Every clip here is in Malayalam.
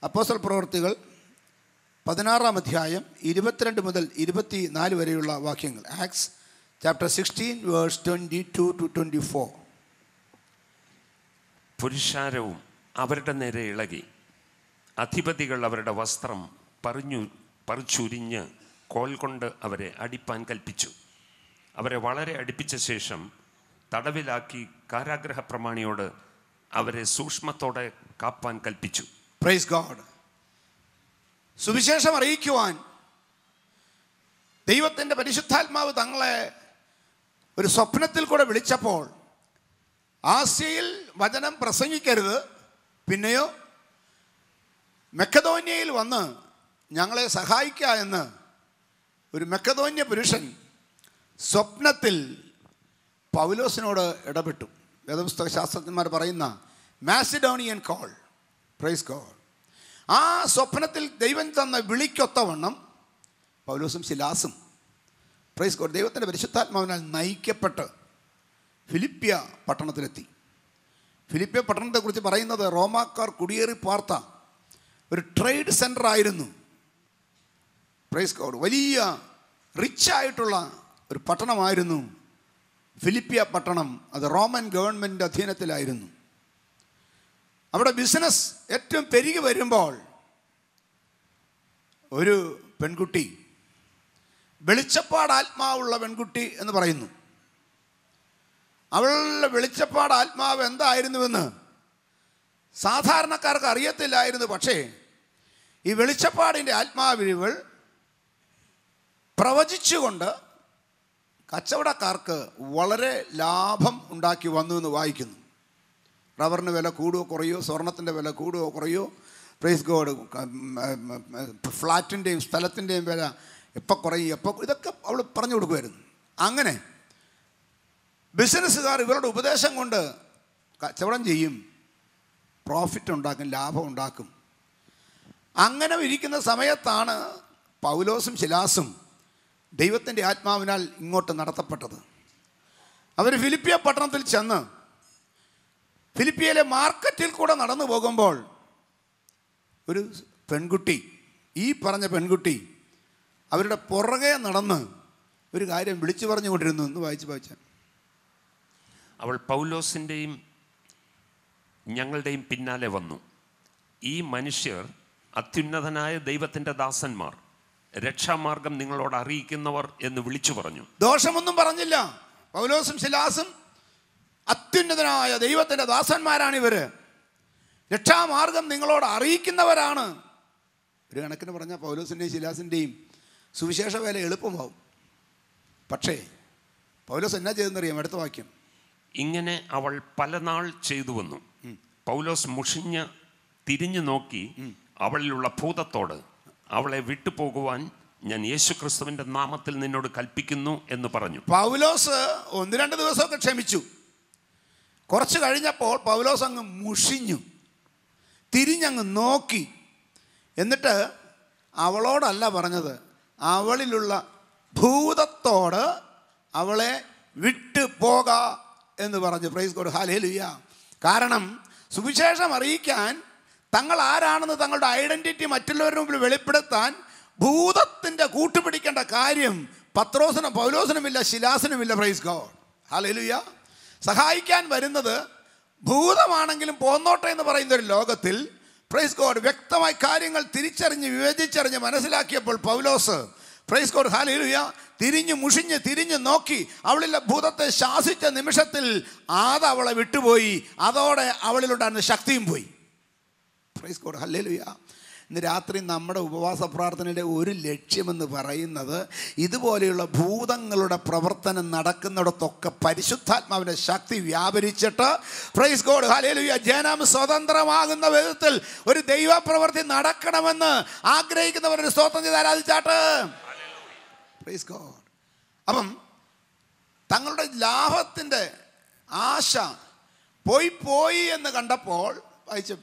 അപ്പോസ്റ്റൽ പ്രവൃത്തികൾ പതിനാറാം അധ്യായം ഇരുപത്തിരണ്ട് മുതൽ ഇരുപത്തി നാല് വരെയുള്ള വാക്യങ്ങൾ Acts chapter sixteen verse twenty two to twenty four പുരുഷാരവും അവരുടെ നേരെ ഇളകി അധിപതികൾ അവരുടെ വസ്ത്രം പറഞ്ഞു പറിച്ചുരിഞ്ഞ് കോൽ കൊണ്ട് അവരെ അടിപ്പാൻ കൽപ്പിച്ചു അവരെ വളരെ അടുപ്പിച്ച ശേഷം തടവിലാക്കി കാരാഗ്രഹ പ്രമാണിയോട് അവരെ സൂക്ഷ്മത്തോടെ കാപ്പാൻ കൽപ്പിച്ചു പ്രൈസ് ഗോഡ് സുവിശേഷം അറിയിക്കുവാൻ ദൈവത്തിൻ്റെ പരിശുദ്ധാത്മാവ് തങ്ങളെ ഒരു സ്വപ്നത്തിൽ കൂടെ വിളിച്ചപ്പോൾ ആസ്യയിൽ വചനം പ്രസംഗിക്കരുത് പിന്നെയോ മെക്കതോന്യയിൽ വന്ന് ഞങ്ങളെ സഹായിക്കുക എന്ന് ഒരു മെക്കതോന്യ പുരുഷൻ സ്വപ്നത്തിൽ പൗലോസിനോട് ഇടപെട്ടു വേദപുസ്തക ശാസ്ത്രജ്ഞന്മാർ പറയുന്ന മാസിഡോണിയൻ കോൾ പ്രൈസ് കോൾ ആ സ്വപ്നത്തിൽ ദൈവം തന്ന വിളിക്കൊത്തവണ്ണം പൗലോസും ശിലാസും പ്രൈസ് കോൾ ദൈവത്തിൻ്റെ പരിശുദ്ധാത്മാവിനാൽ നയിക്കപ്പെട്ട് ഫിലിപ്പിയ പട്ടണത്തിലെത്തി ഫിലിപ്പിയ പട്ടണത്തെക്കുറിച്ച് പറയുന്നത് റോമാക്കാർ കുടിയേറി പാർത്ത ഒരു ട്രേഡ് സെൻ്റർ ആയിരുന്നു പ്രൈസ് കോഡ് വലിയ റിച്ച് ആയിട്ടുള്ള ഒരു പട്ടണമായിരുന്നു ഫിലിപ്പിയ പട്ടണം അത് റോമൻ ഗവൺമെൻറ് അധീനത്തിലായിരുന്നു അവിടെ ബിസിനസ് ഏറ്റവും പെരുകി വരുമ്പോൾ ഒരു പെൺകുട്ടി വെളിച്ചപ്പാട് ആത്മാവുള്ള പെൺകുട്ടി എന്ന് പറയുന്നു അവളുടെ വെളിച്ചപ്പാട് ആത്മാവ് എന്തായിരുന്നുവെന്ന് സാധാരണക്കാർക്ക് അറിയത്തില്ലായിരുന്നു പക്ഷേ ഈ വെളിച്ചപ്പാടിൻ്റെ ആത്മാവിവൾ പ്രവചിച്ചുകൊണ്ട് കച്ചവടക്കാർക്ക് വളരെ ലാഭം ഉണ്ടാക്കി വന്നു എന്ന് വായിക്കുന്നു റബ്ബറിന് വില കൂടുകയോ കുറയോ സ്വർണത്തിൻ്റെ വില കൂടുകയോ കുറയോ പ്രൈസ് ഗോഡ് ഫ്ലാറ്റിൻ്റെയും സ്ഥലത്തിൻ്റെയും വില എപ്പോൾ കുറയും എപ്പോൾ ഇതൊക്കെ അവൾ പറഞ്ഞു കൊടുക്കുമായിരുന്നു അങ്ങനെ ബിസിനസ്സുകാർ ഇവരുടെ ഉപദേശം കൊണ്ട് കച്ചവടം ചെയ്യും പ്രോഫിറ്റ് ഉണ്ടാക്കും ലാഭം ഉണ്ടാക്കും അങ്ങനെ ഇരിക്കുന്ന സമയത്താണ് പൗലോസും ശിലാസും ദൈവത്തിൻ്റെ ആത്മാവിനാൽ ഇങ്ങോട്ട് നടത്തപ്പെട്ടത് അവർ ഫിലിപ്പിയ പട്ടണത്തിൽ ചെന്ന് ഫിലിപ്പിയയിലെ മാർക്കറ്റിൽ കൂടെ നടന്നു പോകുമ്പോൾ ഒരു പെൺകുട്ടി ഈ പറഞ്ഞ പെൺകുട്ടി അവരുടെ പുറകെ നടന്ന് ഒരു കാര്യം വിളിച്ചു പറഞ്ഞുകൊണ്ടിരുന്നു എന്ന് വായിച്ച് വായിച്ച അവൾ പൗലോസിൻ്റെയും ഞങ്ങളുടെയും പിന്നാലെ വന്നു ഈ മനുഷ്യർ അത്യുന്നതനായ ദൈവത്തിൻ്റെ ദാസന്മാർ രക്ഷാമാർഗം നിങ്ങളോട് അറിയിക്കുന്നവർ എന്ന് വിളിച്ചു പറഞ്ഞു ദോഷമൊന്നും പറഞ്ഞില്ല പൗലോസും ശിലാസും അത്യുന്നതനായ ദൈവത്തിൻ്റെ ദാസന്മാരാണ് ഇവർ രക്ഷാമാർഗം നിങ്ങളോട് അറിയിക്കുന്നവരാണ് ഒരു കണക്കിന് പറഞ്ഞാൽ പൗലോസിൻ്റെയും ശിലാസിൻ്റെയും സുവിശേഷ വേല എളുപ്പമാവും പക്ഷേ പൗലോസ് എന്നാ ചെയ്തെന്നറിയാം അടുത്ത വാക്യം ഇങ്ങനെ അവൾ പല നാൾ ചെയ്തു വന്നു പൗലോസ് മുഷിഞ്ഞ് തിരിഞ്ഞു നോക്കി അവളിലുള്ള ഭൂതത്തോട് അവളെ വിട്ടുപോകുവാൻ ഞാൻ യേശുക്രിസ്തുവിൻ്റെ നാമത്തിൽ നിന്നോട് കൽപ്പിക്കുന്നു എന്ന് പറഞ്ഞു പൗലോസ് ഒന്ന് രണ്ട് ദിവസമൊക്കെ ക്ഷമിച്ചു കുറച്ച് കഴിഞ്ഞപ്പോൾ പൗലോസ് അങ്ങ് മുഷിഞ്ഞു തിരിഞ്ഞങ്ങ് നോക്കി എന്നിട്ട് അവളോടല്ല പറഞ്ഞത് അവളിലുള്ള ഭൂതത്തോട് അവളെ വിട്ടു പോക എന്ന് പറഞ്ഞു പ്രൈസ് കോഡ് ഹാലേലുയ്യ കാരണം സുവിശേഷം അറിയിക്കാൻ തങ്ങൾ ആരാണെന്ന് തങ്ങളുടെ ഐഡൻറ്റിറ്റി മറ്റുള്ളവരുടെ മുമ്പിൽ വെളിപ്പെടുത്താൻ ഭൂതത്തിൻ്റെ കൂട്ടുപിടിക്കേണ്ട കാര്യം പത്രോസിനും പൗലോസിനുമില്ല ശിലാസിനുമില്ല പ്രൈസ് ഗോഡ് ഹാലേലുയ്യ സഹായിക്കാൻ വരുന്നത് ഭൂതമാണെങ്കിലും പോന്നോട്ടെ എന്ന് പറയുന്ന ഒരു ലോകത്തിൽ പ്രൈസ് ഗോഡ് വ്യക്തമായി കാര്യങ്ങൾ തിരിച്ചറിഞ്ഞ് വിവേചിച്ചറിഞ്ഞ് മനസ്സിലാക്കിയപ്പോൾ പൗലോസ് പ്രൈസ് ഗോഡ് ഹാലേലുയ തിരിഞ്ഞു മുഷിഞ്ഞ് തിരിഞ്ഞു നോക്കി അവളിലെ ഭൂതത്തെ ശാസിച്ച നിമിഷത്തിൽ ആദ അവളെ വിട്ടുപോയി അതോടെ അവളിലുണ്ടായിരുന്ന ശക്തിയും പോയി പ്രൈസ് ഗോഡ് ഹല്ലേലുയ ഇന്ന് രാത്രി നമ്മുടെ ഉപവാസ പ്രാർത്ഥനയുടെ ഒരു ലക്ഷ്യമെന്ന് പറയുന്നത് ഇതുപോലെയുള്ള ഭൂതങ്ങളുടെ പ്രവർത്തനം നടക്കുന്നിടത്തൊക്കെ പരിശുദ്ധാത്മാവിൻ്റെ ശക്തി വ്യാപരിച്ചിട്ട് പ്രൈസ് ഗോഡ് ഹലേലുയ ജനം സ്വതന്ത്രമാകുന്ന വിധത്തിൽ ഒരു ദൈവപ്രവൃത്തി നടക്കണമെന്ന് ആഗ്രഹിക്കുന്നവരുടെ സ്തോത്രം ചെയ്ത് ആരാധിച്ചാട്ട് പ്രൈസ് ഗോഡ് അപ്പം തങ്ങളുടെ ലാഭത്തിൻ്റെ ആശ പോയി പോയി എന്ന് കണ്ടപ്പോൾ വായിച്ചു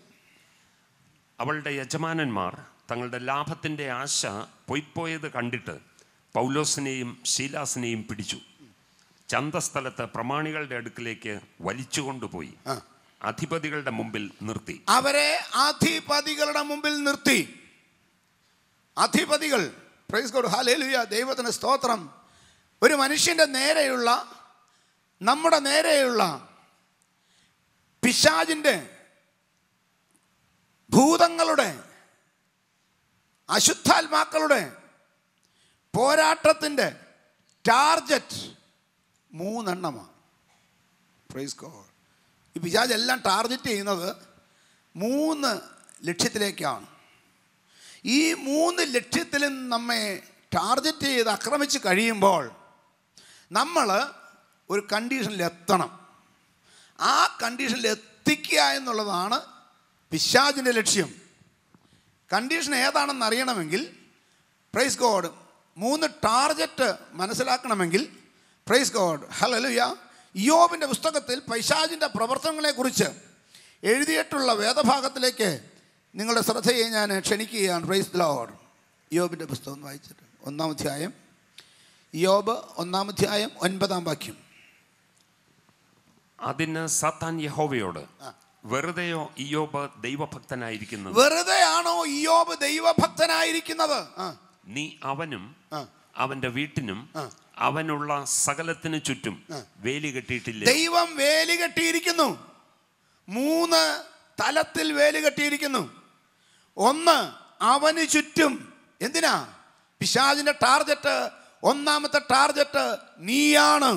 അവളുടെ യജമാനന്മാർ തങ്ങളുടെ ലാഭത്തിൻ്റെ ആശ പൊയ്പോയത് കണ്ടിട്ട് പൗലോസിനെയും ശീലാസിനെയും പിടിച്ചു ചന്തസ്ഥലത്ത് പ്രമാണികളുടെ അടുക്കിലേക്ക് വലിച്ചുകൊണ്ടുപോയി ആ അധിപതികളുടെ മുമ്പിൽ നിർത്തി അവരെ അധിപതികളുടെ മുമ്പിൽ നിർത്തി അധിപതികൾ പ്രൈസ് ഗോഡ് ഹാലേലുയ ദൈവത്തിന് സ്തോത്രം ഒരു മനുഷ്യൻ്റെ നേരെയുള്ള നമ്മുടെ നേരെയുള്ള പിശാജിൻ്റെ ഭൂതങ്ങളുടെ അശുദ്ധാത്മാക്കളുടെ പോരാട്ടത്തിൻ്റെ ടാർജറ്റ് മൂന്നെണ്ണമാണ് പ്രൈസ് ഗോഡ് ഈ പിശാജ് എല്ലാം ടാർഗറ്റ് ചെയ്യുന്നത് മൂന്ന് ലക്ഷ്യത്തിലേക്കാണ് ഈ മൂന്ന് ലക്ഷ്യത്തിലും നമ്മെ ടാർഗറ്റ് ചെയ്ത് ആക്രമിച്ച് കഴിയുമ്പോൾ നമ്മൾ ഒരു കണ്ടീഷനിൽ എത്തണം ആ കണ്ടീഷനിൽ എത്തിക്കുക എന്നുള്ളതാണ് പിശാജിൻ്റെ ലക്ഷ്യം കണ്ടീഷൻ ഏതാണെന്ന് അറിയണമെങ്കിൽ പ്രൈസ് ഗോഡ് മൂന്ന് ടാർഗറ്റ് മനസ്സിലാക്കണമെങ്കിൽ പ്രൈസ് ഗോഡ് ഹലലുയ യോബിൻ്റെ പുസ്തകത്തിൽ പൈശാജിൻ്റെ പ്രവർത്തനങ്ങളെക്കുറിച്ച് എഴുതിയിട്ടുള്ള വേദഭാഗത്തിലേക്ക് നിങ്ങളുടെ ശ്രദ്ധയെ ഞാൻ ക്ഷണിക്കുകയാണ് പ്രൈസ് ലോഡ് യോബിൻ്റെ പുസ്തകം വായിച്ചിട്ട് ഒന്നാം അധ്യായം യോബ് ഒന്നാം അധ്യായം ഒൻപതാം വാക്യം അതിന് സാത്താൻ യഹോവയോട് വെറുതെയോ ഇയോബ് ദൈവഭക്തനായിരിക്കുന്നത് വെറുതെയാണോ ഇയോബ് ദൈവഭക്തനായിരിക്കുന്നത് ആ നീ അവനും ആ. അവന്റെ വീട്ടിനും അവനുള്ള സകലത്തിനു ചുറ്റും വേലി കെട്ടിയിട്ടില്ലേ ദൈവം വേലി കെട്ടിയിരിക്കുന്നു മൂന്ന് തലത്തിൽ വേലി കെട്ടിയിരിക്കുന്നു ഒന്ന് അവന് ചുറ്റും എന്തിനാ പിശാജിന്റെ ടാർഗറ്റ് ഒന്നാമത്തെ ടാർഗറ്റ് നീയാണ്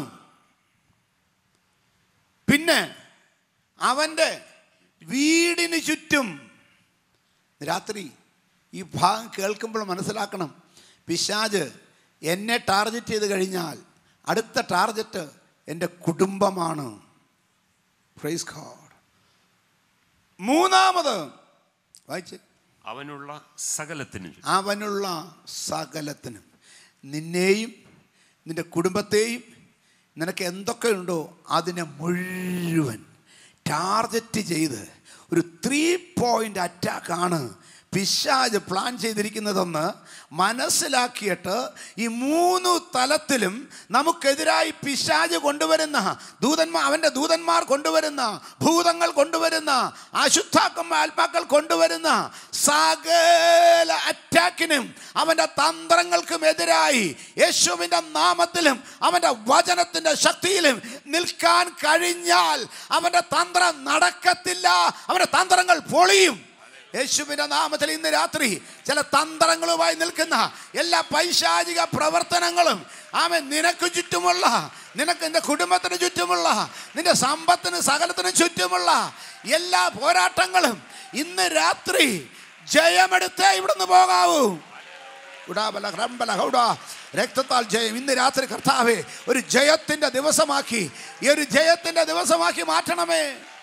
പിന്നെ അവൻ്റെ വീടിന് ചുറ്റും രാത്രി ഈ ഭാഗം കേൾക്കുമ്പോൾ മനസ്സിലാക്കണം പിശാജ് എന്നെ ടാർഗറ്റ് ചെയ്ത് കഴിഞ്ഞാൽ അടുത്ത ടാർഗറ്റ് എൻ്റെ കുടുംബമാണ് പ്രൈസ് ഗോഡ് മൂന്നാമത് വായിച്ച് അവനുള്ള സകലത്തിനു ചുറ്റും അവനുള്ള സകലത്തിനും നിന്നെയും നിന്റെ കുടുംബത്തെയും നിനക്ക് എന്തൊക്കെയുണ്ടോ അതിനെ മുഴുവൻ ടാർഗറ്റ് ചെയ്ത് ഒരു ത്രീ പോയിൻ്റ് അറ്റാക്കാണ് പിശാജ് പ്ലാൻ ചെയ്തിരിക്കുന്നതെന്ന് മനസ്സിലാക്കിയിട്ട് ഈ മൂന്ന് തലത്തിലും നമുക്കെതിരായി പിശാജ് കൊണ്ടുവരുന്ന ദൂതന്മാർ അവൻ്റെ ദൂതന്മാർ കൊണ്ടുവരുന്ന ഭൂതങ്ങൾ കൊണ്ടുവരുന്ന അശുദ്ധാക്കന്മാർ ആത്മാക്കൾ കൊണ്ടുവരുന്ന സകല അറ്റാക്കിനും അവൻ്റെ തന്ത്രങ്ങൾക്കും എതിരായി യേശുവിൻ്റെ നാമത്തിലും അവൻ്റെ വചനത്തിൻ്റെ ശക്തിയിലും നിൽക്കാൻ കഴിഞ്ഞാൽ അവൻ്റെ തന്ത്രം നടക്കത്തില്ല അവൻ്റെ തന്ത്രങ്ങൾ പൊളിയും യേശുവിൻ്റെ നാമത്തിൽ ഇന്ന് രാത്രി ചില തന്ത്രങ്ങളുമായി നിൽക്കുന്ന എല്ലാ പൈശാചിക പ്രവർത്തനങ്ങളും ആമൻ നിനക്ക് ചുറ്റുമുള്ള നിനക്ക് നിന്റെ കുടുംബത്തിന് ചുറ്റുമുള്ള നിന്റെ സമ്പത്തിന് സകലത്തിന് ചുറ്റുമുള്ള എല്ലാ പോരാട്ടങ്ങളും ഇന്ന് രാത്രി ജയമെടുത്തേ ഇവിടുന്ന് പോകാവൂ ഉടാബല ഹ്രംബല ഹൗഡ രക്തത്താൽ ജയം ഇന്ന് രാത്രി കർത്താവേ ഒരു ജയത്തിന്റെ ദിവസമാക്കി ഈ ഒരു ജയത്തിന്റെ ദിവസമാക്കി മാറ്റണമേ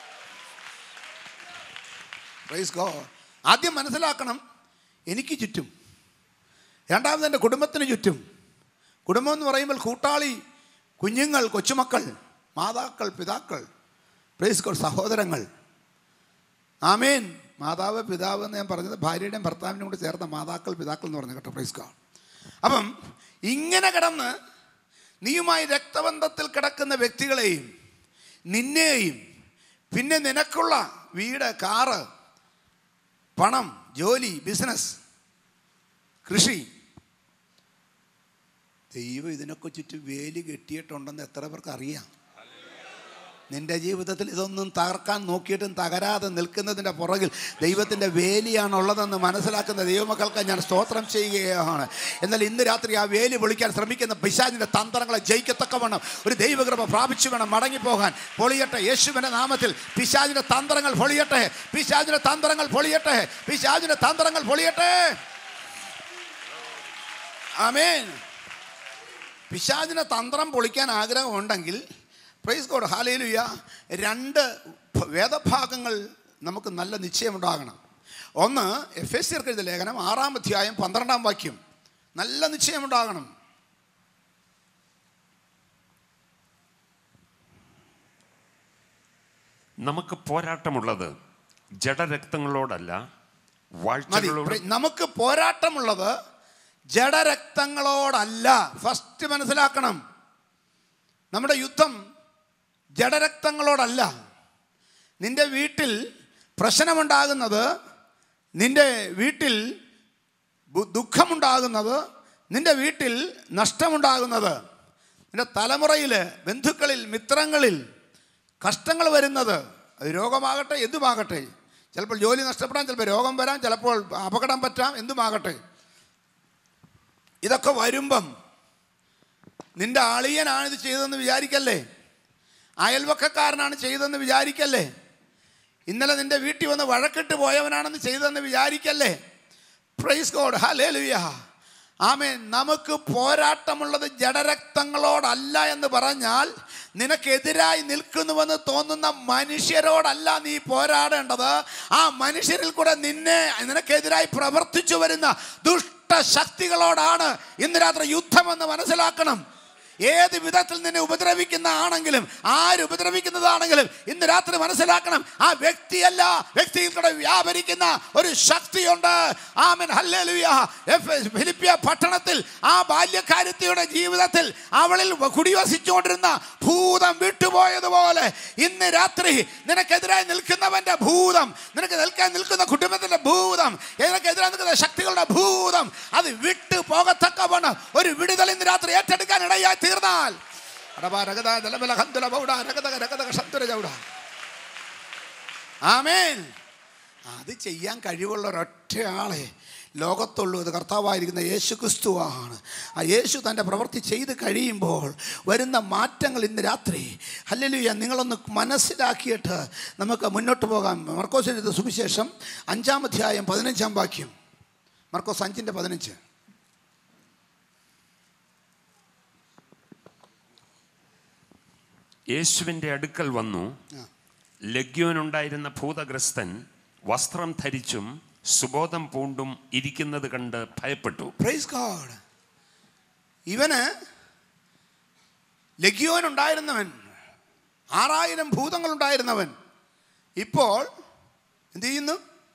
പ്രൈസ് ഗോഡ് ആദ്യം മനസ്സിലാക്കണം എനിക്ക് ചുറ്റും രണ്ടാമത് എൻ്റെ കുടുംബത്തിന് ചുറ്റും കുടുംബം എന്ന് പറയുമ്പോൾ കൂട്ടാളി കുഞ്ഞുങ്ങൾ കൊച്ചുമക്കൾ മാതാക്കൾ പിതാക്കൾ പ്രൈസ് ഗോഡ് സഹോദരങ്ങൾ ആമേൻ മാതാവ് പിതാവ് എന്ന് ഞാൻ പറഞ്ഞത് ഭാര്യയുടെയും ഭർത്താവിനും കൂടി ചേർത്ത മാതാക്കൾ പിതാക്കൾ എന്ന് പറഞ്ഞു കേട്ടോ പ്രൈസ് ഗോഡ് അപ്പം ഇങ്ങനെ കിടന്ന് നീയുമായി രക്തബന്ധത്തിൽ കിടക്കുന്ന വ്യക്തികളെയും നിന്നെയും പിന്നെ നിനക്കുള്ള വീട് കാറ് പണം ജോലി ബിസിനസ് കൃഷി ദൈവം ഇതിനൊക്കെ ചുറ്റും വേലി കെട്ടിയിട്ടുണ്ടെന്ന് എത്ര പേർക്ക് അറിയാം നിന്റെ ജീവിതത്തിൽ ഇതൊന്നും തകർക്കാൻ നോക്കിയിട്ടും തകരാതെ നിൽക്കുന്നതിൻ്റെ പുറകിൽ ദൈവത്തിൻ്റെ വേലിയാണുള്ളതെന്ന് മനസ്സിലാക്കുന്ന ദൈവമക്കൾക്ക് ഞാൻ സ്തോത്രം ചെയ്യുകയാണ് എന്നാൽ ഇന്ന് രാത്രി ആ വേലി പൊളിക്കാൻ ശ്രമിക്കുന്ന പിശാചിൻ്റെ തന്ത്രങ്ങളെ ജയിക്കത്തക്കവണ്ണം ഒരു ദൈവകൃപ പ്രാപിച്ചു വേണം മടങ്ങിപ്പോകാൻ പൊളിയട്ടെ യേശുവിൻ്റെ നാമത്തിൽ പിശാചിൻ്റെ തന്ത്രങ്ങൾ പൊളിയട്ടെ പിശാചിൻ്റെ തന്ത്രങ്ങൾ പൊളിയട്ടെ പിശാചിൻ്റെ തന്ത്രങ്ങൾ പൊളിയട്ടെ ആമേൻ പിശാചിൻ്റെ തന്ത്രം പൊളിക്കാൻ ആഗ്രഹമുണ്ടെങ്കിൽ പ്രൈസ് ഗോഡ് ഹാലയിലുയ രണ്ട് ഭ- വേദഭാഗങ്ങൾ നമുക്ക് നല്ല നിശ്ചയമുണ്ടാകണം ഒന്ന് എഫ് എസ് സിർക്ക് എഴുതിയ ലേഖനം ആറാം അധ്യായം പന്ത്രണ്ടാം വാക്യം നല്ല നിശ്ചയമുണ്ടാകണം നമുക്ക് പോരാട്ടമുള്ളത് ജഡരക്തങ്ങളോടല്ല മതി വാഴ്ചകളോട് പ്ര- നമുക്ക് പോരാട്ടമുള്ളത് ജഡരക്തങ്ങളോടല്ല ഫസ്റ്റ് മനസ്സിലാക്കണം നമ്മുടെ യുദ്ധം ജഡരക്തങ്ങളോടല്ല നിന്റെ വീട്ടിൽ പ്രശ്നമുണ്ടാകുന്നത് നിന്റെ വീട്ടിൽ ബു- ദുഃഖമുണ്ടാകുന്നത് നിന്റെ വീട്ടിൽ നഷ്ടമുണ്ടാകുന്നത് നിന്റെ തലമുറയിൽ ബന്ധുക്കളിൽ മിത്രങ്ങളിൽ കഷ്ടങ്ങൾ വരുന്നത് അത് രോഗമാകട്ടെ എന്തുമാകട്ടെ ചിലപ്പോൾ ജോലി നഷ്ടപ്പെടാം ചിലപ്പോൾ രോഗം വരാം ചിലപ്പോൾ അപകടം പറ്റാം എന്തുമാകട്ടെ ഇതൊക്കെ വരുമ്പം നിന്റെ അളിയനാണ് ഇത് ചെയ്തതെന്ന് വിചാരിക്കല്ലേ അയൽവക്കക്കാരനാണ് ചെയ്തതെന്ന് വിചാരിക്കല്ലേ ഇന്നലെ നിന്റെ വീട്ടിൽ വന്ന് വഴക്കിട്ട് പോയവനാണെന്ന് ചെയ്തതെന്ന് വിചാരിക്കല്ലേ പ്രൈസ് ഗോഡ് ഹലേലുയ ആമേൻ നമുക്ക് പോരാട്ടമുള്ളത് ജഡരക്തങ്ങളോടല്ല എന്ന് പറഞ്ഞാൽ നിനക്കെതിരായി നിൽക്കുന്നുവെന്ന് തോന്നുന്ന മനുഷ്യരോടല്ല നീ പോരാടേണ്ടത് ആ മനുഷ്യരിൽ കൂടെ നിന്നെ നിനക്കെതിരായി പ്രവർത്തിച്ചു വരുന്ന ദുഷ്ടശക്തികളോടാണ് ഇന്ന് രാത്രി യുദ്ധമെന്ന് മനസ്സിലാക്കണം ഏത് വിധത്തിൽ നിന്നെ ഉപദ്രവിക്കുന്ന ആണെങ്കിലും ആര് ഉപദ്രവിക്കുന്നതാണെങ്കിലും ഇന്ന് രാത്രി മനസ്സിലാക്കണം ആ വ്യക്തിയല്ല വ്യക്തിയിൽ കൂടെ വ്യാപരിക്കുന്ന ഒരു ശക്തിയുണ്ട് ആമൻ ഹല്ലേലൂയ എഫ് ഫിലിപ്പിയ പട്ടണത്തിൽ ആ ബാല്യക്കാരത്തിയുടെ ജീവിതത്തിൽ അവളിൽ കുടിവസിച്ചുകൊണ്ടിരുന്ന ഭൂതം വിട്ടുപോയതുപോലെ ഇന്ന് രാത്രി നിനക്കെതിരായി നിൽക്കുന്നവന്റെ ഭൂതം നിനക്ക് നിൽക്കാൻ നിൽക്കുന്ന കുടുംബത്തിന്റെ ഭൂതം നിനക്കെതിരായി നിൽക്കുന്ന ശക്തികളുടെ ഭൂതം അത് വിട്ടു പോകത്തക്കവണ്ണം ഒരു വിടുതൽ ഇന്ന് രാത്രി ഏറ്റെടുക്കാൻ ഇടയായി തീർന്നാൽ അടവാ രഗത ജലബല ഹന്തുല ബൗഡ രഗതക രഗതക ശന്തുര ചൗഡ. ആമേൻ അത് ചെയ്യാൻ കഴിവുള്ള ഒരൊറ്റ ആളെ ലോകത്തുള്ളൂ അത് കർത്താവായിരിക്കുന്ന യേശു ക്രിസ്തുവാണ് ആ യേശു തൻ്റെ പ്രവൃത്തി ചെയ്ത് കഴിയുമ്പോൾ വരുന്ന മാറ്റങ്ങൾ ഇന്ന് രാത്രി ഹല്ലേലൂയ നിങ്ങളൊന്ന് മനസ്സിലാക്കിയിട്ട് നമുക്ക് മുന്നോട്ട് പോകാം മർക്കോസിൻ്റെ സുവിശേഷം അഞ്ചാം അധ്യായം പതിനഞ്ചാം വാക്യം മർക്കോസ് അഞ്ചിൻ്റെ പതിനഞ്ച് യേശുവിൻ്റെ അടുക്കൽ വന്നു ആ. ലഗ്യോനുണ്ടായിരുന്ന ഭൂതഗ്രസ്തൻ വസ്ത്രം ധരിച്ചും സുബോധം പൂണ്ടും ഇരിക്കുന്നത് കണ്ട് ഭയപ്പെട്ടു പ്രൈസ് ഗോഡ് ഇവന് ലഗ്യോൻ ഉണ്ടായിരുന്നവൻ ആറായിരം ഭൂതങ്ങൾ ഉണ്ടായിരുന്നവൻ ഇപ്പോൾ എന്ത് ചെയ്യുന്നു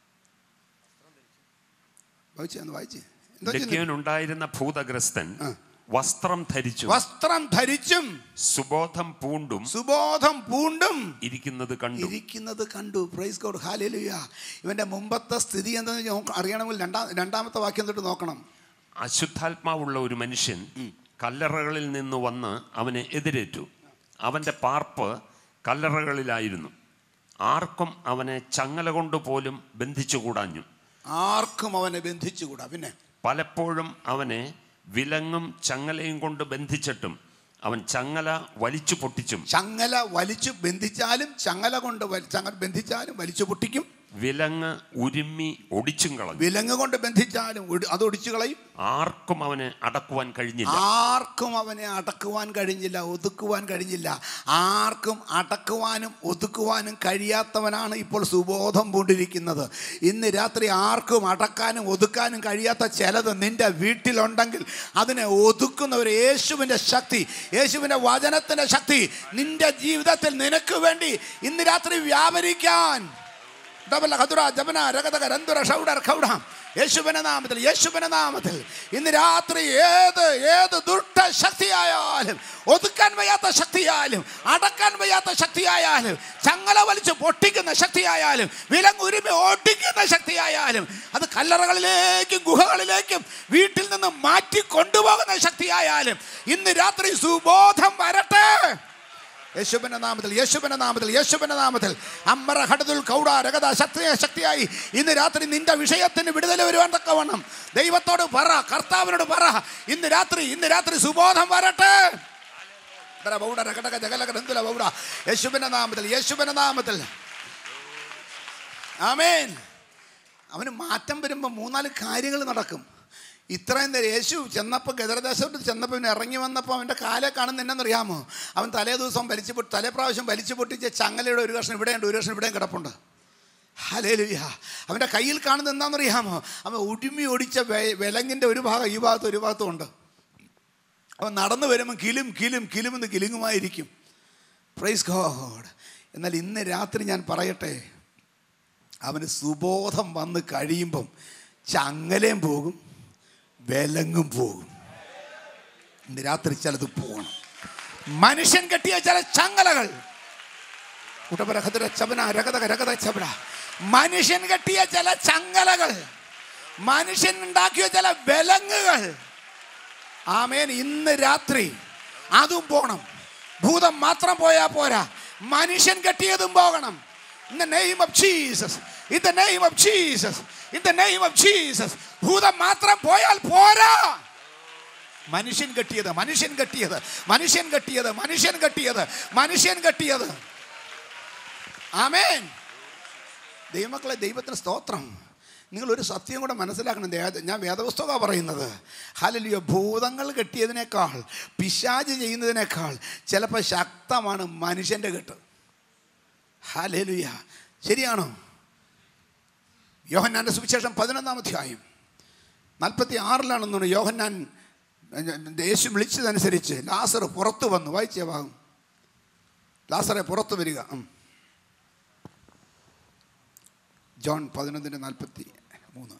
വായിച്ചേ ഒന്ന് വായിച്ചേ എന്താ ചെയ്യുന്നത്? ലഗ്യോൻ ഉണ്ടായിരുന്ന ഭൂതഗ്രസ്തൻ ആ. വസ്ത്രം ധരിച്ചും വസ്ത്രം ധരിച്ചും സുബോധം പൂണ്ടും സുബോധം പൂണ്ടും ഇരിക്കുന്നത് കണ്ടു ഇരിക്കുന്നത് കണ്ടു പ്രൈസ് ഗോഡ് ഹാലേലുയ ഇവന്റെ മുമ്പത്തെ സ്ഥിതി എന്താണെന്ന് നമുക്ക് അറിയണമെങ്കിൽ രണ്ടാം രണ്ടാമത്തെ വാക്യം തൊട്ട് നോക്കണം അശുദ്ധാത്മാവുള്ള ഒരു മനുഷ്യൻ കല്ലറകളിൽ നിന്ന് വന്ന് അവനെ എതിരേറ്റു അവൻ്റെ പാർപ്പ് കല്ലറകളിലായിരുന്നു ആർക്കും അവനെ ചങ്ങല കൊണ്ട് പോലും ബന്ധിച്ചുകൂടാഞ്ഞു ആർക്കും അവനെ ബന്ധിച്ചുകൂടാ പിന്നെ പലപ്പോഴും അവനെ വിലങ്ങും ചങ്ങലയും കൊണ്ട് ബന്ധിച്ചിട്ടും അവൻ ചങ്ങല വലിച്ചു പൊട്ടിച്ചും ചങ്ങല വലിച്ചു ബന്ധിച്ചാലും ചങ്ങല കൊണ്ട് വലി- ചങ്ങല ബന്ധിച്ചാലും വലിച്ചു പൊട്ടിക്കും വിലങ്ങ് ഉരുമ്മി ഒടിച്ചും കളഞ്ഞു വിലങ്ങ് കൊണ്ട് ബന്ധിച്ചാലും ഒടി- അത് ഒടിച്ചു കളയും ആർക്കും അവനെ അടക്കുവാൻ കഴിഞ്ഞില്ല ആർക്കും അവനെ അടക്കുവാൻ കഴിഞ്ഞില്ല ഒതുക്കുവാൻ കഴിഞ്ഞില്ല ആർക്കും അടക്കുവാനും ഒതുക്കുവാനും കഴിയാത്തവനാണ് ഇപ്പോൾ സുബോധം പൂണ്ടിരിക്കുന്നത് ഇന്ന് രാത്രി ആർക്കും അടക്കാനും ഒതുക്കാനും കഴിയാത്ത ചിലത് നിന്റെ വീട്ടിലുണ്ടെങ്കിൽ അതിനെ ഒതുക്കുന്ന ഒരു യേശുവിൻ്റെ ശക്തി യേശുവിൻ്റെ വചനത്തിൻ്റെ ശക്തി നിന്റെ ജീവിതത്തിൽ നിനക്ക് വേണ്ടി ഇന്ന് രാത്രി വ്യാപരിക്കാൻ ഡബല ഹതുറ ജപന രഗതക രന്തുര ഷൗഡർ ഖൗഡാം യേശുവിന്റെ നാമത്തിൽ യേശുവിന്റെ നാമത്തിൽ ഇന്ന് രാത്രി ഏത് ഏത് ദുഷ്ട ശക്തിയായാലും ഒതുക്കാൻ വയ്യാത്ത ശക്തിയായാലും അടക്കാൻ വയ്യാത്ത ശക്തിയായാലും ചങ്ങല വലിച്ച് പൊട്ടിക്കുന്ന ശക്തിയായാലും വിലങ്ങുരുമി ഓട്ടിക്കുന്ന ശക്തിയായാലും അത് കല്ലറകളിലേക്കും ഗുഹകളിലേക്കും വീട്ടിൽ നിന്ന് മാറ്റി കൊണ്ടുപോകുന്ന ശക്തിയായാലും ഇന്ന് രാത്രി സുബോധം വരട്ടെ യേശുവിന്റെ നാമത്തിൽ യേശുവിന്റെ നാമത്തിൽ യേശുവിന്റെ നാമത്തിൽ അമ്മറ ഹടതുൽ കൗട രഗത ശക്തി ശക്തിയായി ഇന്ന് രാത്രി നിന്റെ വിഷയത്തിന് വിടുതൽ വരുവാൻ തക്കവണ്ണം ദൈവത്തോട് പറ കർത്താവിനോട് പറ ഇന്ന് രാത്രി ഇന്ന് രാത്രി സുബോധം വരട്ടെ ഇതര ബൗഡ രഗടക ജഗലക നന്ദുല ബൗഡ. യേശുവിന്റെ നാമത്തിൽ യേശുവിന്റെ നാമത്തിൽ ആമേൻ അവന് മാറ്റം വരുമ്പോൾ മൂന്നാല് കാര്യങ്ങൾ നടക്കും ഇത്രയും നേരം യേശു ചെന്നപ്പോൾ ഗദരദേശത്ത് ചെന്നപ്പോൾ ഇവൻ ഇറങ്ങി വന്നപ്പോൾ അവൻ്റെ കാലെ കാണുന്ന എന്നറിയാമോ അവൻ തലേ ദിവസം വലിച്ചു പൊട്ടി തലേ പ്രാവശ്യം വലിച്ചു പൊട്ടിച്ച ചങ്ങലയുടെ ഒരു കഷ്ണം ഇവിടെയുണ്ട് ഒരു കഷ്ണം ഇവിടെയും കിടപ്പുണ്ട് ഹലേലുയ അവൻ്റെ കയ്യിൽ കാണുന്നത് എന്താണെന്നറിയാമോ അവൻ ഉരുമി ഒടിച്ച വെ- വിലങ്ങിൻ്റെ ഒരു ഭാഗം ഈ ഭാഗത്ത് ഒരു ഭാഗത്തും ഉണ്ട് അവൻ നടന്നു വരുമ്പോൾ കിലും കിലും കിലുമെന്ന് കിലുങ്ങുമായിരിക്കും പ്രൈസ് ഗോഡ് എന്നാൽ ഇന്ന് രാത്രി ഞാൻ പറയട്ടെ അവന് സുബോധം വന്ന് കഴിയുമ്പം ചങ്ങലയും പോകും വിലങ്ങും പോകും ഇന്ന് രാത്രി ചിലത് പോകണം മനുഷ്യൻ കെട്ടിയ ചില ചങ്ങലകൾ ഉടപരഹതര ചബന രഗത രഗത ചബട മനുഷ്യൻ കെട്ടിയ ചില ചങ്ങലകൾ മനുഷ്യൻ ഉണ്ടാക്കിയ ചില വിലങ്ങുകൾ ആമേൻ ഇന്ന് രാത്രി അതും പോണം ഭൂതം മാത്രം പോയാൽ പോരാ മനുഷ്യൻ കെട്ടിയതും പോകണം in the name of Jesus in the name of Jesus in the name of Jesus ഭൂതം മാത്രം പോയാൽ പോരാ മനുഷ്യൻ കെട്ടിയത് മനുഷ്യൻ കെട്ടിയത് മനുഷ്യൻ കെട്ടിയത് മനുഷ്യൻ കെട്ടിയത് മനുഷ്യൻ കെട്ടിയത് ആമേൻ ദൈവമക്കളെ ദൈവത്തിന് സ്തോത്രം നിങ്ങൾ ഒരു സത്യം കൂടെ മനസ്സിലാക്കണം ദേ- ഞാൻ വേദപുസ്തകമാണ് പറയുന്നത് ഹലലിയോ ഭൂതങ്ങൾ കെട്ടിയതിനേക്കാൾ പിശാജ് ചെയ്യുന്നതിനേക്കാൾ ചിലപ്പോൾ ശക്തമാണ് മനുഷ്യൻ്റെ കെട്ട് ഹലലുയ ശരിയാണോ യോഹന്നാൻ്റെ സുവിശേഷം പതിനൊന്നാം അധ്യായം നാൽപ്പത്തി ആറിലാണെന്ന് തോന്നുന്നു യോഹന്നാൻ യേശു വിളിച്ചതനുസരിച്ച് ലാസർ പുറത്തു വന്നു വായിച്ചേ ഭാഗം ലാസറെ പുറത്തു വരിക ഉം. ജോൺ പതിനൊന്നിൻ്റെ നാൽപ്പത്തി മൂന്ന്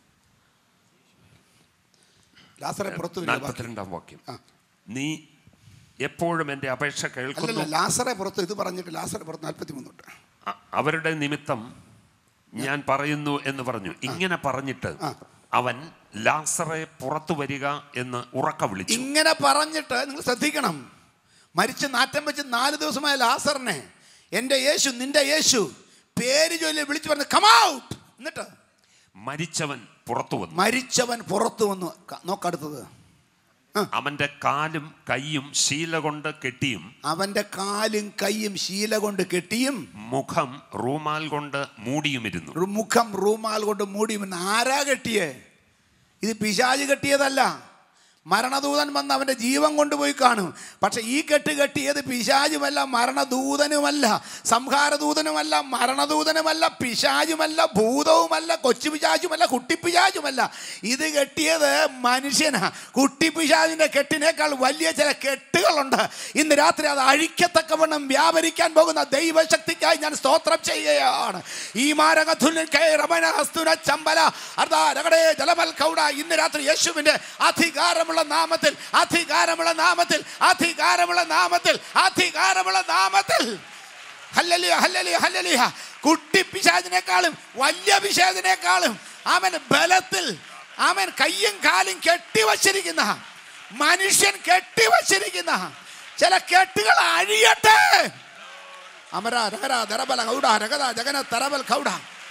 ലാസറെ പുറത്തു വരിക ബാക്കി. നാൽപ്പത്തിരണ്ടാം വാക്യം ആ. നീ എപ്പോഴും എൻ്റെ അപേക്ഷ കേൾക്കുന്നു അല്ലല്ല ലാസറെ പുറത്ത് ഇത് പറഞ്ഞിട്ട് ലാസറെ പുറത്ത് നാൽപ്പത്തി മൂന്നോട്ട് അ- അവരുടെ നിമിത്തം ഞാൻ പറയുന്നു എന്ന് പറഞ്ഞു ഇങ്ങനെ പറഞ്ഞിട്ട് ആ. അവൻ ലാസറെ പുറത്തു വരിക എന്ന് ഉറക്ക വിളിച്ചു ഇങ്ങനെ പറഞ്ഞിട്ട് നിങ്ങൾ ശ്രദ്ധിക്കണം മരിച്ച് നാറ്റം വെച്ച് നാല് ദിവസമായ ലാസറിനെ എൻ്റെ യേശു നിന്റെ യേശു പേര് ചൊല്ലി വിളിച്ചു പറഞ്ഞു കമൗട്ട് എന്നിട്ട് മരിച്ചവൻ പുറത്തു വന്നു മരിച്ചവൻ പുറത്തു വന്നു ക- നോക്കടുത്തത് അവന്റെ കാലും കൈയും ശീല കൊണ്ട് കെട്ടിയും അവൻ്റെ കാലും കൈയും ശീല കൊണ്ട് കെട്ടിയും മുഖം റൂമാൽ കൊണ്ട് മൂടിയുമിരുന്നു ഒരു മുഖം റൂമാൽ കൊണ്ട് മൂടിയും ആരാ കെട്ടിയേ ഇത് പിശാജ് കെട്ടിയതല്ല മരണദൂതൻ വന്ന് അവൻ്റെ ജീവൻ കൊണ്ടുപോയി കാണും പക്ഷെ ഈ കെട്ട് കെട്ടിയത് പിശാചുമല്ല മരണദൂതനുമല്ല സംഹാരദൂതനുമല്ല മരണദൂതനുമല്ല പിശാചുമല്ല ഭൂതവുമല്ല കൊച്ചു പിശാചുമല്ല കുട്ടിപ്പിശാചുമല്ല ഇത് കെട്ടിയത് മനുഷ്യനാ കുട്ടിപ്പിശാചിൻ്റെ കെട്ടിനേക്കാൾ വലിയ ചില കെട്ടുകളുണ്ട് ഇന്ന് രാത്രി അത് അഴിക്കത്തക്കവണ്ണം വ്യാപരിക്കാൻ പോകുന്ന ദൈവശക്തിക്കായി ഞാൻ സ്തോത്രം ചെയ്യുകയാണ് ഈ മാരകഥുലിൻ കൈ റമന ഹസ്തുന ചമ്പല അർദ്ധ രകടേ ജലമൽ കൗട ഇന്ന് രാത്രി യേശുവിന്റെ അധികാരമുള്ള നാമത്തിൽ അധികാരമുള്ള നാമത്തിൽ അധികാരമുള്ള നാമത്തിൽ അധികാരമുള്ള നാമത്തിൽ ഹല്ലലിയ ഹല്ലലിയ ഹല്ലലിയ കുട്ടി പിശാചിനേക്കാളും വലിയ പിശാചിനേക്കാളും അവൻ ബലത്തിൽ അവൻ കയ്യും കാലും കെട്ടിവച്ചിരിക്കുന്ന മനുഷ്യൻ കെട്ടിവച്ചിരിക്കുന്ന ചില കെട്ടുകൾ അഴിയട്ടെ അമര രഹര ദരബല കൗഡ രഗത ജഗന തരബൽ കൗഡ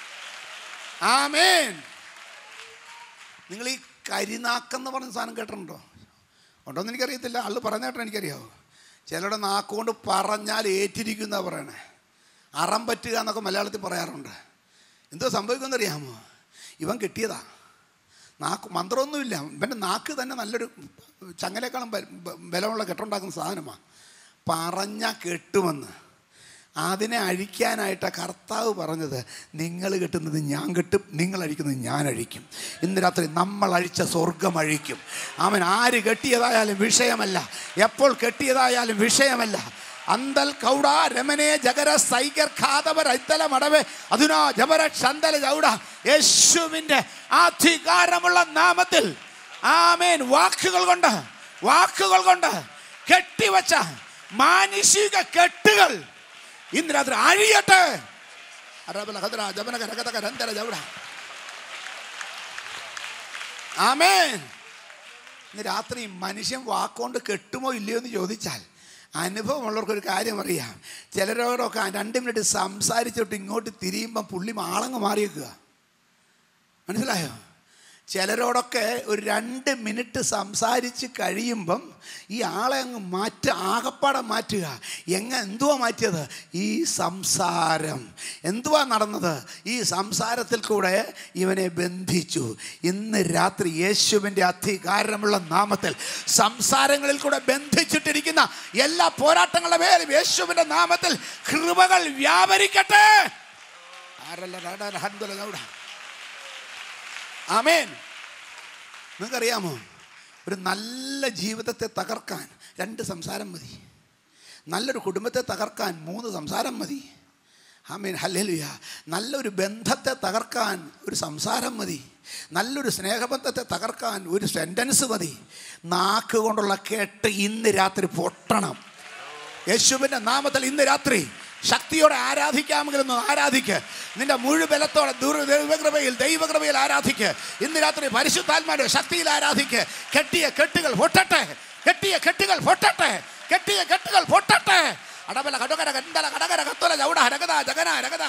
ആമേൻ നിങ്ങൾ ഈ കരിനാക്കെന്ന് പറഞ്ഞ സാധനം കേട്ടിട്ടുണ്ടോ ഉണ്ടോന്ന് എനിക്കറിയത്തില്ല ആള് പറഞ്ഞ കേട്ടോ എനിക്കറിയാവോ ചിലരുടെ നാക്കുകൊണ്ട് പറഞ്ഞാൽ ഏറ്റിരിക്കുന്ന പറയണേ അറം പറ്റുക എന്നൊക്കെ മലയാളത്തിൽ പറയാറുണ്ട് എന്തോ സംഭവിക്കുമെന്ന് അറിയാമോ ഇവൻ കിട്ടിയതാ നാക്ക് മന്ത്രമൊന്നുമില്ല ഇവൻ്റെ നാക്ക് തന്നെ നല്ലൊരു ചങ്ങലേക്കാളും ബ- ബ- ബലമുള്ള കെട്ടുണ്ടാക്കുന്ന സാധനമാണ് പറഞ്ഞ കെട്ടുമെന്ന് അതിനെ അഴിക്കാനായിട്ട് കർത്താവ് പറഞ്ഞത് നിങ്ങൾ കെട്ടുന്നത് ഞാൻ കെട്ടും നിങ്ങൾ അഴിക്കുന്നത് ഞാൻ അഴിക്കും ഇന്ന് രാത്രി നമ്മൾ അഴിച്ച സ്വർഗം അഴിക്കും അവൻ ആര് കെട്ടിയതായാലും വിഷയമല്ല എപ്പോൾ കെട്ടിയതായാലും വിഷയമല്ല അന്തൽ കൗട രമനെ ജഗര സൈകർ ഖാതവർ ഐത്തല മടവേ അതുനാ ജബര ക്ഷന്തല ചൗട യേശുവിൻ്റെ അധികാരമുള്ള നാമത്തിൽ ആമേൻ വാക്കുകൾ കൊണ്ട് വാക്കുകൾ കൊണ്ട് കെട്ടിവച്ച മാനുഷിക കെട്ടുകൾ ഇന്ന് രാത്രി അഴിയട്ടെ അറബല ഖദ്ര ജബനക രഗതക രന്തര ജൗട ആമേൻ ഇന്ന് രാത്രി മനുഷ്യൻ വാക്കുകൊണ്ട് കെട്ടുമോ ഇല്ലയോ എന്ന് ചോദിച്ചാൽ അനുഭവമുള്ളവർക്കൊരു കാര്യം അറിയാം ചിലരോടൊക്കെ രണ്ട് മിനിറ്റ് സംസാരിച്ചിട്ട് ഇങ്ങോട്ട് തിരിയുമ്പം പുള്ളി മാളങ്ങ് മാറിയേക്കുക മനസ്സിലായോ ചിലരോടൊക്കെ ഒരു രണ്ട് മിനിറ്റ് സംസാരിച്ച് കഴിയുമ്പം ഈ ആളെ അങ്ങ് മാറ്റ ആകപ്പാടെ മാറ്റുക എങ്ങ എന്തുവാ മാറ്റിയത് ഈ സംസാരം എന്തുവാ നടന്നത് ഈ സംസാരത്തിൽ കൂടെ ഇവനെ ബന്ധിച്ചു ഇന്ന് രാത്രി യേശുവിൻ്റെ അധികാരമുള്ള നാമത്തിൽ സംസാരങ്ങളിൽ കൂടെ ബന്ധിച്ചിട്ടിരിക്കുന്ന എല്ലാ പോരാട്ടങ്ങളുടെ മേലും യേശുവിൻ്റെ നാമത്തിൽ കൃപകൾ വ്യാപരിക്കട്ടെ ആരല്ല രാടാ ഹൻദുല ഗൗഡ. ആമേൻ നിങ്ങൾക്കറിയാമോ ഒരു നല്ല ജീവിതത്തെ തകർക്കാൻ രണ്ട് സംസാരം മതി നല്ലൊരു കുടുംബത്തെ തകർക്കാൻ മൂന്ന് സംസാരം മതി ആമീൻ ഹല്ലേലൂയ നല്ലൊരു ബന്ധത്തെ തകർക്കാൻ ഒരു സംസാരം മതി നല്ലൊരു സ്നേഹബന്ധത്തെ തകർക്കാൻ ഒരു സെൻറ്റൻസ് മതി നാക്ക് കൊണ്ടുള്ള കേട്ട് ഇന്ന് രാത്രി പൊട്ടണം യേശുവിൻ്റെ നാമത്തിൽ ഇന്ന് രാത്രി ശക്തിയോടെ ആരാധിക്കാമെങ്കിലൊന്ന് ആരാധിക്ക് നിന്റെ മുഴു ബലത്തോടെ ദുർ ദൈവകൃപയിൽ ദൈവകൃപയിൽ ആരാധിക്ക് ഇന്ന് രാത്രി പരിശുദ്ധാത്മാരുടെ ശക്തിയിൽ ആരാധിക്ക് കെട്ടിയ കെട്ടുകൾ പൊട്ടട്ടെ കെട്ടിയ കെട്ടുകൾ പൊട്ടട്ടെ കെട്ടിയ കെട്ടുകൾ പൊട്ടട്ടെ അടബല കടകര കണ്ടല കടകര കത്തോല ചൗട രഗത ജഗന രഗത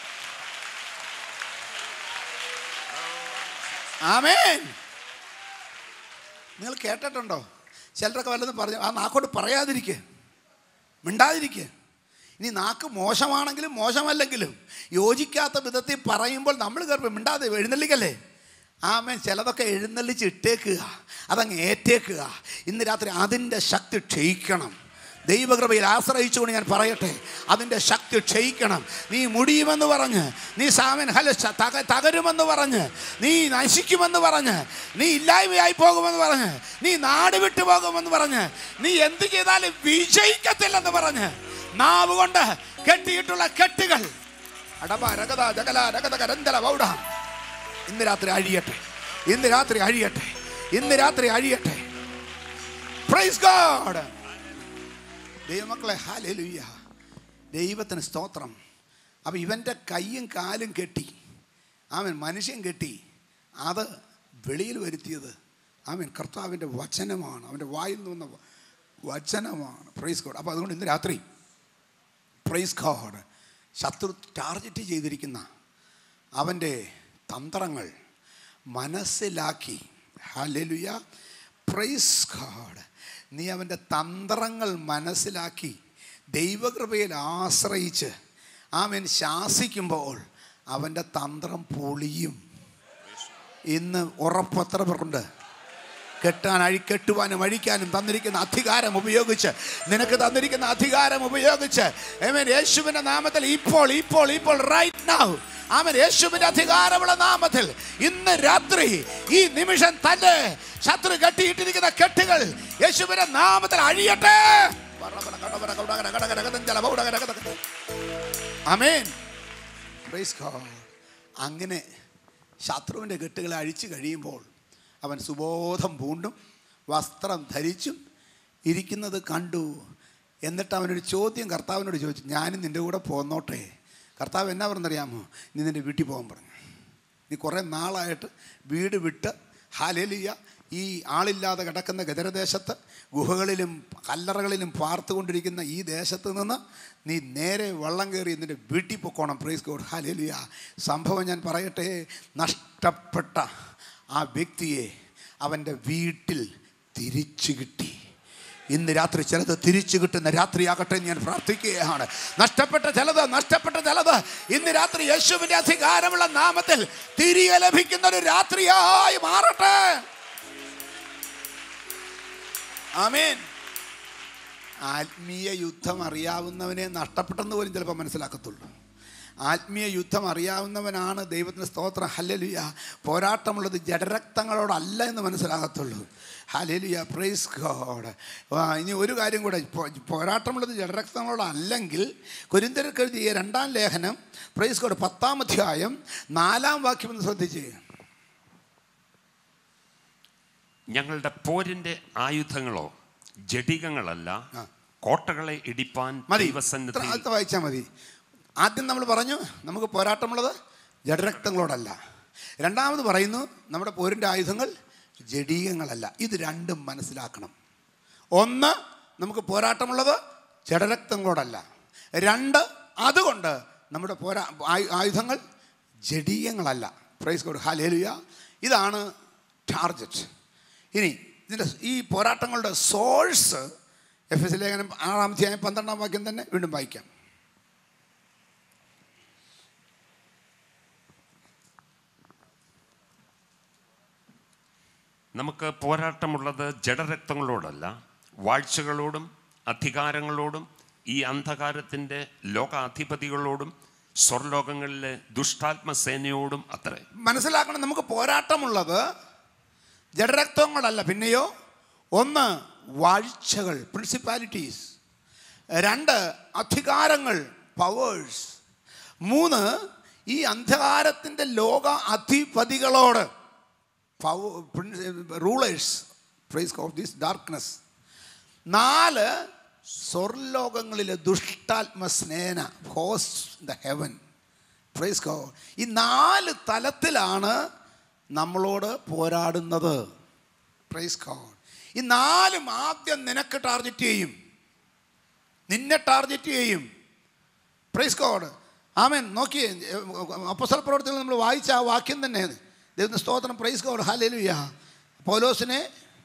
ആമേൻ നിങ്ങൾ കേട്ടിട്ടുണ്ടോ ചിലരൊക്കെ വല്ലതും പറഞ്ഞു ആ നാക്കോട്ട് പറയാതിരിക്കുക മിണ്ടാതിരിക്കുക ഇനി നാക്ക് മോശമാണെങ്കിലും മോശമല്ലെങ്കിലും യോജിക്കാത്ത വിധത്തിൽ പറയുമ്പോൾ നമ്മൾ കയറി മിണ്ടാതെ എഴുന്നള്ളിക്കല്ലേ ആമേൻ ചിലതൊക്കെ എഴുന്നള്ളിച്ച് ഇട്ടേക്കുക അതങ്ങ് ഏറ്റേക്കുക ഇന്ന് രാത്രി അതിൻ്റെ ശക്തി ക്ഷയിക്കണം ദൈവകൃപയിൽ ആശ്രയിച്ചുകൊണ്ട് ഞാൻ പറയട്ടെ അതിൻ്റെ ശക്തി ക്ഷയിക്കണം നീ മുടിയുമെന്ന് പറഞ്ഞ് നീ സാമൻ ഹല ശ- തക തകരുമെന്ന് പറഞ്ഞ് നീ നശിക്കുമെന്ന് പറഞ്ഞ് നീ ഇല്ലായ്മയായി പോകുമെന്ന് പറഞ്ഞ് നീ നാട് വിട്ടു പോകുമെന്ന് പറഞ്ഞ് നീ എന്ത് ചെയ്താലും വിജയിക്കത്തില്ലെന്ന് പറഞ്ഞ് നാവ് കൊണ്ട് കെട്ടിയിട്ടുള്ള കെട്ടുകൾ അടബ രഗത ജഗല രഗത കരന്തല വൗഡ ഇന്ന് രാത്രി അഴിയട്ടെ ഇന്ന് രാത്രി അഴിയട്ടെ ഇന്ന് രാത്രി അഴിയട്ടെ പ്രൈസ് ഗോഡ് ദൈവമക്കളെ ഹാലലുയ്യ ദൈവത്തിന് സ്തോത്രം അപ്പം ഇവൻ്റെ കൈയും കാലും കെട്ടി അവൻ മനുഷ്യൻ കെട്ടി അത് വെളിയിൽ വരുത്തിയത് അവൻ കർത്താവിൻ്റെ വചനമാണ് അവൻ്റെ വായിൽ നിന്ന് വന്ന വചനമാണ് പ്രൈസ് ഗോഡ് അപ്പോൾ അതുകൊണ്ട് ഇന്ന് രാത്രി പ്രൈസ് ഗോഡ് ശത്രു ടാർഗറ്റ് ചെയ്തിരിക്കുന്ന അവൻ്റെ തന്ത്രങ്ങൾ മനസ്സിലാക്കി ഹാലലുയ പ്രൈസ് ഗോഡ് നീ അവൻ്റെ തന്ത്രങ്ങൾ മനസ്സിലാക്കി ദൈവകൃപയിൽ ആശ്രയിച്ച് അവൻ ശാസിക്കുമ്പോൾ അവൻ്റെ തന്ത്രം പൊളിയും ഇന്ന് ഉറപ്പത്ര പേർക്കുണ്ട് കെട്ടാൻ അഴി കെട്ടുവാനും അഴിക്കാനും തന്നിരിക്കുന്ന അധികാരം ഉപയോഗിച്ച് നിനക്ക് തന്നിരിക്കുന്ന അധികാരം ഉപയോഗിച്ച് അവൻ യേശുവിൻ്റെ നാമത്തിൽ ഇപ്പോൾ ഇപ്പോൾ ഇപ്പോൾ റൈറ്റ് നൗ അവൻ യേശുവിൻ്റെ അധികാരമുള്ള നാമത്തിൽ ഇന്ന് രാത്രി ഈ നിമിഷം തന്നെ ശത്രു കെട്ടിയിട്ടിരിക്കുന്ന കെട്ടുകൾ യേശുവിൻ്റെ നാമത്തിൽ അഴിയട്ടെ അമേൻ Praise God. അങ്ങനെ ശത്രുവിൻ്റെ കെട്ടുകളെ അഴിച്ചു കഴിയുമ്പോൾ അവൻ സുബോധം പൂണ്ടും വസ്ത്രം ധരിച്ചും ഇരിക്കുന്നത് കണ്ടു എന്നിട്ട് അവനൊരു ചോദ്യം കർത്താവിനോട് ചോദിച്ചു ഞാനും നിൻ്റെ കൂടെ പോന്നോട്ടെ കർത്താവ് എന്നാ പറഞ്ഞറിയാമോ നീ നിൻ്റെ വീട്ടിൽ പോകാൻ പറഞ്ഞു നീ കുറേ നാളായിട്ട് വീട് വിട്ട് ഹാലേലിയ ഈ ആളില്ലാതെ കിടക്കുന്ന ഗദരദേശത്ത് ഗുഹകളിലും കല്ലറകളിലും പാർത്തുകൊണ്ടിരിക്കുന്ന ഈ ദേശത്ത് നിന്ന് നീ നേരെ വെള്ളം കയറി നിൻ്റെ വീട്ടിൽ പൊക്കോണം പ്രൈസ് ഗോഡ് ഹാലേലിയ സംഭവം ഞാൻ പറയട്ടെ നഷ്ടപ്പെട്ട ആ വ്യക്തിയെ അവൻ്റെ വീട്ടിൽ തിരിച്ചു കിട്ടി ഇന്ന് രാത്രി ചിലത് തിരിച്ചു കിട്ടുന്ന രാത്രിയാകട്ടെ എന്ന് ഞാൻ പ്രാർത്ഥിക്കുകയാണ് നഷ്ടപ്പെട്ട ചിലത് നഷ്ടപ്പെട്ട ചിലത് ഇന്ന് രാത്രി യേശുവിൻ്റെ അധികാരമുള്ള നാമത്തിൽ തിരികെ ലഭിക്കുന്ന ഒരു രാത്രിയായി മാറട്ടെ ആമേൻ ആത്മീയ യുദ്ധം അറിയാവുന്നവനെ നഷ്ടപ്പെട്ടെന്ന് പോലും ചിലപ്പോൾ മനസ്സിലാക്കത്തുള്ളൂ ആത്മീയ യുദ്ധം അറിയാവുന്നവനാണ് ദൈവത്തിന് സ്തോത്രം ഹല്ലലുയ പോരാട്ടമുള്ളത് ജഡരക്തങ്ങളോടല്ല എന്ന് മനസ്സിലാകത്തുള്ളൂ ഹലലുയ പ്രൈസ് ഗോഡ് ഇനി ഒരു കാര്യം കൂടെ പോ- പോരാട്ടമുള്ളത് ജഡരക്തങ്ങളോടല്ലെങ്കിൽ കുരിന്തർക്ക് എഴുതിയ രണ്ടാം ലേഖനം പ്രൈസ് ഗോഡ് പത്താം അധ്യായം നാലാം വാക്യം ഒന്ന് ശ്രദ്ധിച്ച് ഞങ്ങളുടെ പോരിന്റെ ആയുധങ്ങളോ ജഡികങ്ങളല്ല ആ. കോട്ടകളെ ഇടിപ്പാൻ മതി ദൈവസന്നിധിയിൽ ഇത്ര- അടുത്ത വായിച്ചാൽ മതി ആദ്യം നമ്മൾ പറഞ്ഞു നമുക്ക് പോരാട്ടമുള്ളത് ജഡരക്തങ്ങളോടല്ല രണ്ടാമത് പറയുന്നു നമ്മുടെ പോരിൻ്റെ ആയുധങ്ങൾ ജഡീയങ്ങളല്ല ഇത് രണ്ടും മനസ്സിലാക്കണം ഒന്ന് നമുക്ക് പോരാട്ടമുള്ളത് ജഡരക്തങ്ങളോടല്ല രണ്ട് അതുകൊണ്ട് നമ്മുടെ പോരാ ആയു- ആയുധങ്ങൾ ജഡീയങ്ങളല്ല പ്രൈസ് കോഡ് ഹാലേലുയ ഇതാണ് ടാർജറ്റ് ഇനി ഇതിൻ്റെ ഈ പോരാട്ടങ്ങളുടെ സോഴ്സ് എഫ് എസ് ലേഖനം ആറാം അധ്യായം പന്ത്രണ്ടാം വാക്യം തന്നെ വീണ്ടും വായിക്കാം നമുക്ക് പോരാട്ടമുള്ളത് ജഡരക്തങ്ങളോടല്ല വാഴ്ചകളോടും അധികാരങ്ങളോടും ഈ അന്ധകാരത്തിൻ്റെ ലോകാധിപതികളോടും സ്വർലോകങ്ങളിലെ ദുഷ്ടാത്മസേനയോടും അത്രേ മനസ്സിലാക്കണം നമുക്ക് പോരാട്ടമുള്ളത് ജഡരക്തങ്ങളല്ല പിന്നെയോ ഒന്ന് വാഴ്ചകൾ പ്രിൻസിപ്പാലിറ്റീസ് രണ്ട് അധികാരങ്ങൾ പവേഴ്സ് മൂന്ന് ഈ അന്ധകാരത്തിൻ്റെ ലോക അധിപതികളോട് rulers praise of this darkness നാല് സ്വർലോകങ്ങളിലെ ദുഷ്ടാത്മ സ്നേന ഹോസ് ദ ഹെവൻ പ്രൈസ് ഗോ ഈ നാല് തലത്തിലാണ് നമ്മളോട് പോരാടുന്നത് പ്രൈസ് ഗോ ഈ നാലും ആദ്യം നിനക്ക് ടാർഗറ്റ് ചെയ്യും നിന്നെ ടാർഗറ്റ് ചെയ്യും പ്രൈസ് ഗോഡ് ആമേൻ നോക്കി അപ്പസൽ പ്രവർത്തികൾ നമ്മൾ വായിച്ച ആ വാക്യം തന്നെ ദൈവത്തിന് സ്തോത്രം പ്രൈസ് ഗോഡ് ഹാലേലുയ പൗലോസിനെ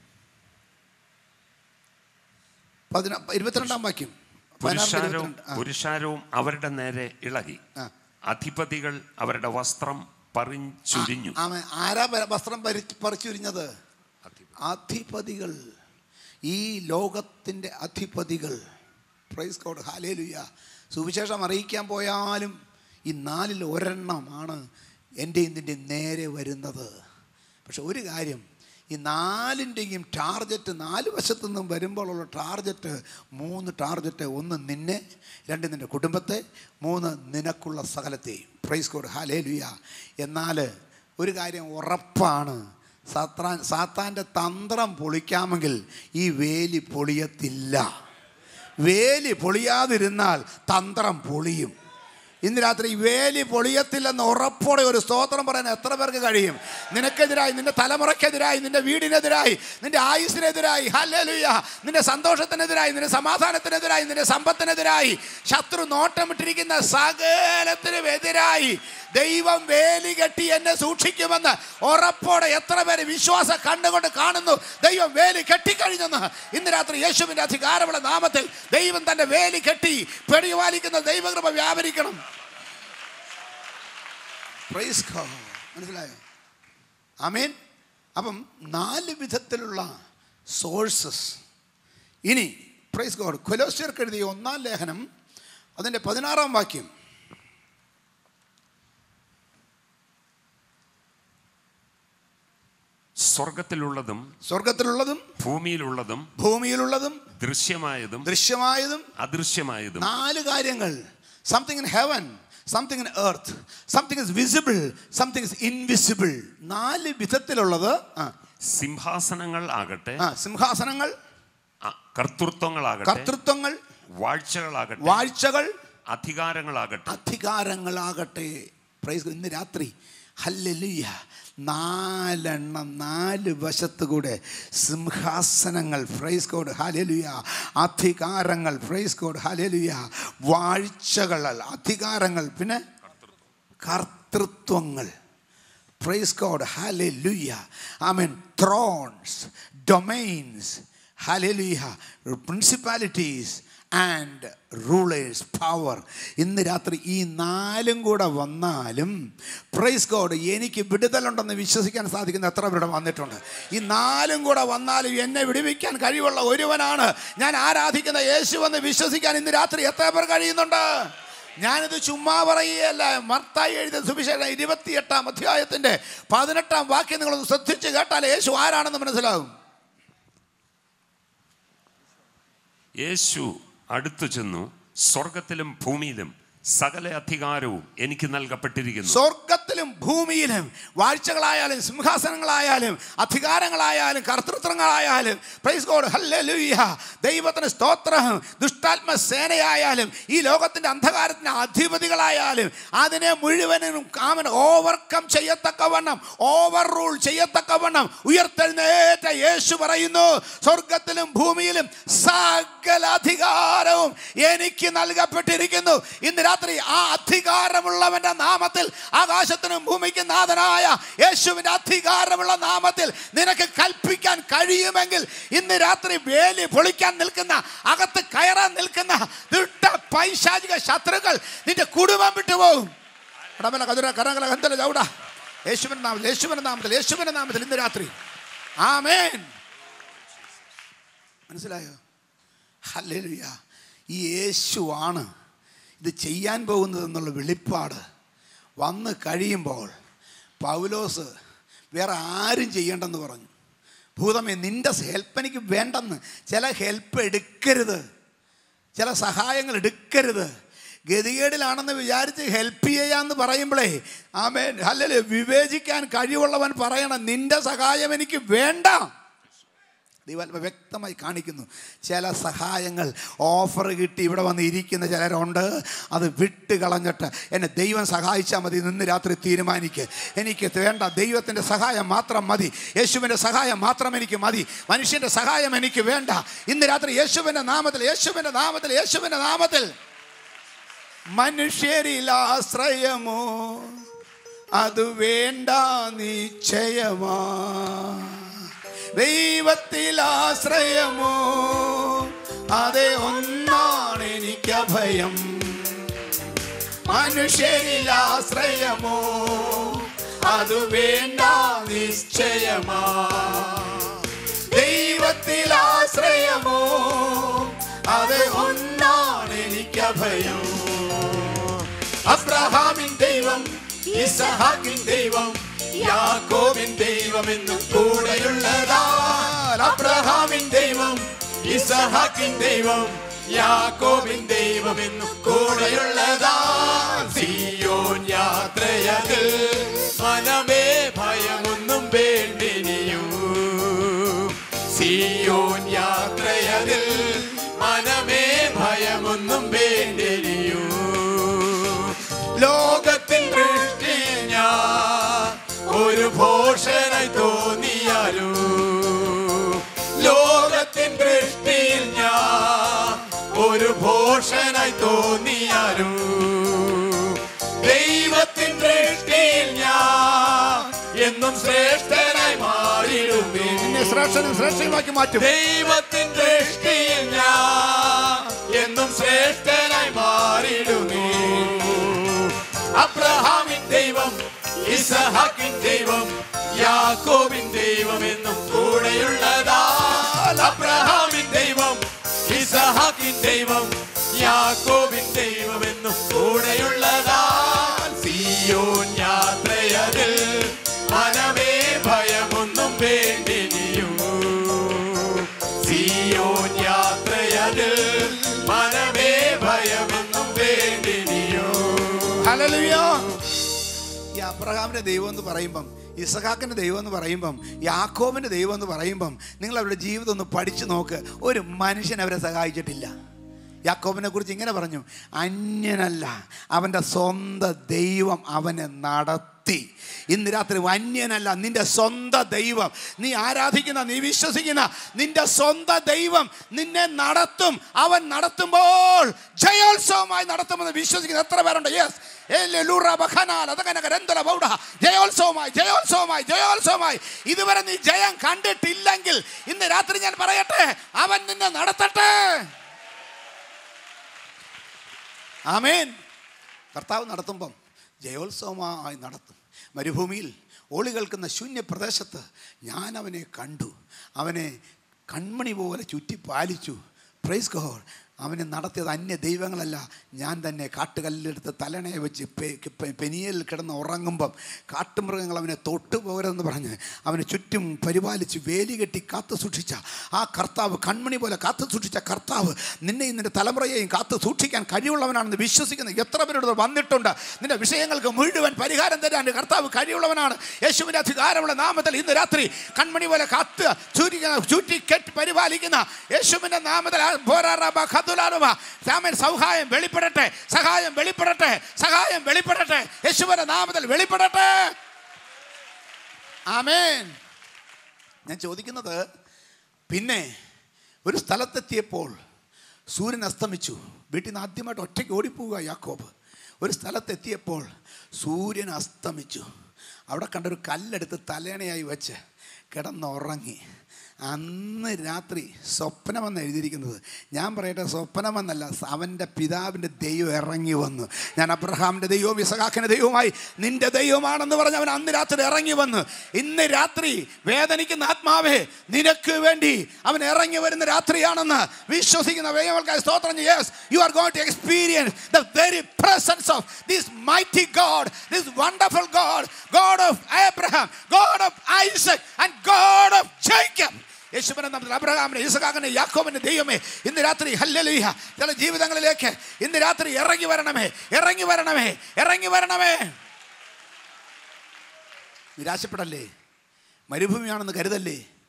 പതിന ഇരുപത്തിരണ്ടാം വാക്യം പതിനാറിന്റെ പുരുഷാരവും ഇരുപത്തിരണ്ട്. ആ, പുരുഷാരവും അവരുടെ നേരെ ഇളകി ആ. അധിപതികൾ അവരുടെ വസ്ത്രം പറിഞ്ചുരിഞ്ഞു ആമേൻ ആരാ പ- വസ്ത്രം പരി പറിച്ചുരിഞ്ഞത് അധിപതികൾ ഈ ലോകത്തിൻ്റെ അധിപതികൾ പ്രൈസ് കോഡ് ഹാലേലുയ സുവിശേഷം അറിയിക്കാൻ പോയാലും ഈ നാലിൽ ഒരെണ്ണമാണ് എൻ്റെ ഇതിൻ്റെ നേരെ വരുന്നത് പക്ഷെ ഒരു കാര്യം ഈ നാലിൻ്റെയും ടാർജറ്റ് നാല് വശത്തു നിന്നും വരുമ്പോഴുള്ള ടാർജറ്റ് മൂന്ന് ടാർജറ്റ് ഒന്ന് നിന്നെ രണ്ട് നിൻ്റെ കുടുംബത്തെ മൂന്ന് നിനക്കുള്ള സകലത്തെയും പ്രൈസ് കോഡ് ഹാലേ ലുയ എന്നാൽ ഒരു കാര്യം ഉറപ്പാണ് സാത്താൻ സാത്താൻ്റെ തന്ത്രം പൊളിക്കാമെങ്കിൽ ഈ വേലി പൊളിയത്തില്ല വേലി പൊളിയാതിരുന്നാൽ തന്ത്രം പൊളിയും ഇന്ന് രാത്രി ഈ വേലി പൊളിയത്തില്ലെന്ന് ഉറപ്പോടെ ഒരു സ്തോത്രം പറയാൻ എത്ര പേർക്ക് കഴിയും നിനക്കെതിരായി നിന്റെ തലമുറയ്ക്കെതിരായി നിന്റെ വീടിനെതിരായി നിന്റെ ആയുസിനെതിരായി ഹല്ലേലൂയ നിന്റെ സന്തോഷത്തിനെതിരായി നിന്റെ സമാധാനത്തിനെതിരായി നിന്റെ സമ്പത്തിനെതിരായി ശത്രു നോട്ടമിട്ടിരിക്കുന്ന സകലത്തിനും എതിരായി ദൈവം വേലി കെട്ടി എന്നെ സൂക്ഷിക്കുമെന്ന് ഉറപ്പോടെ എത്ര പേര് വിശ്വാസ കണ്ണുകൊണ്ട് കാണുന്നു ദൈവം വേലി കെട്ടിക്കഴിഞ്ഞെന്ന് ഇന്ന് രാത്രി യേശുവിൻ്റെ അധികാരമുള്ള നാമത്തിൽ ദൈവം തന്റെ വേലി കെട്ടി പെടിവാലിക്കുന്ന ദൈവകൃപ വ്യാപരിക്കണം Praise God. മനസ്സിലായോ അമേൻ അപ്പം നാല് വിധത്തിലുള്ള സോഴ്സസ് ഇനി പ്രൈസ് ഗോഡ് കൊലോസ്യർക്ക് എഴുതിയ ഒന്നാം ലേഖനം അതിൻ്റെ പതിനാറാം വാക്യം സ്വർഗത്തിലുള്ളതും സ്വർഗത്തിലുള്ളതും ഭൂമിയിലുള്ളതും ഭൂമിയിലുള്ളതും ദൃശ്യമായതും ദൃശ്യമായതും അദൃശ്യമായതും നാല് കാര്യങ്ങൾ something in heaven something in earth something is visible something is invisible നാല് വിധത്തിലുള്ളത് ആ, സിംഹാസനങ്ങൾ ആകട്ടെ ആ, സിംഹാസനങ്ങൾ ആ, കർത്തൃത്വങ്ങളാകട്ടെ കർത്തൃത്വങ്ങൾ വാഴ്ചകളാകട്ടെ വാഴ്ചകൾ അധികാരങ്ങളാകട്ടെ അധികാരങ്ങളാകട്ടെ പ്രൈസ് ഇന്ന് രാത്രി ഹല്ലേലൂയ നാലെണ്ണം നാല് വശത്ത് കൂടെ സിംഹാസനങ്ങൾ ഫ്രൈസ് കോഡ് ഹല്ലേലൂയ അധികാരങ്ങൾ ഫ്രൈസ് കോഡ് ഹല്ലേലൂയ വാഴ്ചകൾ അധികാരങ്ങൾ പിന്നെ കർത്തൃത്വങ്ങൾ പ്രൈസ് ഗോഡ് ഹല്ലേലൂയ ആമേൻ ത്രോൺസ് ഡൊമൈൻസ് ഹല്ലേലൂയ പ്രിൻസിപ്പാലിറ്റീസ് ആൻഡ് റൂളേഴ്സ് പവർ ഇന്ന് രാത്രി ഈ നാലും കൂടെ വന്നാലും പ്രൈസ് ഗോഡ് എനിക്ക് വിടുതലുണ്ടെന്ന് വിശ്വസിക്കാൻ സാധിക്കുന്ന എത്ര പേരുടെ വന്നിട്ടുണ്ട് ഈ നാലും കൂടെ വന്നാലും എന്നെ വിടുവിക്കാൻ കഴിവുള്ള ഒരുവനാണ് ഞാൻ ആരാധിക്കുന്ന യേശുവെന്ന് വിശ്വസിക്കാൻ ഇന്ന് രാത്രി എത്ര പേർ കഴിയുന്നുണ്ട് ഞാനിത് ചുമ്മാ പറയുകയല്ല മർത്തായി എഴുതിയ സുവിശേഷം ഇരുപത്തിയെട്ടാം അധ്യായത്തിന്റെ പതിനെട്ടാം വാക്യം നിങ്ങളൊന്ന് ശ്രദ്ധിച്ച് കേട്ടാൽ യേശു ആരാണെന്ന് മനസ്സിലാകും യേശു അടുത്തു ചെന്നു സ്വർഗത്തിലും ഭൂമിയിലും സകല അധികാരവും എനിക്ക് നൽകപ്പെട്ടിരിക്കുന്നു സ്വർഗത്തിലും ഭൂമിയിലും വാഴ്ചകളായാലും സിംഹാസനങ്ങളായാലും അധികാരങ്ങളായാലും കർത്തൃത്വങ്ങളായാലും പ്രൈസ് ഗോഡ് ഹല്ലേലൂയ ദൈവത്തിന് സ്തോത്രം ദുഷ്ടാത്മ സേനയായാലും ഈ ലോകത്തിൻ്റെ അന്ധകാരത്തിന് അധിപതികളായാലും അതിനെ മുഴുവനും കാമൻ ഓവർകം ചെയ്യത്തക്കവണ്ണം ഓവർ റൂൾ ചെയ്യത്തക്കവണ്ണം ഉയർത്തെഴുന്നേറ്റ യേശു പറയുന്നു സ്വർഗത്തിലും ഭൂമിയിലും സകല അധികാരവും എനിക്ക് നൽകപ്പെട്ടിരിക്കുന്നു ഇന്ന് രാത്രി ആ അധികാരമുള്ളവന്റെ നാമത്തിൽ ആകാശത്തിനും ഭൂമിക്കും നാഥനായ യേശുവിന്റെ അധികാരമുള്ള നാമത്തിൽ നിനക്ക് കൽപ്പിക്കാൻ കഴിയുമെങ്കിൽ ഇന്ന് രാത്രി വേലി പൊളിക്കാൻ നിൽക്കുന്ന അകത്ത് കയറാൻ നിൽക്കുന്ന ദുഷ്ട പൈശാചിക ശത്രുക്കൾ നിന്റെ കുടുംബം വിട്ടുപോകും എടമല കതുര കരകല കന്തല ചൗട യേശുവിന്റെ നാമത്തിൽ യേശുവിന്റെ നാമത്തിൽ യേശുവിന്റെ നാമത്തിൽ ഇന്ന് രാത്രി ആമേൻ മനസ്സിലായോ ഹല്ലേലൂയ ഈ യേശുവാണ് ഇത് ചെയ്യാൻ പോകുന്നത് എന്നുള്ള വെളിപ്പാട് വന്ന് കഴിയുമ്പോൾ പൗലോസ് വേറെ ആരും ചെയ്യേണ്ടെന്ന് പറഞ്ഞു ഭൂതമേ നിന്റെ ഹെൽപ്പ് എനിക്ക് വേണ്ടെന്ന് ചില ഹെൽപ്പ് എടുക്കരുത് ചില സഹായങ്ങൾ എടുക്കരുത് ഗതികേടിലാണെന്ന് വിചാരിച്ച് ഹെൽപ്പ് ചെയ്യാന്ന് പറയുമ്പോഴേ ആമേൻ അല്ലല്ലേ വിവേചിക്കാൻ കഴിവുള്ളവൻ പറയണം നിന്റെ സഹായം എനിക്ക് വേണ്ട ദൈവം വ്യക്തമായി കാണിക്കുന്നു ചില സഹായങ്ങൾ ഓഫർ കിട്ടി ഇവിടെ വന്ന് ഇരിക്കുന്ന ചിലരുണ്ട് അത് വിട്ട് കളഞ്ഞിട്ട് എന്നെ ദൈവം സഹായിച്ചാൽ മതി ഇന്ന് രാത്രി തീരുമാനിക്ക് എനിക്ക് വേണ്ട ദൈവത്തിൻ്റെ സഹായം മാത്രം മതി യേശുവിൻ്റെ സഹായം മാത്രം എനിക്ക് മതി മനുഷ്യൻ്റെ സഹായം എനിക്ക് വേണ്ട ഇന്ന് രാത്രി യേശുവിൻ്റെ നാമത്തിൽ യേശുവിൻ്റെ നാമത്തിൽ യേശുവിൻ്റെ നാമത്തിൽ മനുഷ്യരിൽ ആശ്രയമോ അത് വേണ്ട നിശ്ചയമാ ദൈവത്തിൽ ആശ്രയമോ അതെ ഒന്നാണ് എനിക്ക് അഭയം മനുഷ്യരിൽ ആശ്രയമോ അത് വേണ്ട നിശ്ചയമാ ദൈവത്തിൽ ആശ്രയമോ അത് ഒന്നാണ് എനിക്ക് അഭയം അബ്രഹാമിൻ ദൈവം ഇസഹാക്കിൻ ദൈവം യാക്കോബിൻ ദൈവം എന്നും കൂടെയുള്ളതാ അബ്രഹാമിൻ ദൈവം ഇസഹാക്കിൻ ദൈവം യാക്കോബിൻ ദൈവം എന്നും കൂടെയുള്ളതാ സിയോൻ യാത്രയതിൽ മനമേ ഭയമൊന്നും വേണ്ടിനിയൂ സിയോൻ യാത്രയതിൽ മനമേ ഭയമൊന്നും വേണ്ടിനിയൂ ലോകത്തിൻ ദൃഷ്ടിയിൽ ഞാൻ ഒരു ഭോഷനായി തോന്നിയാലോ ലോകത്തിൻ ദൃഷ്ടിയിൽ ഞാൻ ഒരു ഭോഷനായി തോന്നിയാലോ ദൈവത്തിൻ ദൃഷ്ടിയിൽ ഞാൻ എന്നും ശ്രേഷ്ഠനായി മാറിയിടുമേ ശ്രേഷ്ഠനും ശ്രേഷ്ഠനുമാക്കി മാറ്റും ദൈവത്തിൻ ദൃഷ്ടിയിൽ ഞാൻ എന്നും ശ്രേഷ്ഠനായി മാറിയിടുമേ അബ്രഹാമിൻ ദൈവം ഇസഹാക്കിൻ ദൈവം യാക്കോബിൻ ദൈവം എന്നും കൂടെയുള്ളതാ അബ്രഹാമിൻ ദൈവം ഇസഹാക്കിൻ ദൈവം യാക്കോബിൻ ദൈവം എന്നും കൂടെയുള്ളതാ സിയോൻ യാത്രയതിൽ മനമേ ഭയമൊന്നും വേണ്ടിനിയൂ സിയോൻ യാത്രയതിൽ മനമേ ഭയമൊന്നും വേണ്ടിനിയോ ഹല്ലേലൂയ ഈ അബ്രഹാമിൻ്റെ ദൈവം എന്ന് പറയുമ്പം ഇസഹാക്കിൻ്റെ ദൈവം എന്ന് പറയുമ്പം യാക്കോബിൻ്റെ ദൈവം എന്ന് പറയുമ്പം നിങ്ങൾ അവരുടെ ജീവിതം ഒന്ന് പഠിച്ചു നോക്ക് ഒരു മനുഷ്യൻ അവരെ സഹായിച്ചിട്ടില്ല യാക്കോബിനെ കുറിച്ച് ഇങ്ങനെ പറഞ്ഞു അന്യനല്ല അവൻ്റെ സ്വന്തം ദൈവം അവനെ നടത്തി ഇന്ന് രാത്രി അന്യനല്ല നിന്റെ സ്വന്തം ദൈവം നീ ആരാധിക്കുന്ന നീ വിശ്വസിക്കുന്ന നിന്റെ സ്വന്തം ദൈവം നിന്നെ നടത്തും അവൻ നടത്തുമ്പോൾ ജയോത്സവമായി നടത്തുമെന്ന് വിശ്വസിക്കുന്ന എത്ര പേരുണ്ട് യെസ് ജയോത്സവമായി ജയോത്സവമായി ജയോത്സവമായി ഇതുവരെ നീ ജയം കണ്ടിട്ടില്ലെങ്കിൽ ഇന്ന് രാത്രി ഞാൻ പറയട്ടെ അവൻ നിന്നെ നടത്തട്ടെ ആമേൻ കർത്താവ് നടത്തുമ്പം ജയോത്സവമായി നടത്തും മരുഭൂമിയിൽ ഓളി കേൾക്കുന്ന ശൂന്യ പ്രദേശത്ത് ഞാൻ അവനെ കണ്ടു അവനെ കൺമണി പോലെ ചുറ്റി പാലിച്ചു പ്രൈസ് ഗോഡ് അവനെ നടത്തിയത് അന്യ ദൈവങ്ങളല്ല ഞാൻ തന്നെ കാട്ടുകല്ലെടുത്ത് തലണയെ വെച്ച് പെ- പെ- പെനിയലിൽ കിടന്ന് ഉറങ്ങുമ്പം കാട്ടുമൃഗങ്ങൾ അവനെ തൊട്ടു പോകരുതെന്ന് പറഞ്ഞ് അവനെ ചുറ്റും പരിപാലിച്ച് വേലി കെട്ടി കാത്തു സൂക്ഷിച്ച ആ കർത്താവ് കൺമണി പോലെ കാത്തു സൂക്ഷിച്ച കർത്താവ് നിന്നെയും നിന്റെ തലമുറയെയും കാത്തു സൂക്ഷിക്കാൻ കഴിവുള്ളവനാണെന്ന് വിശ്വസിക്കുന്ന എത്ര പേരോട് വന്നിട്ടുണ്ട് നിന്റെ വിഷയങ്ങൾക്ക് മുഴുവൻ പരിഹാരം തരാൻ കർത്താവ് കഴിവുള്ളവനാണ് യേശുവിൻ്റെ അധികാരമുള്ള നാമത്തിൽ ഇന്ന് രാത്രി കൺമണി പോലെ കാത്ത് ചൂരിക്കുന്ന ചുറ്റി കെട്ടി പരിപാലിക്കുന്ന യേശുവിൻ്റെ നാമത്തിൽ ആ പോരാറബ ഖദുലാലുബ. രാമൻ സൗഹായം വെളിപ്പെടട്ടെ സഹായം വെളിപ്പെടട്ടെ സഹായം വെളിപ്പെടട്ടെ യേശുവിൻ്റെ നാമത്തിൽ വെളിപ്പെടട്ടെ ആമേൻ ഞാൻ ചോദിക്കുന്നത് പിന്നെ ഒരു സ്ഥലത്തെത്തിയപ്പോൾ സൂര്യൻ അസ്തമിച്ചു വീട്ടിൽ നിന്ന് ആദ്യമായിട്ട് ഒറ്റയ്ക്ക് ഓടിപ്പോവുക യാക്കോബ് ഒരു സ്ഥലത്തെത്തിയപ്പോൾ സൂര്യൻ അസ്തമിച്ചു അവിടെ കണ്ടൊരു കല്ലെടുത്ത് തലേണയായി വെച്ച് കിടന്നുറങ്ങി അന്ന് രാത്രി സ്വപ്നമെന്ന് എഴുതിയിരിക്കുന്നത് ഞാൻ പറയട്ടെ സ്വപ്നമെന്നല്ല അവൻ്റെ പിതാവിൻ്റെ ദൈവം ഇറങ്ങി വന്നു ഞാൻ അബ്രഹാമിൻ്റെ ദൈവവും ഇസഹാക്കിൻ്റെ ദൈവവുമായി നിന്റെ ദൈവമാണെന്ന് പറഞ്ഞ് അവൻ അന്ന് രാത്രി ഇറങ്ങി വന്നു ഇന്ന് രാത്രി വേദനിക്കുന്ന ആത്മാവേ നിനക്ക് വേണ്ടി അവൻ ഇറങ്ങി വരുന്ന രാത്രിയാണെന്ന് വിശ്വസിക്കുന്ന വേഗങ്ങൾക്കായി സ്തോത്രം yes you are going to experience the very presence of this mighty God this wonderful God God of Abraham, God of Isaac, and God of Jacob. യേശുവിനെ നമ്മൾ അബ്രഹാമിനെ ഇസഹാക്കിനെ യാക്കോബിന്റെ ദൈവമേ ഇന്ന് രാത്രി ഹല്ലലുയ ചില ജീവിതങ്ങളിലേക്ക് ഇന്ന് രാത്രി ഇറങ്ങി വരണമേ ഇറങ്ങി വരണമേ ഇറങ്ങി വരണമേ നിരാശപ്പെടല്ലേ മരുഭൂമിയാണെന്ന് കരുതല്ലേ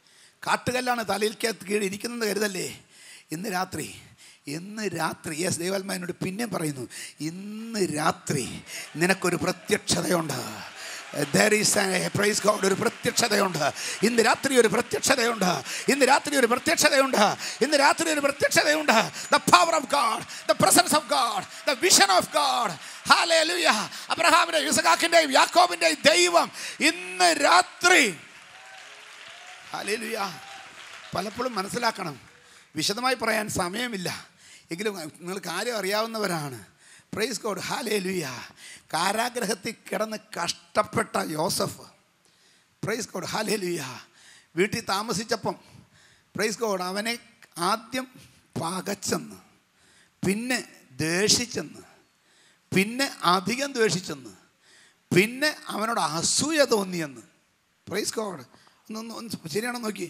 കാട്ടുകല്ലാണ് തലയിൽക്കകത്ത് കീഴിൽ ഇരിക്കുന്നത് കരുതല്ലേ ഇന്ന് രാത്രി ഇന്ന് രാത്രി യെസ് ദൈവാത്മാവിനോട് പിന്നെ പറയുന്നു ഇന്ന് രാത്രി നിനക്കൊരു പ്രത്യക്ഷതയുണ്ട് There is a praise God ഒരു പ്രത്യക്ഷതയുണ്ട് ഇന്ന് രാത്രി ഒരു പ്രത്യക്ഷതയുണ്ട് ഇന്ന് രാത്രി ഒരു പ്രത്യക്ഷതയുണ്ട് ഇന്ന് രാത്രി ഒരു പ്രത്യക്ഷതയുണ്ട് the power of God the presence of God the vision of God ഹാലൂയ അബ്രഹാമിന്റെ ഇസഹാക്കിന്റെയും യാക്കോബിന്റെയും ദൈവം ഇന്ന് രാത്രി ഹാലൂയ പലപ്പോഴും മനസ്സിലാക്കണം വിശദമായി പറയാൻ സമയമില്ല എങ്കിലും നിങ്ങൾ കാര്യം അറിയാവുന്നവരാണ് പ്രൈസ് ഗോഡ് ഹാലേ ലുയ കാരാഗ്രഹത്തിൽ കിടന്ന് കഷ്ടപ്പെട്ട യോസഫ് പ്രൈസ് ഗോഡ് ഹാലേ ലുയ വീട്ടിൽ താമസിച്ചപ്പം പ്രൈസ് ഗോഡ് അവനെ ആദ്യം പകച്ചെന്ന് പിന്നെ ദേഷിച്ചെന്ന് പിന്നെ അധികം ദ്വേഷിച്ചെന്ന് പിന്നെ അവനോട് അസൂയ തോന്നിയെന്ന് പ്രൈസ് ഗോഡ് ഒന്ന് ഒന്ന് ശരിയാണോ നോക്കി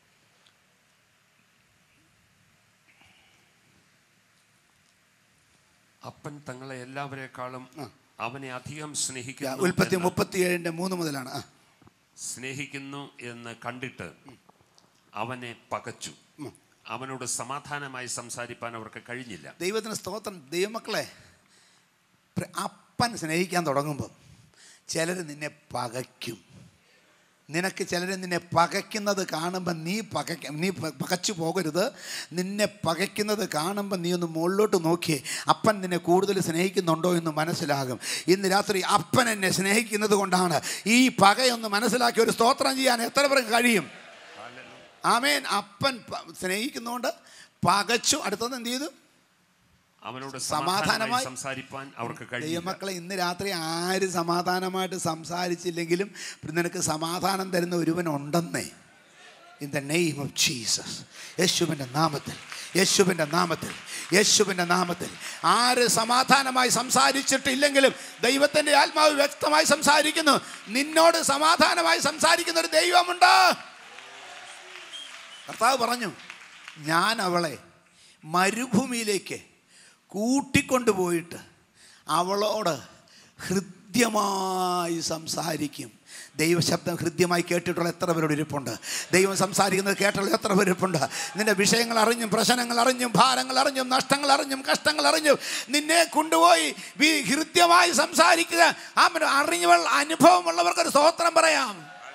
അപ്പൻ തങ്ങളെ എല്ലാവരെക്കാളും ആ. അവനെ അധികം യാ, സ്നേഹിക്കുന്നു ഉൽപ്പത്തി എന്ന് മുപ്പത്തിയേഴിൻ്റെ മൂന്ന് മുതലാണ് ആ സ്നേഹിക്കുന്നു എന്ന് കണ്ടിട്ട് അവനെ പകച്ചു ഉം. അവനോട് സമാധാനമായി സംസാരിപ്പാൻ അവർക്ക് കഴിഞ്ഞില്ല ദൈവത്തിന് സ്തോത്രം ദൈവമക്കളെ പ്ര- അപ്പൻ സ്നേഹിക്കാൻ തുടങ്ങുമ്പോൾ ചിലർ നിന്നെ പകയ്ക്കും നിനക്ക് ചിലർ നിന്നെ പകയ്ക്കുന്നത് കാണുമ്പോൾ നീ പകയ്ക്ക നീ പ- പകച്ചു പോകരുത് നിന്നെ പകയ്ക്കുന്നത് കാണുമ്പോൾ നീ ഒന്ന് മുകളിലോട്ട് നോക്കിയേ അപ്പൻ നിന്നെ കൂടുതൽ സ്നേഹിക്കുന്നുണ്ടോ എന്ന് മനസ്സിലാകും ഇന്ന് രാത്രി അപ്പൻ എന്നെ സ്നേഹിക്കുന്നത് കൊണ്ടാണ് ഈ പകയൊന്ന് മനസ്സിലാക്കി ഒരു സ്തോത്രം ചെയ്യാൻ എത്ര പേർക്ക് കഴിയും ആമേൻ അപ്പൻ പ- സ്നേഹിക്കുന്നതുകൊണ്ട് പകച്ചു അടുത്തത് എന്ത് ചെയ്തു അവനോട് സമാധാനമായി സമാധാനമായി സംസാരിപ്പാൻ അവർക്ക് കഴിഞ്ഞില്ല ദൈവമക്കളെ ഇന്ന് രാത്രി ആര് സമാധാനമായിട്ട് സംസാരിച്ചില്ലെങ്കിലും നിനക്ക് സമാധാനം തരുന്ന ഒരുവനുണ്ടെന്നേ in the name of Jesus യേശുവിൻ്റെ നാമത്തിൽ യേശുവിൻ്റെ നാമത്തിൽ യേശുവിൻ്റെ നാമത്തിൽ ആര് സമാധാനമായി സംസാരിച്ചിട്ടില്ലെങ്കിലും ദൈവത്തിൻ്റെ ആത്മാവ് വ്യക്തമായി സംസാരിക്കുന്നു നിന്നോട് സമാധാനമായി സംസാരിക്കുന്ന ഒരു ദൈവമുണ്ട് കർത്താവ് പറഞ്ഞു ഞാൻ അവളെ മരുഭൂമിയിലേക്ക് കൂട്ടിക്കൊണ്ടുപോയിട്ട് അവളോട് ഹൃദ്യമായി സംസാരിക്കും ദൈവശബ്ദം ഹൃദ്യമായി കേട്ടിട്ടുള്ള എത്ര പേരോട് ഇരിപ്പുണ്ട് ദൈവം സംസാരിക്കുന്നത് കേട്ടുള്ള എത്ര പേരിപ്പുണ്ട് നിന്റെ വിഷയങ്ങൾ അറിഞ്ഞും പ്രശ്നങ്ങൾ അറിഞ്ഞും ഭാരങ്ങൾ അറിഞ്ഞും നഷ്ടങ്ങൾ അറിഞ്ഞും കഷ്ടങ്ങൾ അറിഞ്ഞും നിന്നെ കൊണ്ടുപോയി വി- ഹൃദ്യമായി സംസാരിക്കുക ആ അറിഞ്ഞവൾ അനുഭവമുള്ളവർക്കൊരു സ്തോത്രം പറയാം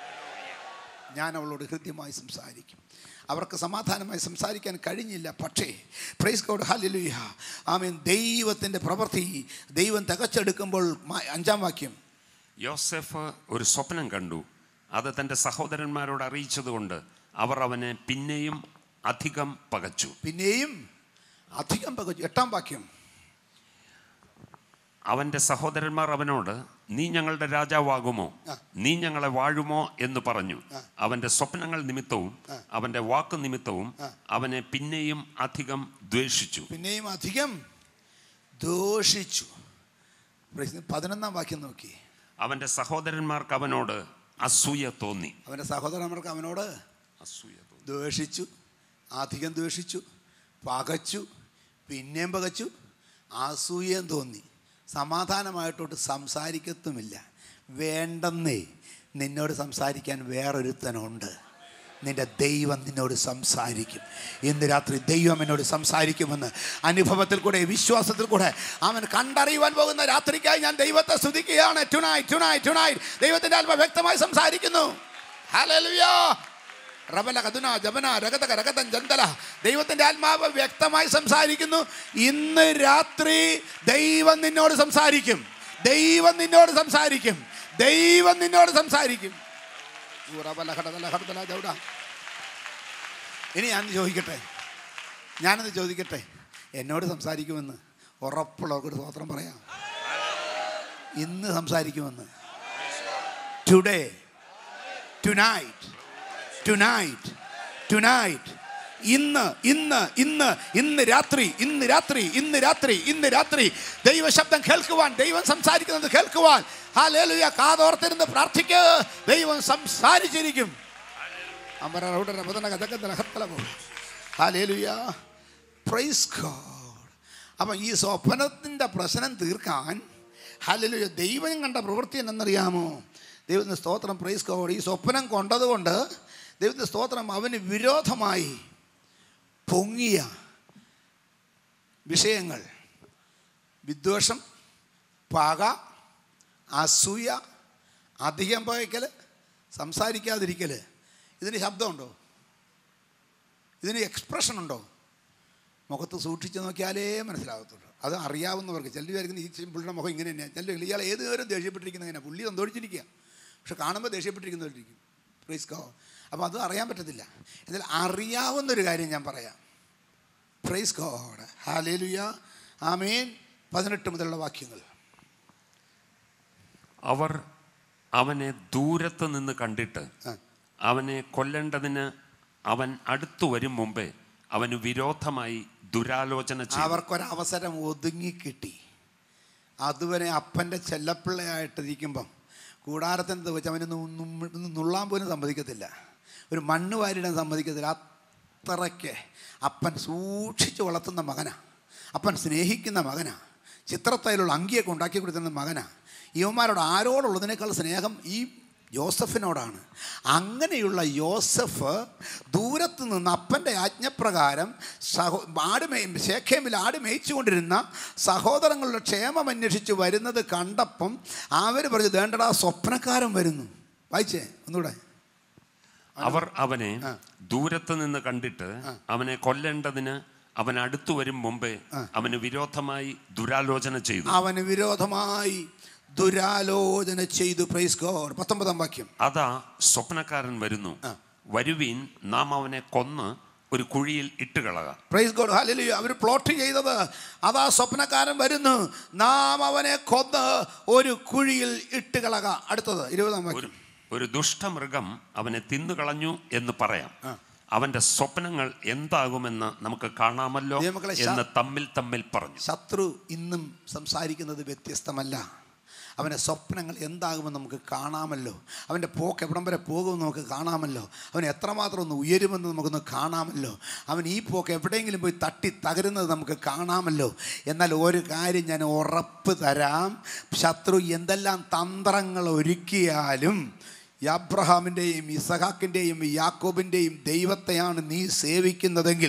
ഞാൻ അവളോട് ഹൃദ്യമായി സംസാരിക്കും അവർക്ക് സമാധാനമായി സംസാരിക്കാൻ കഴിഞ്ഞില്ല പക്ഷേ പ്രൈസ് ഗോഡ് ഹല്ലേലൂയ ആമീൻ ദൈവത്തിൻ്റെ പ്രവൃത്തി ദൈവം തികച്ചെടുക്കുമ്പോൾ മ- അഞ്ചാം വാക്യം യോസെഫ് ഒരു സ്വപ്നം കണ്ടു അത് തൻ്റെ സഹോദരന്മാരോട് അറിയിച്ചതുകൊണ്ട് അവർ അവനെ പിന്നെയും അധികം പകച്ചു പിന്നെയും അധികം പകച്ചു എട്ടാം വാക്യം അവൻ്റെ സഹോദരന്മാർ അവനോട് നീ ഞങ്ങളുടെ രാജാവാകുമോ നീ ഞങ്ങളെ വാഴുമോ എന്ന് പറഞ്ഞു അവൻ്റെ സ്വപ്നങ്ങൾ നിമിത്തവും അവൻ്റെ വാക്ക് നിമിത്തവും അവനെ പിന്നെയും അധികം ദ്വേഷിച്ചു പിന്നെയും അധികം ദോഷിച്ചു Praise the- പതിനൊന്നാം വാക്യം നോക്കി അവൻ്റെ സഹോദരന്മാർക്ക് അവനോട് അസൂയ തോന്നി അവൻ്റെ സഹോദരന്മാർക്ക് അവനോട് അസൂയ തോന്നി ദ്വേഷിച്ചു അധികം ദ്വേഷിച്ചു പകച്ചു പിന്നെയും പകച്ചു അസൂയം തോന്നി സമാധാനമായിട്ടോട്ട് സംസാരിക്കത്തുമില്ല വേണ്ടെന്നേ നിന്നോട് സംസാരിക്കാൻ വേറൊരുത്തനുണ്ട് നിന്റെ ദൈവം നിന്നോട് സംസാരിക്കും ഇന്ന് രാത്രി ദൈവം എന്നോട് സംസാരിക്കുമെന്ന് അനുഭവത്തിൽ കൂടെ വിശ്വാസത്തിൽ കൂടെ അവൻ കണ്ടറിയുവാൻ പോകുന്ന രാത്രിക്കായി ഞാൻ ദൈവത്തെ സ്തുതിക്കുകയാണ് ടുനായി ടുനായി ടുനായി ദൈവത്തിൻ്റെ ആത്മ വ്യക്തമായി സംസാരിക്കുന്നു ഹല്ലേലൂയ റബല കതുന ജപന രഗതക രഗതൻ ജന്തല ദൈവത്തിൻ്റെ ആത്മാവ് വ്യക്തമായി സംസാരിക്കുന്നു ഇന്ന് രാത്രി ദൈവം നിന്നോട് സംസാരിക്കും ദൈവം നിന്നോട് സംസാരിക്കും ദൈവം നിന്നോട് സംസാരിക്കും ഊ റബല ഘടതല ഘടതല ജൗഡ. ഇനി ഞാൻ ചോദിക്കട്ടെ ഞാനത് ചോദിക്കട്ടെ എന്നോട് സംസാരിക്കുമെന്ന് ഉറപ്പുള്ളവർക്കൊരു സ്വോത്രം പറയാം ഇന്ന് സംസാരിക്കുമെന്ന് ടുഡേ ടുനൈറ്റ് ടുനൈറ്റ് ടുനൈറ്റ് ഇന്ന് ഇന്ന് ഇന്ന് ഇന്ന് രാത്രി ഇന്ന് രാത്രി ഇന്ന് രാത്രി ഇന്ന് രാത്രി ദൈവശബ്ദം കേൾക്കുവാൻ ദൈവം സംസാരിക്കുന്നത് കേൾക്കുവാൻ ഹാലേലുയ കാതോർത്തിരുന്ന് പ്രാർത്ഥിക്ക് ദൈവം സംസാരിച്ചിരിക്കും അമര റൗഡര ബദന ഗദഗദ ലഹത്തലമോ. ഹാലേലുയ പ്രൈസ് ഗോഡ് അപ്പം ഈ സ്വപ്നത്തിൻ്റെ പ്രശ്നം തീർക്കാൻ ഹാലേലുയ ദൈവം കണ്ട പ്രവൃത്തി എന്നറിയാമോ ദൈവത്തിൻ്റെ സ്തോത്രം പ്രൈസ് ഗോഡ് ഈ സ്വപ്നം കൊണ്ടതുകൊണ്ട് ദൈവത്തിൻ്റെ സ്തോത്രം അവന് വിരോധമായി പൊങ്ങിയ വിഷയങ്ങൾ വിദ്വേഷം പക അസൂയ അധികം പകയ്ക്കൽ സംസാരിക്കാതിരിക്കൽ ഇതിന് ശബ്ദമുണ്ടോ ഇതിന് എക്സ്പ്രഷൻ ഉണ്ടോ മുഖത്ത് സൂക്ഷിച്ച് നോക്കിയാലേ മനസ്സിലാകത്തുള്ളൂ അത് അറിയാവുന്നവർക്ക് ചിലർ വിചാരിക്കുന്ന ഈ പുള്ളിയുടെ മുഖം ഇങ്ങനെ തന്നെയാണ് ചിലർ ഇയാൾ ഏത് നേരം ദേഷ്യപ്പെട്ടിരിക്കുന്ന ഇങ്ങനെ പുള്ളി സന്തോഷിച്ചിരിക്കുക പക്ഷെ കാണുമ്പോൾ ദേഷ്യപ്പെട്ടിരിക്കുന്നവരിക്കും പ്രൈസ് കോ അപ്പോൾ അത് അറിയാൻ പറ്റത്തില്ല എന്നാൽ അറിയാവുന്നൊരു കാര്യം ഞാൻ പറയാം പ്രൈസ് ഗോഡ് ഹാലേലുയ ആമേൻ പതിനെട്ട് മുതലുള്ള വാക്യങ്ങൾ അവർ അവനെ ദൂരത്ത് നിന്ന് കണ്ടിട്ട് ആ. അവനെ കൊല്ലേണ്ടതിന് അവൻ അടുത്തു വരും മുമ്പേ അവന് വിരോധമായി ദുരാലോചന ചെയ്തു അവർക്കൊരവസരം ഒതുങ്ങിക്കിട്ടി അതുവരെ അപ്പൻ്റെ ചെല്ലപ്പിള്ളയായിട്ടിരിക്കുമ്പം കൂടാരത്തിനകത്ത് വെച്ച് അവന് നു- നുമ്മ- ഒന്ന് നുള്ളാൻ പോലും സമ്മതിക്കത്തില്ല ഒരു മണ്ണ് വാരിടാൻ സമ്മതിക്കത്തില്ല അത്രയ്ക്ക് അപ്പൻ സൂക്ഷിച്ച് വളർത്തുന്ന മകനാ അപ്പൻ സ്നേഹിക്കുന്ന മകനാ ചിത്രത്തയിലുള്ള അങ്കിയൊക്കെ ഉണ്ടാക്കി കൊടുക്കുന്ന മകനാ ഇവന്മാരോട് ആരോടുള്ളതിനേക്കാൾ സ്നേഹം ഈ യോസഫിനോടാണ് അങ്ങനെയുള്ള യോസഫ് ദൂരത്ത് നിന്ന് അപ്പൻ്റെ ആജ്ഞപ്രകാരം സഹോ ആട് മേ ശേഖേമിൽ ആട് മേയിച്ചുകൊണ്ടിരുന്ന സഹോദരങ്ങളുടെ ക്ഷേമം അന്വേഷിച്ച് വരുന്നത് കണ്ടപ്പം അവർ പറഞ്ഞു വേണ്ടടാ സ്വപ്നക്കാരൻ വരുന്നു വായിച്ചേ ഒന്നുകൂടെ അവർ അവനെ ദൂരത്ത് നിന്ന് കണ്ടിട്ട് അവനെ കൊല്ലേണ്ടതിന് അവൻ അടുത്തു വരും മുമ്പേ അവന് വിരോധമായി ദുരാലോചന ചെയ്തു അവന് വിരോധമായി ദുരാലോചന ചെയ്തു പ്രൈസ് ഗോഡ് പത്തൊമ്പതാം വാക്യം അതാ സ്വപ്നക്കാരൻ വരുന്നു വരുവീൻ നാം അവനെ കൊന്ന് ഒരു കുഴിയിൽ ഇട്ടുകളക പ്രൈസ് ഗോഡ് ഹാലലി അവർ പ്ലോട്ട് ചെയ്തത് അതാ സ്വപ്നക്കാരൻ വരുന്നു നാം അവനെ കൊന്ന് ഒരു കുഴിയിൽ ഇട്ട് കളക അടുത്തത് ഇരുപതാം ഒരു വാക്യം ഒരു ദുഷ്ടമൃഗം അവനെ തിന്നുകളഞ്ഞു എന്ന് പറയാം അവന്റെ സ്വപ്നങ്ങൾ എന്താകുമെന്ന് നമുക്ക് കാണാമല്ലോ ദൈവമക്കളെ, ശ- എന്ന് തമ്മിൽ തമ്മിൽ പറഞ്ഞു ശത്രു ഇന്നും സംസാരിക്കുന്നത് വ്യത്യസ്തമല്ല അവൻ്റെ സ്വപ്നങ്ങൾ എന്താകുമെന്ന് നമുക്ക് കാണാമല്ലോ അവൻ്റെ പോക്ക് എവിടം വരെ പോകുമെന്ന് നമുക്ക് കാണാമല്ലോ അവൻ എത്രമാത്രം ഒന്ന് ഉയരുമെന്ന് നമുക്കൊന്ന് കാണാമല്ലോ അവൻ ഈ പോക്ക് എവിടെയെങ്കിലും പോയി തട്ടി തകരുന്നത് നമുക്ക് കാണാമല്ലോ എന്നാൽ ഒരു കാര്യം ഞാൻ ഉറപ്പ് തരാം ശത്രു എന്തെല്ലാം തന്ത്രങ്ങൾ ഒരുക്കിയാലും ഈ അബ്രഹാമിൻ്റെയും ഇസഹാക്കിൻ്റെയും യാക്കോബിൻ്റെയും ദൈവത്തെയാണ് നീ സേവിക്കുന്നതെങ്കിൽ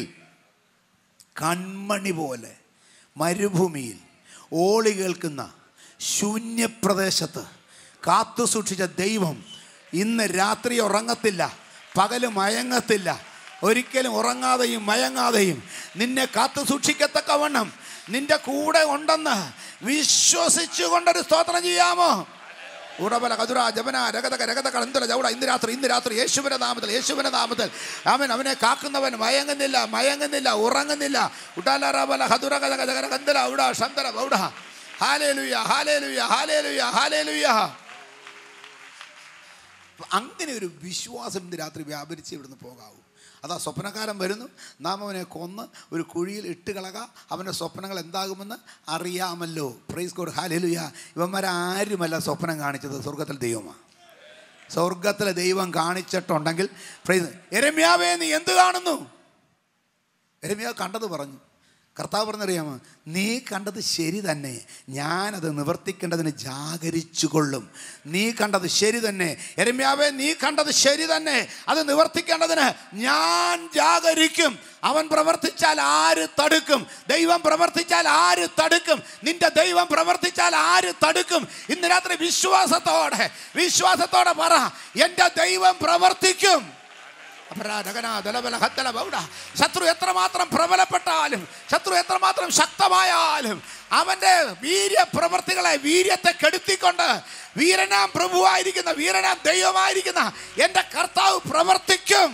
കൺമണി പോലെ മരുഭൂമിയിൽ ഓളി കേൾക്കുന്ന ശൂന്യപ്രദേശത്ത് കാത്തു സൂക്ഷിച്ച ദൈവം ഇന്ന് രാത്രി ഉറങ്ങത്തില്ല പകല് മയങ്ങത്തില്ല ഒരിക്കലും ഉറങ്ങാതെയും മയങ്ങാതെയും നിന്നെ കാത്തു സൂക്ഷിക്കത്തക്കവണ്ണം നിന്റെ കൂടെ ഉണ്ടെന്ന് വിശ്വസിച്ചുകൊണ്ടൊരു സ്തോത്രം ചെയ്യാമോ ഉടബല കതുര ജപന രഗതക രഗത കടന്തല ചൗട ഇന്ന് രാത്രി ഇന്ന് രാത്രി യേശുവിന്റെ നാമത്തിൽ യേശുവിന്റെ നാമത്തിൽ അവൻ അവനെ കാക്കുന്നവൻ മയങ്ങുന്നില്ല മയങ്ങുന്നില്ല ഉറങ്ങുന്നില്ല ഉടാലറബല ഹതുര ഗത ഗത ഗത കന്തല ഉട ശന്തല ബൗഡ ഹാലേലുയ ഹാലേലുയ ഹാലേലുയ ഹാലേലുയ അങ്ങനെ ഒരു വിശ്വാസം ഇന്ന് രാത്രി വ്യാപരിച്ച് ഇവിടുന്ന് പോകാവൂ അതാ സ്വപ്നക്കാരൻ വരുന്നു നാം അവനെ കൊന്ന് ഒരു കുഴിയിൽ ഇട്ട് കളക അവൻ്റെ സ്വപ്നങ്ങൾ എന്താകുമെന്ന് അറിയാമല്ലോ പ്രൈസ് കോഡ് ഹാലലുയ ഇവന്മാരാരുമല്ല സ്വപ്നം കാണിച്ചത് സ്വർഗത്തിൽ ദൈവമാണ് സ്വർഗത്തിലെ ദൈവം കാണിച്ചിട്ടുണ്ടെങ്കിൽ പ്രൈസ് എരമ്യാവേ നീ എന്ത് കാണുന്നു എരമ്യാവ് കണ്ടത് പറഞ്ഞു കർത്താവ് പറഞ്ഞറിയാമോ നീ കണ്ടത് ശരി തന്നെ ഞാനത് നിവർത്തിക്കേണ്ടതിന് ജാഗരിച്ചു കൊള്ളും നീ കണ്ടത് ശരി തന്നെ എരമ്യാവേ നീ കണ്ടത് ശരി തന്നെ അത് നിവർത്തിക്കേണ്ടതിന് ഞാൻ ജാഗരിക്കും അവൻ പ്രവർത്തിച്ചാൽ ആര് തടുക്കും ദൈവം പ്രവർത്തിച്ചാൽ ആര് തടുക്കും നിന്റെ ദൈവം പ്രവർത്തിച്ചാൽ ആര് തടുക്കും ഇന്ന് രാത്രി വിശ്വാസത്തോടെ വിശ്വാസത്തോടെ പറ എൻ്റെ ദൈവം പ്രവർത്തിക്കും അപരാധകനാ ദലബല ഹത്തല ബൗഡ. ശത്രു എത്രമാത്രം പ്രബലപ്പെട്ടാലും ശത്രു എത്രമാത്രം ശക്തമായാലും അവന്റെ വീര്യ പ്രവർത്തികളെ വീര്യത്തെ കെടുത്തിക്കൊണ്ട് വീരനാം പ്രഭുവായിരിക്കുന്ന വീരനാം ദൈവമായിരിക്കുന്ന എൻ്റെ കർത്താവ് പ്രവർത്തിക്കും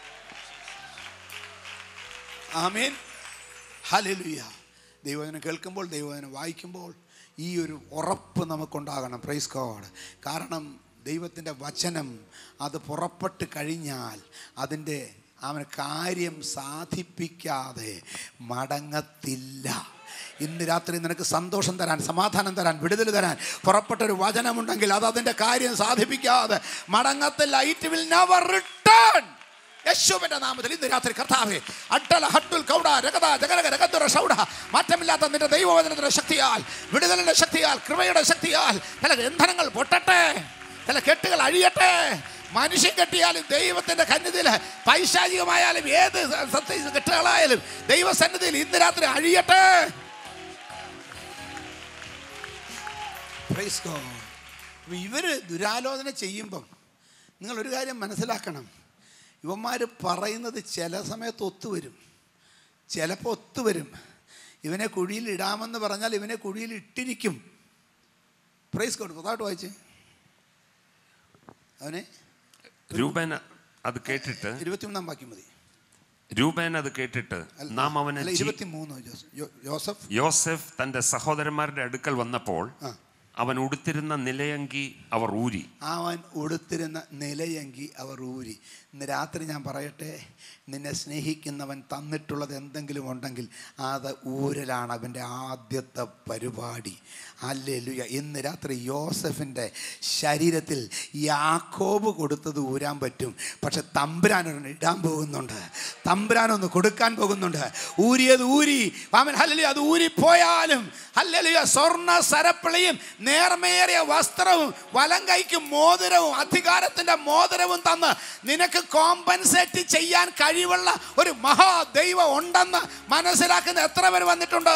ആമീൻ ഹല്ലേലൂയ ദൈവവചനം കേൾക്കുമ്പോൾ ദൈവവചനം വായിക്കുമ്പോൾ ഈ ഒരു ഉറപ്പ് നമുക്കുണ്ടാകണം പ്രൈസ് ഗോഡ് കാരണം ദൈവത്തിൻ്റെ വചനം അത് പുറപ്പെട്ട് കഴിഞ്ഞാൽ അതിൻ്റെ അവന് കാര്യം സാധിപ്പിക്കാതെ മടങ്ങത്തില്ല ഇന്ന് രാത്രി നിനക്ക് സന്തോഷം തരാൻ സമാധാനം തരാൻ വിടുതൽ തരാൻ പുറപ്പെട്ടൊരു വചനമുണ്ടെങ്കിൽ അത് അതിൻ്റെ കാര്യം സാധിപ്പിക്കാതെ മടങ്ങത്തില്ല ഇറ്റ് വിൽ നെവർ റിട്ടേൺ യേശുവിന്റെ നാമത്തിൽ ഇന്ന് രാത്രി കർത്താവേ അട്ടല ഹട്ടുൽ കൗഡ രഗത ജഗരഗ രഗതുര ഷൗഡ മാറ്റമില്ലാത്ത നിന്റെ ദൈവവചനത്തിന്റെ ശക്തിയാൽ വിടുതലിന്റെ ശക്തിയാൽ കൃപയുടെ ശക്തിയാൽ ചില ബന്ധനങ്ങൾ പൊട്ടട്ടെ ചില കെട്ടുകൾ അഴിയട്ടെ മനുഷ്യൻ കെട്ടിയാലും ദൈവത്തിന്റെ കന്യതയിൽ പൈശാചികമായാലും ഏത് സത്യ കെട്ടുകളായാലും ദൈവസന്നിധിയിൽ ഇന്ന് രാത്രി അഴിയട്ടെ Praise God. അപ്പൊ ഇവര് ദുരാലോചന ചെയ്യുമ്പം നിങ്ങൾ ഒരു കാര്യം മനസ്സിലാക്കണം ഇവന്മാർ പറയുന്നത് ചില സമയത്ത് ഒത്തുവരും ചിലപ്പോൾ ഒത്തുവരും ഇവനെ കുഴിയിൽ ഇടാമെന്ന് പറഞ്ഞാൽ ഇവനെ കുഴിയിൽ ഇട്ടിരിക്കും പ്രൈസ് കോഡ് പുതായിട്ട് വായിച്ചേ അവനെ രൂപേന അത് കേട്ടിട്ട് ഇരുപത്തിമൂന്നാം വാക്യം മതി രൂപേൻ അത് കേട്ടിട്ട് അല്ല, നാം അവനെ അല്ല ജീ- ഇരുപത്തിമൂന്ന് ജോസ്- യോ- യോസഫ് യോസെഫ് തന്റെ സഹോദരന്മാരുടെ അടുക്കൽ വന്നപ്പോൾ ആ. അവൻ ഉടുത്തിരുന്ന നിലയങ്കി അവർ ഊരി അവൻ ഉടുത്തിരുന്ന നിലയെങ്കി അവർ ഊരി ഇന്ന് രാത്രി ഞാൻ പറയട്ടെ നിന്നെ സ്നേഹിക്കുന്നവൻ തന്നിട്ടുള്ളത് എന്തെങ്കിലും ഉണ്ടെങ്കിൽ അത് ഊരലാണ് അവൻ്റെ ആദ്യത്തെ പരിപാടി അല്ലേലുയ ഇന്ന് രാത്രി യോസഫിൻ്റെ ശരീരത്തിൽ യാക്കോബ് കൊടുത്തത് ഊരാൻ പറ്റും പക്ഷെ തമ്പുരാനൊന്ന് ഇടാൻ പോകുന്നുണ്ട് തമ്പുരാനൊന്ന് കൊടുക്കാൻ പോകുന്നുണ്ട് ഊരിയത് ഊരി അവൻ ഹല്ലേലൂയ അത് ഊരിപ്പോയാലും ഹല്ലേലൂയ സ്വർണ്ണ സരപ്പിളയും നേർമേറിയ വസ്ത്രവും വലം കൈക്ക് മോതിരവും അധികാരത്തിന്റെ മോതിരവും തന്ന് നിനക്ക് കോമ്പൻസേറ്റ് ചെയ്യാൻ കഴിവുള്ള ഒരു മഹാദൈവം ഉണ്ടെന്ന് മനസ്സിലാക്കുന്ന എത്ര പേര് വന്നിട്ടുണ്ട്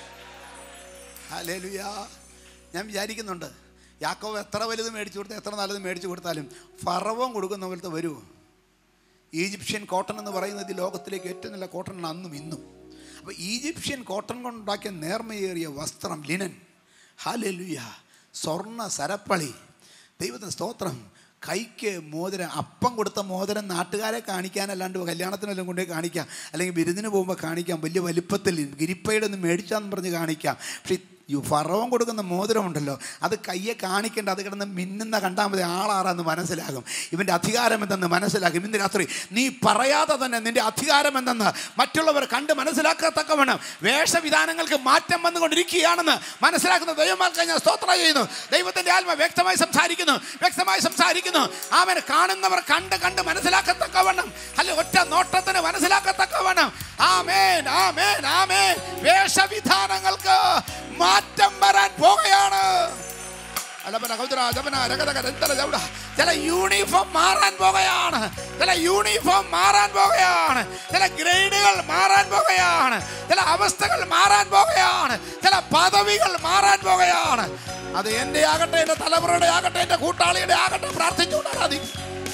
ഹല്ലേലൂയ ഞാൻ വിചാരിക്കുന്നുണ്ട് യാക്കോവ് എത്ര വലുത് മേടിച്ചു കൊടുത്താൽ എത്ര നല്ലത് മേടിച്ചു കൊടുത്താലും ഫറവോൻ കൊടുക്കുന്ന പോലത്തെ വരുമോ ഈജിപ്ഷ്യൻ കോട്ടൺ എന്ന് പറയുന്നത് ഈ ലോകത്തിലേക്ക് ഏറ്റവും നല്ല കോട്ടൺ അന്നും ഇന്നും അപ്പോൾ ഈജിപ്ഷ്യൻ കോട്ടൺ കൊണ്ടുണ്ടാക്കിയ നേർമയേറിയ വസ്ത്രം ലിനൻ ഹാലലുയ സ്വർണ്ണ സരപ്പളി ദൈവത്തിന് സ്തോത്രം കൈക്ക് മോതിരം അപ്പം കൊടുത്ത മോതിരം നാട്ടുകാരെ കാണിക്കാനല്ലാണ്ട് കല്യാണത്തിനെല്ലാം കൊണ്ടുപോയി കാണിക്കാം അല്ലെങ്കിൽ വിരുന്നിന് പോകുമ്പോൾ കാണിക്കാം വലിയ വലിപ്പത്തിൽ ഗിരിപ്പയുടെ ഒന്ന് മേടിച്ചാന്ന് പറഞ്ഞ് കാണിക്കാം പക്ഷേ ഈ ഫറവൻ കൊടുക്കുന്ന മോതിരം ഉണ്ടല്ലോ അത് കയ്യെ കാണിക്കേണ്ട അത് കിടന്ന് മിന്നുന്ന കണ്ടാൽ മതി ആളാറാന്ന് മനസ്സിലാകും ഇവൻ്റെ അധികാരം എന്തെന്ന് മനസ്സിലാകും ഇന്ന് രാത്രി നീ പറയാതെ തന്നെ നിന്റെ അധികാരം എന്തെന്ന് മറ്റുള്ളവർ കണ്ട് മനസ്സിലാക്കത്തക്കവണ്ണം വേഷവിധാനങ്ങൾക്ക് മാറ്റം വന്നുകൊണ്ടിരിക്കുകയാണെന്ന് മനസ്സിലാക്കുന്ന ദൈവമാർക്ക് ഞാൻ സ്തോത്രം ചെയ്യുന്നു ദൈവത്തിൻ്റെ ആത്മ വ്യക്തമായി സംസാരിക്കുന്നു വ്യക്തമായി സംസാരിക്കുന്നു അവൻ കാണുന്നവർ കണ്ട് കണ്ട് മനസ്സിലാക്കത്തക്കവണ്ണം അല്ലെ ഒറ്റ നോട്ടത്തിന് മനസ്സിലാക്കത്തക്കവണ്ണം ആമേൻ ആമേൻ ആമേൻ വേഷവിധാനങ്ങൾക്ക് മാറ്റം വരാൻ പോകുകയാണ് അലപന കൗതര ജപന രഗതക രന്തര ജൗഡ. ചില യൂണിഫോം മാറാൻ പോകുകയാണ് ചില യൂണിഫോം മാറാൻ പോകുകയാണ് ചില ഗ്രേഡുകൾ മാറാൻ പോകുകയാണ് ചില അവസ്ഥകൾ മാറാൻ പോകുകയാണ് ചില പദവികൾ മാറാൻ പോകുകയാണ് അത് എൻ്റെ ആകട്ടെ എൻ്റെ തലമുറയുടെ ആകട്ടെ എൻ്റെ കൂട്ടാളിയുടെ ആകട്ടെ പ്രാർത്ഥിച്ചുകൊണ്ട് ആരാധിക്കും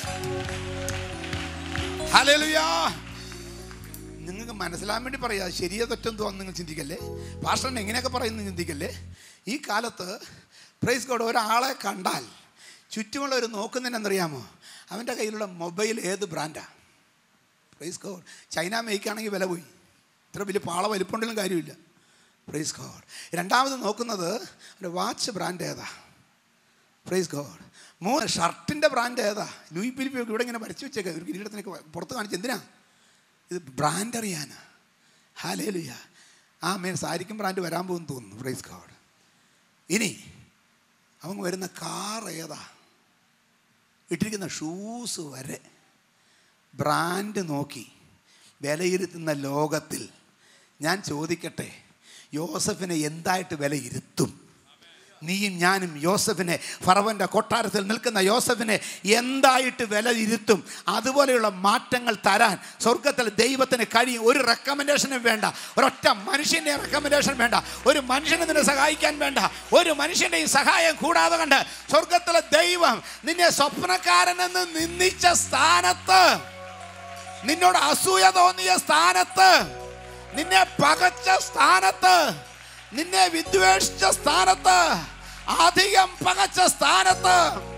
ഹല്ലേലൂയാ നിങ്ങൾക്ക് മനസ്സിലാൻ വേണ്ടി പറയാ ശരിയോ തെറ്റെന്തോ നിങ്ങൾ ചിന്തിക്കല്ലേ പാസ്റ്ററിനെ എങ്ങനെയൊക്കെ പറയുന്നു ചിന്തിക്കല്ലേ ഈ കാലത്ത് പ്രൈസ് കോഡ് ഒരാളെ കണ്ടാൽ ചുറ്റുമുള്ളവർ നോക്കുന്നതിനെന്നറിയാമോ അവൻ്റെ കയ്യിലുള്ള മൊബൈൽ ഏത് ബ്രാൻഡാ പ്രൈസ് കോഡ് ചൈന മേക്കാണെങ്കിൽ വില പോയി ഇത്ര വലിയ പാള വലിപ്പുണ്ടെങ്കിലും കാര്യമില്ല പ്രൈസ് കോഡ് രണ്ടാമത് നോക്കുന്നത് ഒരു വാച്ച് ബ്രാൻഡ് ഏതാ പ്രൈസ് ഗോഡ് മൂന്ന് ഷർട്ടിൻ്റെ ബ്രാൻഡ് ഏതാ ലൂയി പിലിപ്പി ഒക്കെ ഇവിടെ ഇങ്ങനെ വരച്ചു വെച്ചേക്കാം ഒരു കിരീടത്തിനൊക്കെ പുറത്ത് കാണിച്ച് എന്തിനാ ഇത് ബ്രാൻഡ് അറിയാനാ ഹാലേ ലുയ ആ മേൻ സാരിക്കും ബ്രാൻഡ് വരാൻ പോകുന്നു തോന്നുന്നു പ്രൈസ് ഗോഡ് ഇനി അവൻ വരുന്ന കാർ ഏതാ ഇട്ടിരിക്കുന്ന ഷൂസ് വരെ ബ്രാൻഡ് നോക്കി വിലയിരുത്തുന്ന ലോകത്തിൽ ഞാൻ ചോദിക്കട്ടെ യോസഫിനെ എന്തായിട്ട് വിലയിരുത്തും നീയും ഞാനും യോസഫിനെ ഫറവൻ്റെ കൊട്ടാരത്തിൽ നിൽക്കുന്ന യോസഫിനെ എന്തായിട്ട് വിലയിരുത്തും അതുപോലെയുള്ള മാറ്റങ്ങൾ തരാൻ സ്വർഗത്തിൽ ദൈവത്തിന് കഴിയും ഒരു റെക്കമെൻഡേഷനും വേണ്ട ഒരൊറ്റ മനുഷ്യൻ്റെ റെക്കമെൻഡേഷൻ വേണ്ട ഒരു മനുഷ്യനെ നിന്നെ സഹായിക്കാൻ വേണ്ട ഒരു മനുഷ്യൻ്റെയും സഹായം കൂടാതെ കണ്ട് സ്വർഗത്തിലെ ദൈവം നിന്നെ സ്വപ്നക്കാരനെന്ന് നിന്ദിച്ച സ്ഥാനത്ത് നിന്നോട് അസൂയ തോന്നിയ സ്ഥാനത്ത് നിന്നെ പകച്ച സ്ഥാനത്ത് നിന്നെ വിദ്വേഷിച്ച സ്ഥാനത്ത് അധികം പകച്ച സ്ഥാനത്ത്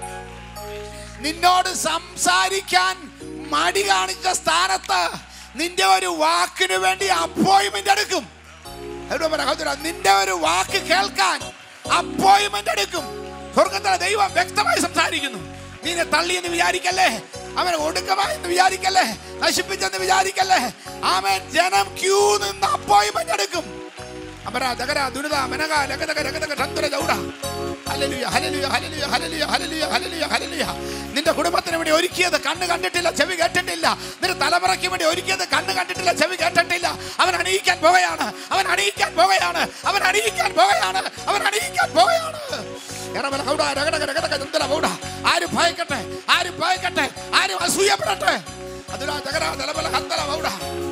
നിന്നോട് സംസാരിക്കാൻ മടി കാണിച്ച സ്ഥാനത്ത് നിന്റെ ഒരു വാക്കിന് വേണ്ടി അപ്പോയിന്റ്മെന്റ് എടുക്കും എവിടെ പറയാ, സഹോദരാ, നിന്റെ ഒരു വാക്ക് കേൾക്കാൻ അപ്പോയിന്റ്മെന്റ് എടുക്കും സ്വർഗത്തിലെ ദൈവം വ്യക്തമായി സംസാരിക്കുന്നു നിന്നെ തള്ളിയെന്ന് വിചാരിക്കല്ലേ അവൻ ഒടുക്കമായെന്ന് വിചാരിക്കല്ലേ നശിപ്പിച്ചെന്ന് വിചാരിക്കല്ലേ അവൻ ജനം ക്യൂ നിന്ന് അപ്പോയിന്റ്മെന്റ് എടുക്കും അമര ദഗര ദുരിത മനക ലഗതക രഗതക ചന്ദ്ര ചൗട ഹല്ലേലൂയ ഹല്ലേലൂയ ഹല്ലേലൂയ ഹല്ലേലൂയ ഹല്ലേലൂയ ഹല്ലേലൂയ ഹല്ലേലൂയ നിന്റെ കുടുംബത്തിന് വേണ്ടി ഒരുക്കിയത് കണ്ണ് കണ്ടിട്ടില്ല ചെവി കേട്ടിട്ടില്ല നിന്റെ തലമുറയ്ക്ക് വേണ്ടി ഒരുക്കിയത് കണ്ണ് കണ്ടിട്ടില്ല ചെവി കേട്ടിട്ടില്ല അവൻ അണിയിക്കാൻ പോകുകയാണ് അവൻ അണിയിക്കാൻ പോകുകയാണ് അവൻ അണിയിക്കാൻ പോകുകയാണ് അവൻ അണിയിക്കാൻ പോകുകയാണ് എറമല കൗട രഗടക രഗതക ചന്ദ്ര കൗട ആര് ഭയക്കട്ടെ ആര് ഭയക്കട്ടെ ചിന്തിക്കട്ടെ ആരും അസൂയപ്പെടട്ടെ അതിലാ ജഗരാ തലബല ഹന്തല വൗഡ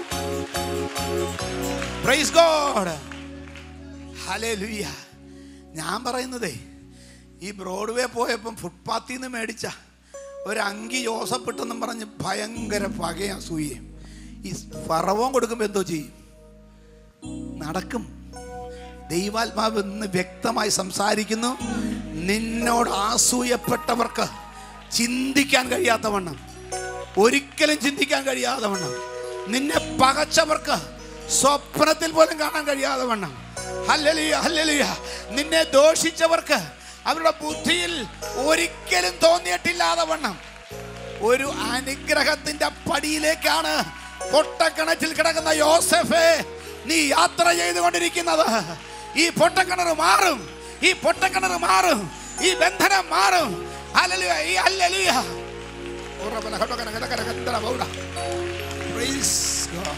പ്രൈസ് ഗോഡ് ഹല്ലേലൂയ ഞാൻ പറയുന്നതേ ഈ ബ്രോഡ്വേ പോയപ്പം ഫുട്പാത്തിൽ നിന്ന് മേടിച്ച ഒരു അങ്കി ജോസഫ് ഇട്ടെന്നും പറഞ്ഞ് ഭയങ്കര പകയും അസൂയയും ഈ ഫറവോൻ കൊടുക്കുമ്പോൾ എന്തോ ചെയ്യും നടക്കും ദൈവാത്മാവ് ഇന്ന് വ്യക്തമായി സംസാരിക്കുന്നു നിന്നോട് ആസൂയപ്പെട്ടവർക്ക് ചിന്തിക്കാൻ കഴിയാത്ത വണ്ണം ഒരിക്കലും ചിന്തിക്കാൻ കഴിയാതെ വണ്ണം നിന്നെ പകച്ചവർക്ക് സ്വപ്നത്തിൽ പോലും കാണാൻ കഴിയാതെ വണ്ണം ഹല്ലലിയ ഹല്ലലിയ നിന്നെ ദോഷിച്ചവർക്ക് അവരുടെ ബുദ്ധിയിൽ ഒരിക്കലും തോന്നിയിട്ടില്ലാതെ വണ്ണം ഒരു അനുഗ്രഹത്തിന്റെ പടിയിലേക്കാണ് പൊട്ടക്കിണറ്റിൽ കിടക്കുന്ന യോസഫേ നീ യാത്ര ചെയ്തുകൊണ്ടിരിക്കുന്നത് ഈ പൊട്ടക്കിണർ മാറും ഈ പൊട്ടക്കിണർ മാറും ഈ ബന്ധനം മാറും ഹല്ലേലൂയ ഈ ഹല്ലേലൂയ ഉറബല ഹടകന ഗദകന ഗദല ബൗഡ പ്രൈസ് ഗോഡ്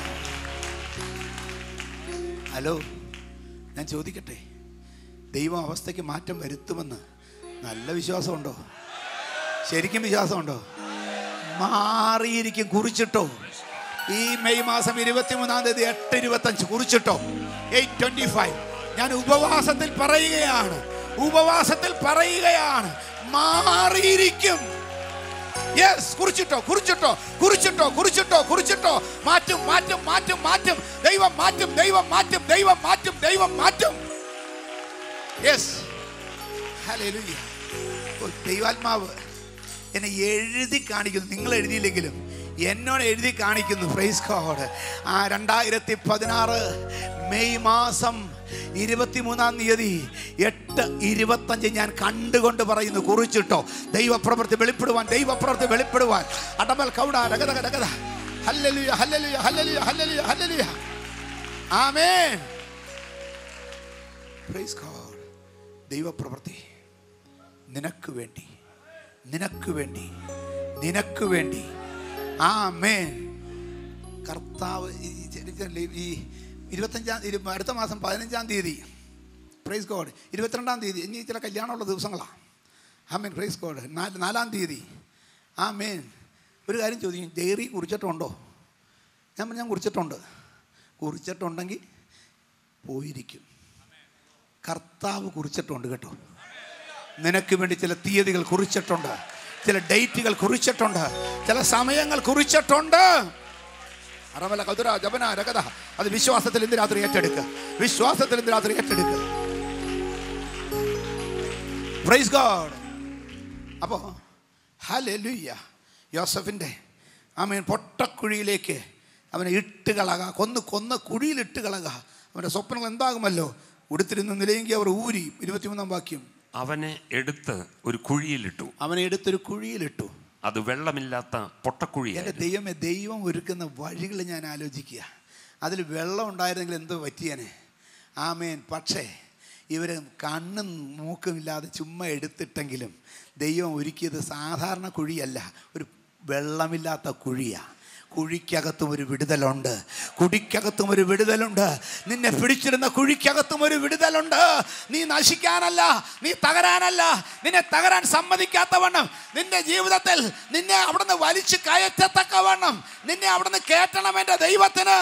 ഹലോ ഞാൻ ചോദിക്കട്ടെ ദൈവം അവസ്ഥയ്ക്ക് മാറ്റം വരുത്തുമെന്ന് നല്ല വിശ്വാസമുണ്ടോ ശരിക്കും വിശ്വാസമുണ്ടോ മാറിയിരിക്കും കുറിച്ചിട്ടോ ഈ മെയ് മാസം ഇരുപത്തിമൂന്നാം തീയതി എട്ട് ഇരുപത്തഞ്ച് കുറിച്ചിട്ടോ എയ്റ്റ് ട്വന്റി ഫൈവ് ഞാൻ ഉപവാസത്തിൽ പറയുകയാണ് ഉപവാസത്തിൽ പറയുകയാണ് മാറിയിരിക്കും യെസ് കുറിച്ചിട്ടോ കുറിച്ചിട്ടോ കുറിച്ചിട്ടോ കുറിച്ചിട്ടോ കുറിച്ചിട്ടോ മാറ്റും മാറ്റും മാറ്റും മാറ്റും ദൈവം മാറ്റും ദൈവം മാറ്റും ദൈവം മാറ്റും ദൈവം മാറ്റും യെസ് ഹല്ലേലൂയ ഓ, ദൈവാത്മാവ് എന്നെ എഴുതി കാണിക്കുന്നു നിങ്ങൾ എഴുതിയില്ലെങ്കിലും എന്നോട് എഴുതി കാണിക്കുന്നു ഫ്രൈസ് കോഡ് ആ രണ്ടായിരത്തി പതിനാറ് മെയ് മാസം ഇരുപത്തിമൂന്നാം തീയതി എട്ട് ഇരുപത്തഞ്ച് ഞാൻ കണ്ടുകൊണ്ട് പറയുന്നു കുറിച്ചിട്ടോ ദൈവപ്രവൃത്തി വെളിപ്പെടുവാൻ ദൈവപ്രവൃത്തി വെളിപ്പെടുവാൻ അടമൽ കൗട രഗത രഗത ഹല്ലലുയ ഹല്ലലുയ ഹല്ലലുയ ഹല്ലലുയ ഹല്ലലുയ ആമേൻ പ്രൈസ് ഗോഡ് ദൈവപ്രവൃത്തി നിനക്ക് വേണ്ടി നിനക്ക് വേണ്ടി നിനക്ക് വേണ്ടി ആ മേൻ കർത്താവ് ഈ ശരിക്കും ഈ ഇരുപത്തഞ്ചാം ഇരു അടുത്ത മാസം പതിനഞ്ചാം തീയതി പ്രൈസ് ഗോഡ് ഇരുപത്തിരണ്ടാം തീയതി ഇനി ചില കല്യാണമുള്ള ദിവസങ്ങളാണ് ആ മേൻ പ്രൈസ് ഗോഡ് നാല് നാലാം തീയതി ആ മേൻ ഒരു കാര്യം ചോദിക്കും ഡയറി കുറിച്ചിട്ടുണ്ടോ ഞാൻ പറഞ്ഞു, ഞാൻ കുറിച്ചിട്ടുണ്ട് കുറിച്ചിട്ടുണ്ടെങ്കിൽ പോയിരിക്കും കർത്താവ് കുറിച്ചിട്ടുണ്ട് കേട്ടോ നിനക്ക് വേണ്ടി ചില തീയതികൾ കുറിച്ചിട്ടുണ്ട് ചില ഡേറ്റുകൾ കുറിച്ചിട്ടുണ്ട് ചില സമയങ്ങൾ കുറിച്ചിട്ടുണ്ട് അറമല കതുര ജപന രഗത അത് വിശ്വാസത്തിൽ ഇന്ന് രാത്രി ഏറ്റെടുക്കുക വിശ്വാസത്തിൽ ഇന്ന് രാത്രി ഏറ്റെടുക്കുക പ്രൈസ് ഗോഡ് അപ്പോൾ ഹല്ലേലൂയ യോസഫിൻ്റെ ആമേൻ പൊട്ടക്കുഴിയിലേക്ക് അവനെ ഇട്ട് കളക കൊന്ന് കൊന്ന കുഴിയിലിട്ട് കളക അവൻ്റെ സ്വപ്നങ്ങൾ എന്താകുമല്ലോ ഉടുത്തിരുന്ന നിലയെങ്കിൽ അവർ ഊരി ഇരുപത്തിമൂന്നാം വാക്യം അവനെ എടുത്ത് ഒരു കുഴിയിലിട്ടു അവനെ എടുത്തൊരു കുഴിയിലിട്ടു അത് വെള്ളമില്ലാത്ത എൻ്റെ പൊട്ടക്കുഴിയായിരുന്നു ദൈവമേ ദൈവം ഒരുക്കുന്ന വഴികൾ ഞാൻ ആലോചിക്കുക അതിൽ വെള്ളം ഉണ്ടായിരുന്നെങ്കിൽ എന്തോ പറ്റിയനെ ആമേൻ പക്ഷേ ഇവർ കണ്ണും മൂക്കും ഇല്ലാതെ ചുമ്മാ എടുത്തിട്ടെങ്കിലും ദൈവം ഒരുക്കിയത് സാധാരണ കുഴിയല്ല ഒരു വെള്ളമില്ലാത്ത കുഴിയാണ് കുഴിക്കകത്തും ഒരു വിടുതലുണ്ട് കുടിക്കകത്തും ഒരു വിടുതലുണ്ട് നിന്നെ പിടിച്ചിരുന്ന കുഴിക്കകത്തും ഒരു വിടുതലുണ്ട് നീ നശിക്കാനല്ല നീ തകരാനല്ല നിന്നെ തകരാൻ സമ്മതിക്കാത്തവണ്ണം നിന്റെ ജീവിതത്തിൽ നിന്നെ അവിടുന്ന് വലിച്ചു കയറ്റത്തക്കവണ്ണം നിന്നെ അവിടുന്ന് കേട്ടണം എൻ്റെ ദൈവത്തിന്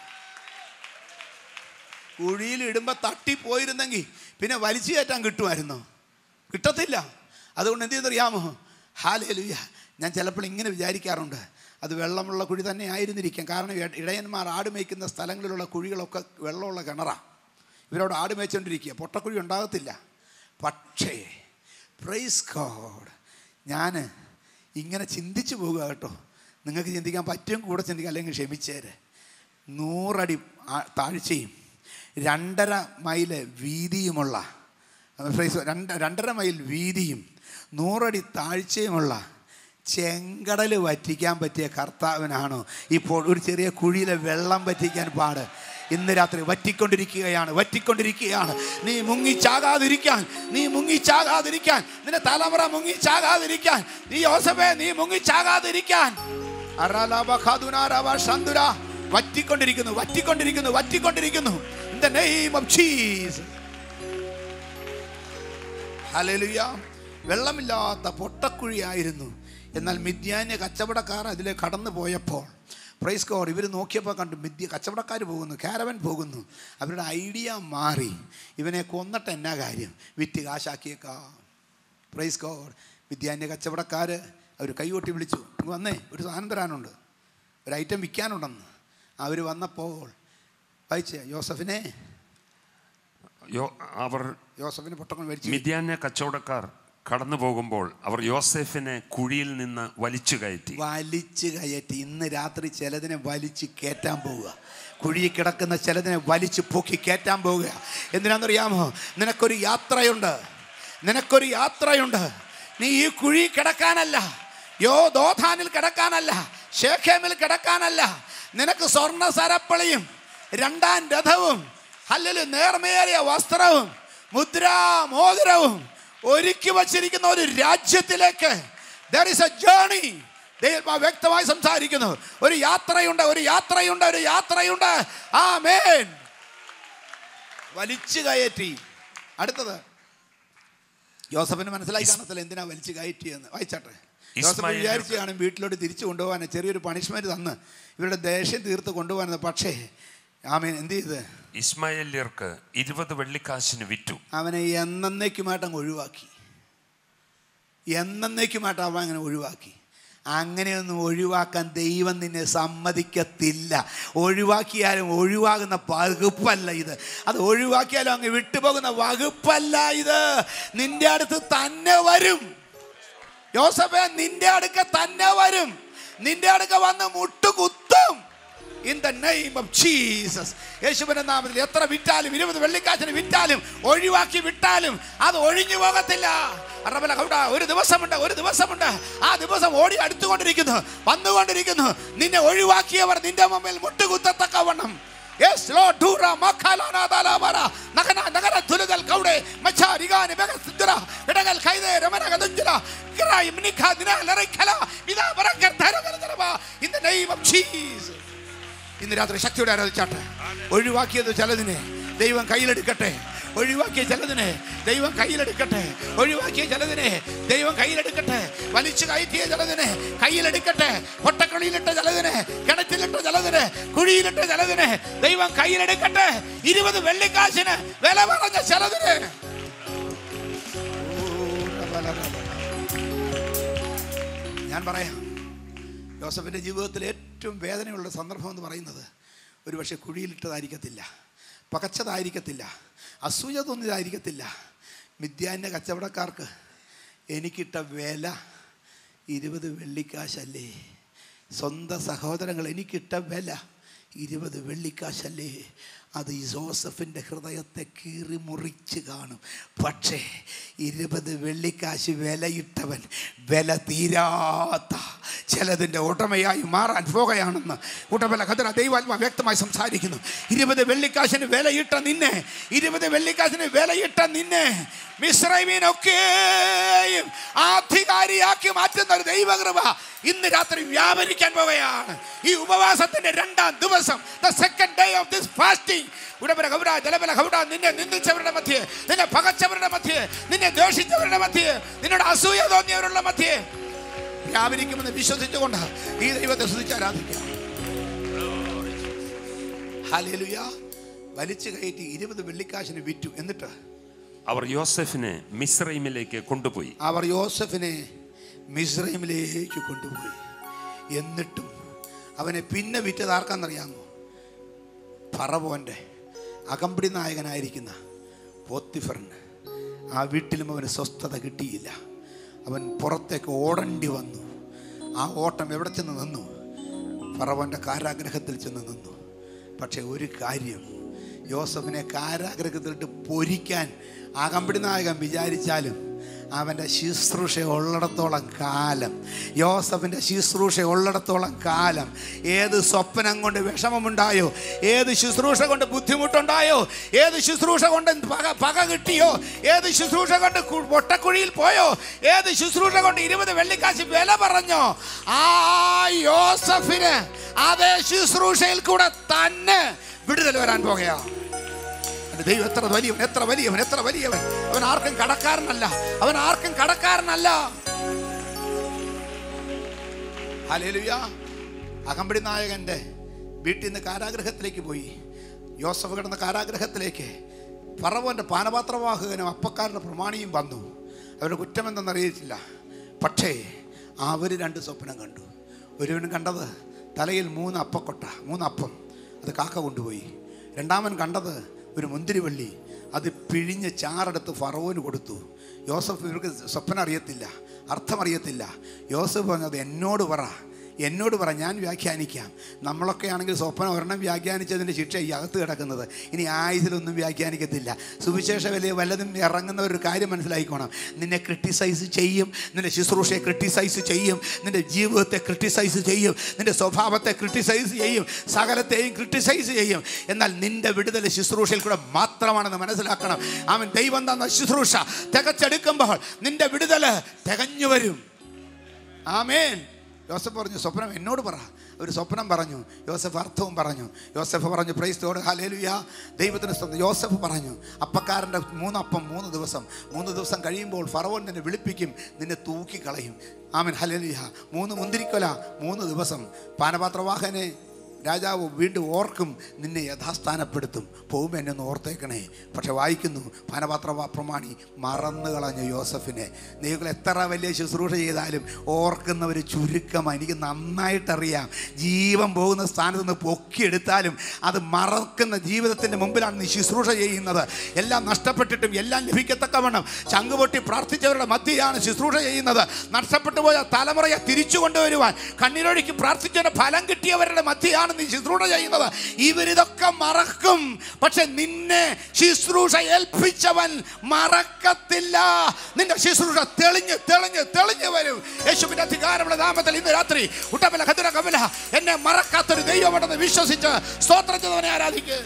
കുഴിയിൽ ഇടുമ്പോൾ തട്ടിപ്പോയിരുന്നെങ്കിൽ പിന്നെ വലിച്ചു കയറ്റാൻ കിട്ടുമായിരുന്നോ കിട്ടത്തില്ല അതുകൊണ്ട് എന്ത് ചെയ്യുന്നറിയാമോ ഹാലേലുയ്യ ഞാൻ ചിലപ്പോൾ ഇങ്ങനെ വിചാരിക്കാറുണ്ട് അത് വെള്ളമുള്ള കുഴി തന്നെ ആയിരുന്നിരിക്കാം കാരണം ഇട- ഇടയന്മാർ ആട് മേയ്ക്കുന്ന സ്ഥലങ്ങളിലുള്ള കുഴികളൊക്കെ വെള്ളമുള്ള കിണറാണ് ഇവരവിടെ ആട് മേய்ച്ചുകൊണ്ടിരിക്കുക പൊട്ടക്കുഴി ഉണ്ടാകത്തില്ല പക്ഷേ പ്രൈസ് ഗോഡ് ഞാൻ ഇങ്ങനെ ചിന്തിച്ചു പോകുക കേട്ടോ നിങ്ങൾക്ക് ചിന്തിക്കാൻ പറ്റും കൂടെ ചിന്തിക്കാം അല്ലെങ്കിൽ ക്ഷമിച്ചേര് നൂറടി ആ- താഴ്ചയും രണ്ടര മൈല് വീതിയുമുള്ള അത് phrase രണ്ട് രണ്ടര മൈൽ വീതിയും നൂറടി താഴ്ചയുമുള്ള ചെങ്കടൽ വറ്റിക്കാൻ പറ്റിയ കർത്താവിനാണോ ഇപ്പോൾ ഒരു ചെറിയ കുഴിയിലെ വെള്ളം വറ്റിക്കാൻ പാട് ഇന്ന് രാത്രി വറ്റിക്കൊണ്ടിരിക്കുകയാണ് വറ്റിക്കൊണ്ടിരിക്കുകയാണ് നീ മുങ്ങിച്ചാകാതിരിക്കാൻ നീ മുങ്ങിച്ചാകാതിരിക്കാൻ നിന്റെ തലമുറ മുങ്ങിച്ചാകാതിരിക്കാൻ നീ യോസഫേ നീ മുങ്ങിച്ചാകാതിരിക്കാൻ അറാലാബ ഖാദുനാരാബ ഷന്തുര വറ്റിക്കൊണ്ടിരിക്കുന്നു വറ്റിക്കൊണ്ടിരിക്കുന്നു വറ്റിക്കൊണ്ടിരിക്കുന്നു in the name of Jesus ഹല്ലേലൂയ വെള്ളമില്ലാത്ത പൊട്ടക്കുഴിയായിരുന്നു എന്നാൽ മിഥ്യാന്യ കച്ചവടക്കാർ അതിലെ കടന്നു പോയപ്പോൾ പ്രൈസ് കോഡ് ഇവർ നോക്കിയപ്പോൾ കണ്ടു മിഥ്യ കച്ചവടക്കാർ പോകുന്നു കാരവൻ പോകുന്നു അവരുടെ ഐഡിയ മാറി ഇവനെ കൊന്നിട്ട് എന്നാ കാര്യം വിറ്റ് കാശാക്കിയേക്കാം പ്രൈസ് കോഡ് വിദ്യാന്യ കച്ചവടക്കാർ അവർ കൈകൊട്ടി വിളിച്ചു "ഇങ്ങ് വന്നേ ഒരു സാധനം തരാനുണ്ട് ഒരു ഐറ്റം വിൽക്കാനുണ്ടെന്ന് അവർ വന്നപ്പോൾ വായിച്ചേ യോസഫിനെ യോ അവർ യോസഫിന് പൊട്ടങ്ങൾ മേടിച്ചു മിഥ്യാന്യ കച്ചവടക്കാർ കടന്നു പോകുമ്പോൾ അവർ യോസെഫിനെ കുഴിയിൽ നിന്ന് വലിച്ചു കയറ്റി വലിച്ച് കയറ്റി ഇന്ന് രാത്രി ചിലതിനെ വലിച്ച് കയറ്റാൻ പോവുക കുഴിയിൽ കിടക്കുന്ന ചിലതിനെ വലിച്ച് പൊക്കി കയറ്റാൻ പോവുക എന്തിനാണെന്നറിയാമോ നിനക്കൊരു യാത്രയുണ്ട് നിനക്കൊരു യാത്രയുണ്ട് നീ ഈ കുഴി കിടക്കാനല്ല യോ ദോധാനിൽ കിടക്കാനല്ല ഷേഖേമിൽ കിടക്കാനല്ല നിനക്ക് സ്വർണ്ണ സരപ്പളിയും രണ്ടാം രഥവും അല്ലെങ്കിൽ നേർമേറിയ വസ്ത്രവും മുദ്രാ മോതിരവും ഒരുക്കി വച്ചിരിക്കുന്ന ഒരു രാജ്യത്തിലേക്ക് ദർ ഇസ് എ ജേണി ദൈവം വ്യക്തമായി സംസാരിക്കുന്നു ഒരു യാത്രയുണ്ട് ഒരു യാത്രയുണ്ട് ഒരു യാത്രയുണ്ട് ആ മേൻ വലിച്ചു കയറ്റി അടുത്തത് യോസഫിന് മനസ്സിലായി കാണത്തില്ല എന്തിനാ വലിച്ചു കയറ്റിയെന്ന് വായിച്ചാട്ടെ യോസഫ് ഇസ്മായേലിനെ- വിചാരിച്ചു കാണും വീട്ടിലോട്ട് തിരിച്ചു കൊണ്ടുപോകാൻ ചെറിയൊരു പണിഷ്മെന്റ് തന്ന് ഇവരുടെ ദേഷ്യം തീർത്ത് കൊണ്ടുപോകാനെന്ന് പക്ഷേ ആമേൻ എന്ത് ചെയ്ത് ഇസ്മായേല്യർക്ക് ഇരുപത് വെള്ളിക്കാശിന് വിറ്റു അവനെ എന്നേക്കുമായിട്ട് അങ്ങ് ഒഴിവാക്കി എന്നേക്കുമായിട്ട് അവൻ അങ്ങനെ ഒഴിവാക്കി അങ്ങനെയൊന്നും ഒഴിവാക്കാൻ ദൈവം നിന്നെ സമ്മതിക്കത്തില്ല ഒഴിവാക്കിയാലും ഒഴിവാകുന്ന വകുപ്പല്ല ഇത് അത് ഒഴിവാക്കിയാലും അങ്ങ് വിട്ടുപോകുന്ന വകുപ്പല്ല ഇത് നിന്റെ അടുത്ത് തന്നെ വരും യോസഫേ നിന്റെ അടുക്ക തന്നെ വരും നിന്റെ അടുക്ക വന്ന് മുട്ടുകുത്തും in the name of Jesus യേശുവിന്റെ നാമത്തിൽ എത്ര വിറ്റാലും ഇരുപത് വെള്ളിക്കാശിന് വിറ്റാലും ഒഴിവാക്കി വിട്ടാലും അത് ഒഴിഞ്ഞു പോകത്തില്ല അറബല കൗഡ ഒരു ദിവസമുണ്ട് ഒരു ദിവസമുണ്ട് ആ ദിവസം ഓടി അടുത്തുകൊണ്ടിരിക്കുന്നു വന്നുകൊണ്ടിരിക്കുന്നു നിന്നെ ഒഴിവാക്കിയവർ നിന്റെ മുമ്പിൽ മുട്ടുകുത്തത്തക്കവണ്ണം Yes, Lord, Dura, Makalana, Dalabara, Nakana, Nakana, Tulidal, Kaude, Macha, Rigani, Begasudra, Redagal, Kaide, Ramana, Dundra, Krai, Minika, Dina, Larikala, Vida, Barakar, Tarakaraba, in the name of Jesus. ഇന്ന് രാത്രി ശക്തിയോടെ ആരാധിച്ചാട്ടെ ഒഴിവാക്കിയത് ചിലതിനെ ദൈവം കയ്യിലെടുക്കട്ടെ ഒഴിവാക്കിയ ചിലതിനെ ദൈവം കയ്യിലെടുക്കട്ടെ ഒഴിവാക്കിയ ചിലതിനെ ദൈവം കയ്യിലെടുക്കട്ടെ വലിച്ചു കയറ്റിയ ചിലതിനെ കയ്യിലെടുക്കട്ടെ പൊട്ടക്കുഴിയിലിട്ട ചിലതിനെ കിണറ്റിലിട്ട ചിലതിനെ കുഴിയിലിട്ട ചിലതിനെ ദൈവം കയ്യിലെടുക്കട്ടെ ഇരുപത് വെള്ളിക്കാശിന് വില പറഞ്ഞ ചിലതിന് ഞാൻ പറയാം യോസഫിൻ്റെ ജീവിതത്തിൽ ഏറ്റവും വേദനയുള്ള സന്ദർഭം എന്ന് പറയുന്നത് ഒരു പക്ഷേ കുഴിയിലിട്ടതായിരിക്കത്തില്ല പകച്ചതായിരിക്കത്തില്ല അസൂയ തോന്നിയതായിരിക്കത്തില്ല മിഥ്യാന്യ കച്ചവടക്കാർക്ക് എനിക്കിട്ട വില ഇരുപത് വെള്ളിക്കാശല്ലേ സ്വന്തം സഹോദരങ്ങൾ എനിക്കിട്ട വില ഇരുപത് വെള്ളിക്കാശല്ലേ അത് ഈ ജോസഫിൻ്റെ ഹൃദയത്തെ കീറി മുറിച്ച് കാണും പക്ഷേ ഇരുപത് വെള്ളിക്കാശ് വിലയിട്ടവൻ വില തീരാത്ത ചിലതിൻ്റെ ഉടമയായി മാറാൻ പോകുകയാണെന്ന് ഉടമല കതിര ദൈവാത്മ വ്യക്തമായി സംസാരിക്കുന്നു ഇരുപത് വെള്ളിക്കാശിന് വിലയിട്ട നിന്നെ ഇരുപത് വെള്ളിക്കാശിന് വിലയിട്ട നിന്നെ മിശ്രൈമീനൊക്കെയും അധികാരിയാക്കി മാറ്റുന്ന ഒരു ദൈവകൃപ ഇന്ന് രാത്രി വ്യാപരിക്കാൻ പോവുകയാണ് ഈ ഉപവാസത്തിന്റെ രണ്ടാം ദിവസം the second day of this fasting ഉടപര ഗൗര ജലബല ഗൗര നിന്നെ നിന്ദിച്ചവരുടെ മധ്യേ നിന്നെ പകച്ചവരുടെ മധ്യേ നിന്നെ ദ്വേഷിച്ചവരുടെ മധ്യേ നിന്നോട് അസൂയ തോന്നിയവരുടെ മധ്യേ വ്യാപരിക്കുമെന്ന് വിശ്വസിച്ചുകൊണ്ട് ഈ ദൈവത്തെ സ്തുതിച്ച് ആരാധിക്കാം ഹല്ലേലൂയ വലിച്ചു കയറ്റി ഇരുപത് വെള്ളിക്കാശിന് വിറ്റു എന്നിട്ട് അവർ യോസെഫിനെ മിസ്രൈമിലേക്ക് കൊണ്ടുപോയി അവർ യോസഫിനെ മിസ്രൈമിലേക്ക് കൊണ്ടുപോയി എന്നിട്ടും അവനെ പിന്നെ വിറ്റത് ആർക്കാന്നറിയാമോ ഫറവോൻ്റെ അകമ്പടി നായകനായിരിക്കുന്ന പോത്തിഫറിന് ആ വീട്ടിലും അവന് സ്വസ്ഥത കിട്ടിയില്ല അവൻ പുറത്തേക്ക് ഓടേണ്ടി വന്നു ആ ഓട്ടം എവിടെ ചെന്ന് നിന്നു ഫറവോൻ്റെ കാരാഗ്രഹത്തിൽ ചെന്ന് നിന്നു പക്ഷേ ഒരു കാര്യം യോസഫിനെ കാരാഗ്രഹത്തിലിട്ട് പൊരിക്കാൻ അകമ്പടി നായകൻ വിചാരിച്ചാലും അവൻ്റെ ശുശ്രൂഷ ഉള്ളിടത്തോളം കാലം യോസഫിൻ്റെ ശുശ്രൂഷ ഉള്ളിടത്തോളം കാലം ഏത് സ്വപ്നം കൊണ്ട് വിഷമമുണ്ടായോ ഏത് ശുശ്രൂഷ കൊണ്ട് ബുദ്ധിമുട്ടുണ്ടായോ ഏത് ശുശ്രൂഷ കൊണ്ട് പക പക കിട്ടിയോ ഏത് ശുശ്രൂഷ കൊണ്ട് കു- പൊട്ടക്കുഴിയിൽ പോയോ ഏത് ശുശ്രൂഷ കൊണ്ട് ഇരുപത് വെള്ളിക്കാശ് വില പറഞ്ഞോ ആ യോസഫിന് അതേ ശുശ്രൂഷയിൽ കൂടെ തന്നെ വിടുതൽ വരാൻ പോകുകയാണ് എൻ്റെ ദൈവം എത്ര വലിയവൻ എത്ര വലിയവൻ എത്ര വലിയവൻ അവൻ ആർക്കും കടക്കാരനല്ല അവൻ ആർക്കും കടക്കാരനല്ല ഹലേലുയ അകമ്പടി നായകൻ്റെ വീട്ടിൽ നിന്ന് കാരാഗ്രഹത്തിലേക്ക് പോയി യോസഫ് കിടന്ന കാരാഗ്രഹത്തിലേക്ക് ഫറവോൻ്റെ പാനപാത്രവാഹകനും അപ്പക്കാരുടെ പ്രമാണിയും വന്നു അവരുടെ കുറ്റമെന്തെന്നറിയിച്ചില്ല പക്ഷേ അവർ രണ്ട് സ്വപ്നം കണ്ടു ഒരുവൻ കണ്ടത് തലയിൽ മൂന്ന് അപ്പക്കൊട്ട മൂന്ന് അപ്പം അത് കാക്ക കൊണ്ടുപോയി രണ്ടാമൻ കണ്ടത് ഒരു മുന്തിരിവള്ളി അത് പിഴിഞ്ഞ് ചാറെടുത്ത് ഫറവോന് കൊടുത്തു യോസഫ് ഇവർക്ക് സ്വപ്നം അറിയത്തില്ല അർത്ഥം അറിയത്തില്ല യോസഫ് പറഞ്ഞത് എന്നോട് പറ എന്നോട് പറ ഞാൻ വ്യാഖ്യാനിക്കാം നമ്മളൊക്കെ ആണെങ്കിൽ സ്വപ്നം ഒരെണ്ണം വ്യാഖ്യാനിച്ചതിൻ്റെ ശിക്ഷ ഈ അകത്ത് കിടക്കുന്നത് ഇനി ആയുസിലൊന്നും വ്യാഖ്യാനിക്കത്തില്ല സുവിശേഷ വിലയെ വല്ലതും ഇറങ്ങുന്ന ഒരു കാര്യം മനസ്സിലായിക്കോണം നിന്നെ ക്രിട്ടിസൈസ് ചെയ്യും നിന്റെ ശുശ്രൂഷയെ ക്രിട്ടിസൈസ് ചെയ്യും നിന്റെ ജീവിതത്തെ ക്രിട്ടിസൈസ് ചെയ്യും നിന്റെ സ്വഭാവത്തെ ക്രിട്ടിസൈസ് ചെയ്യും സകലത്തെയും ക്രിട്ടിസൈസ് ചെയ്യും എന്നാൽ നിന്റെ വിടുതൽ ശുശ്രൂഷയിൽ കൂടെ മാത്രമാണെന്ന് മനസ്സിലാക്കണം അവൻ ദൈവം തന്ന ശുശ്രൂഷ തികച്ചെടുക്കുമ്പോൾ നിന്റെ വിടുതൽ തികഞ്ഞു വരും ആമേൻ യോസഫ് പറഞ്ഞു സ്വപ്നം എന്നോട് പറ ഒരു സ്വപ്നം പറഞ്ഞു യോസഫ് അർത്ഥവും പറഞ്ഞു യോസഫ് പറഞ്ഞു പ്രൈസ്തോട് ഹാലേലുയ ദൈവത്തിന് സ്തോത്രം. യോസഫ് പറഞ്ഞു അപ്പക്കാരൻ്റെ മൂന്നപ്പം മൂന്ന് ദിവസം മൂന്ന് ദിവസം കഴിയുമ്പോൾ ഫറവോൻ നിന്നെ വിളിപ്പിക്കും നിന്നെ തൂക്കിക്കളയും ആമൻ ഹലേലുയ മൂന്ന് മുന്തിരിക്കൊല മൂന്ന് ദിവസം പാനപാത്രവാഹനെ രാജാവ് വീണ്ടും ഓർക്കും നിന്നെ യഥാസ്ഥാനപ്പെടുത്തും പോകുമ്പോൾ എന്നെ ഒന്ന് ഓർത്തേക്കണേ പക്ഷെ വായിക്കുന്നു പാനപാത്ര പ്രമാണി മറന്നു കളഞ്ഞു യോസഫിനെ നിങ്ങൾ എത്ര വലിയ ശുശ്രൂഷ ചെയ്താലും ഓർക്കുന്നവർ ചുരുക്കമാണ് എനിക്ക് നന്നായിട്ടറിയാം ജീവൻ പോകുന്ന സ്ഥാനത്ത് നിന്ന് പൊക്കിയെടുത്താലും അത് മറക്കുന്ന ജീവിതത്തിൻ്റെ മുമ്പിലാണ് നീ ശുശ്രൂഷ ചെയ്യുന്നത് എല്ലാം നഷ്ടപ്പെട്ടിട്ടും എല്ലാം ലഭിക്കത്തക്കവണ്ണം ചങ്കുപൊട്ടി പ്രാർത്ഥിച്ചവരുടെ മധ്യയാണ് ശുശ്രൂഷ ചെയ്യുന്നത് നഷ്ടപ്പെട്ടു പോയ തലമുറയെ തിരിച്ചു കൊണ്ടുവരുവാൻ കണ്ണീരൊഴുക്കി പ്രാർത്ഥിച്ചതിന്റെ ഫലം കിട്ടിയവരുടെ മധ്യയാണ് നീ ശുശ്രൂഷ ചെയ്യുന്നത് ഇവരിതൊക്കെ മറക്കും പക്ഷെ നിന്നെ ശുശ്രൂഷ ഏൽപ്പിച്ചവൻ മറക്കത്തില്ല നിന്റെ ശുശ്രൂഷ തെളിഞ്ഞ് തെളിഞ്ഞ് തെളിഞ്ഞ് വരും യേശുവിന്റെ അധികാരമുള്ള നാമത്തിൽ ഇന്ന് രാത്രി ഉട്ടബല ഖദുര കബല എന്നെ മറക്കാത്തൊരു ദൈവമുണ്ടെന്ന് വിശ്വസിച്ച് സ്തോത്രം ചെയ്തവനെ ആരാധിക്കുക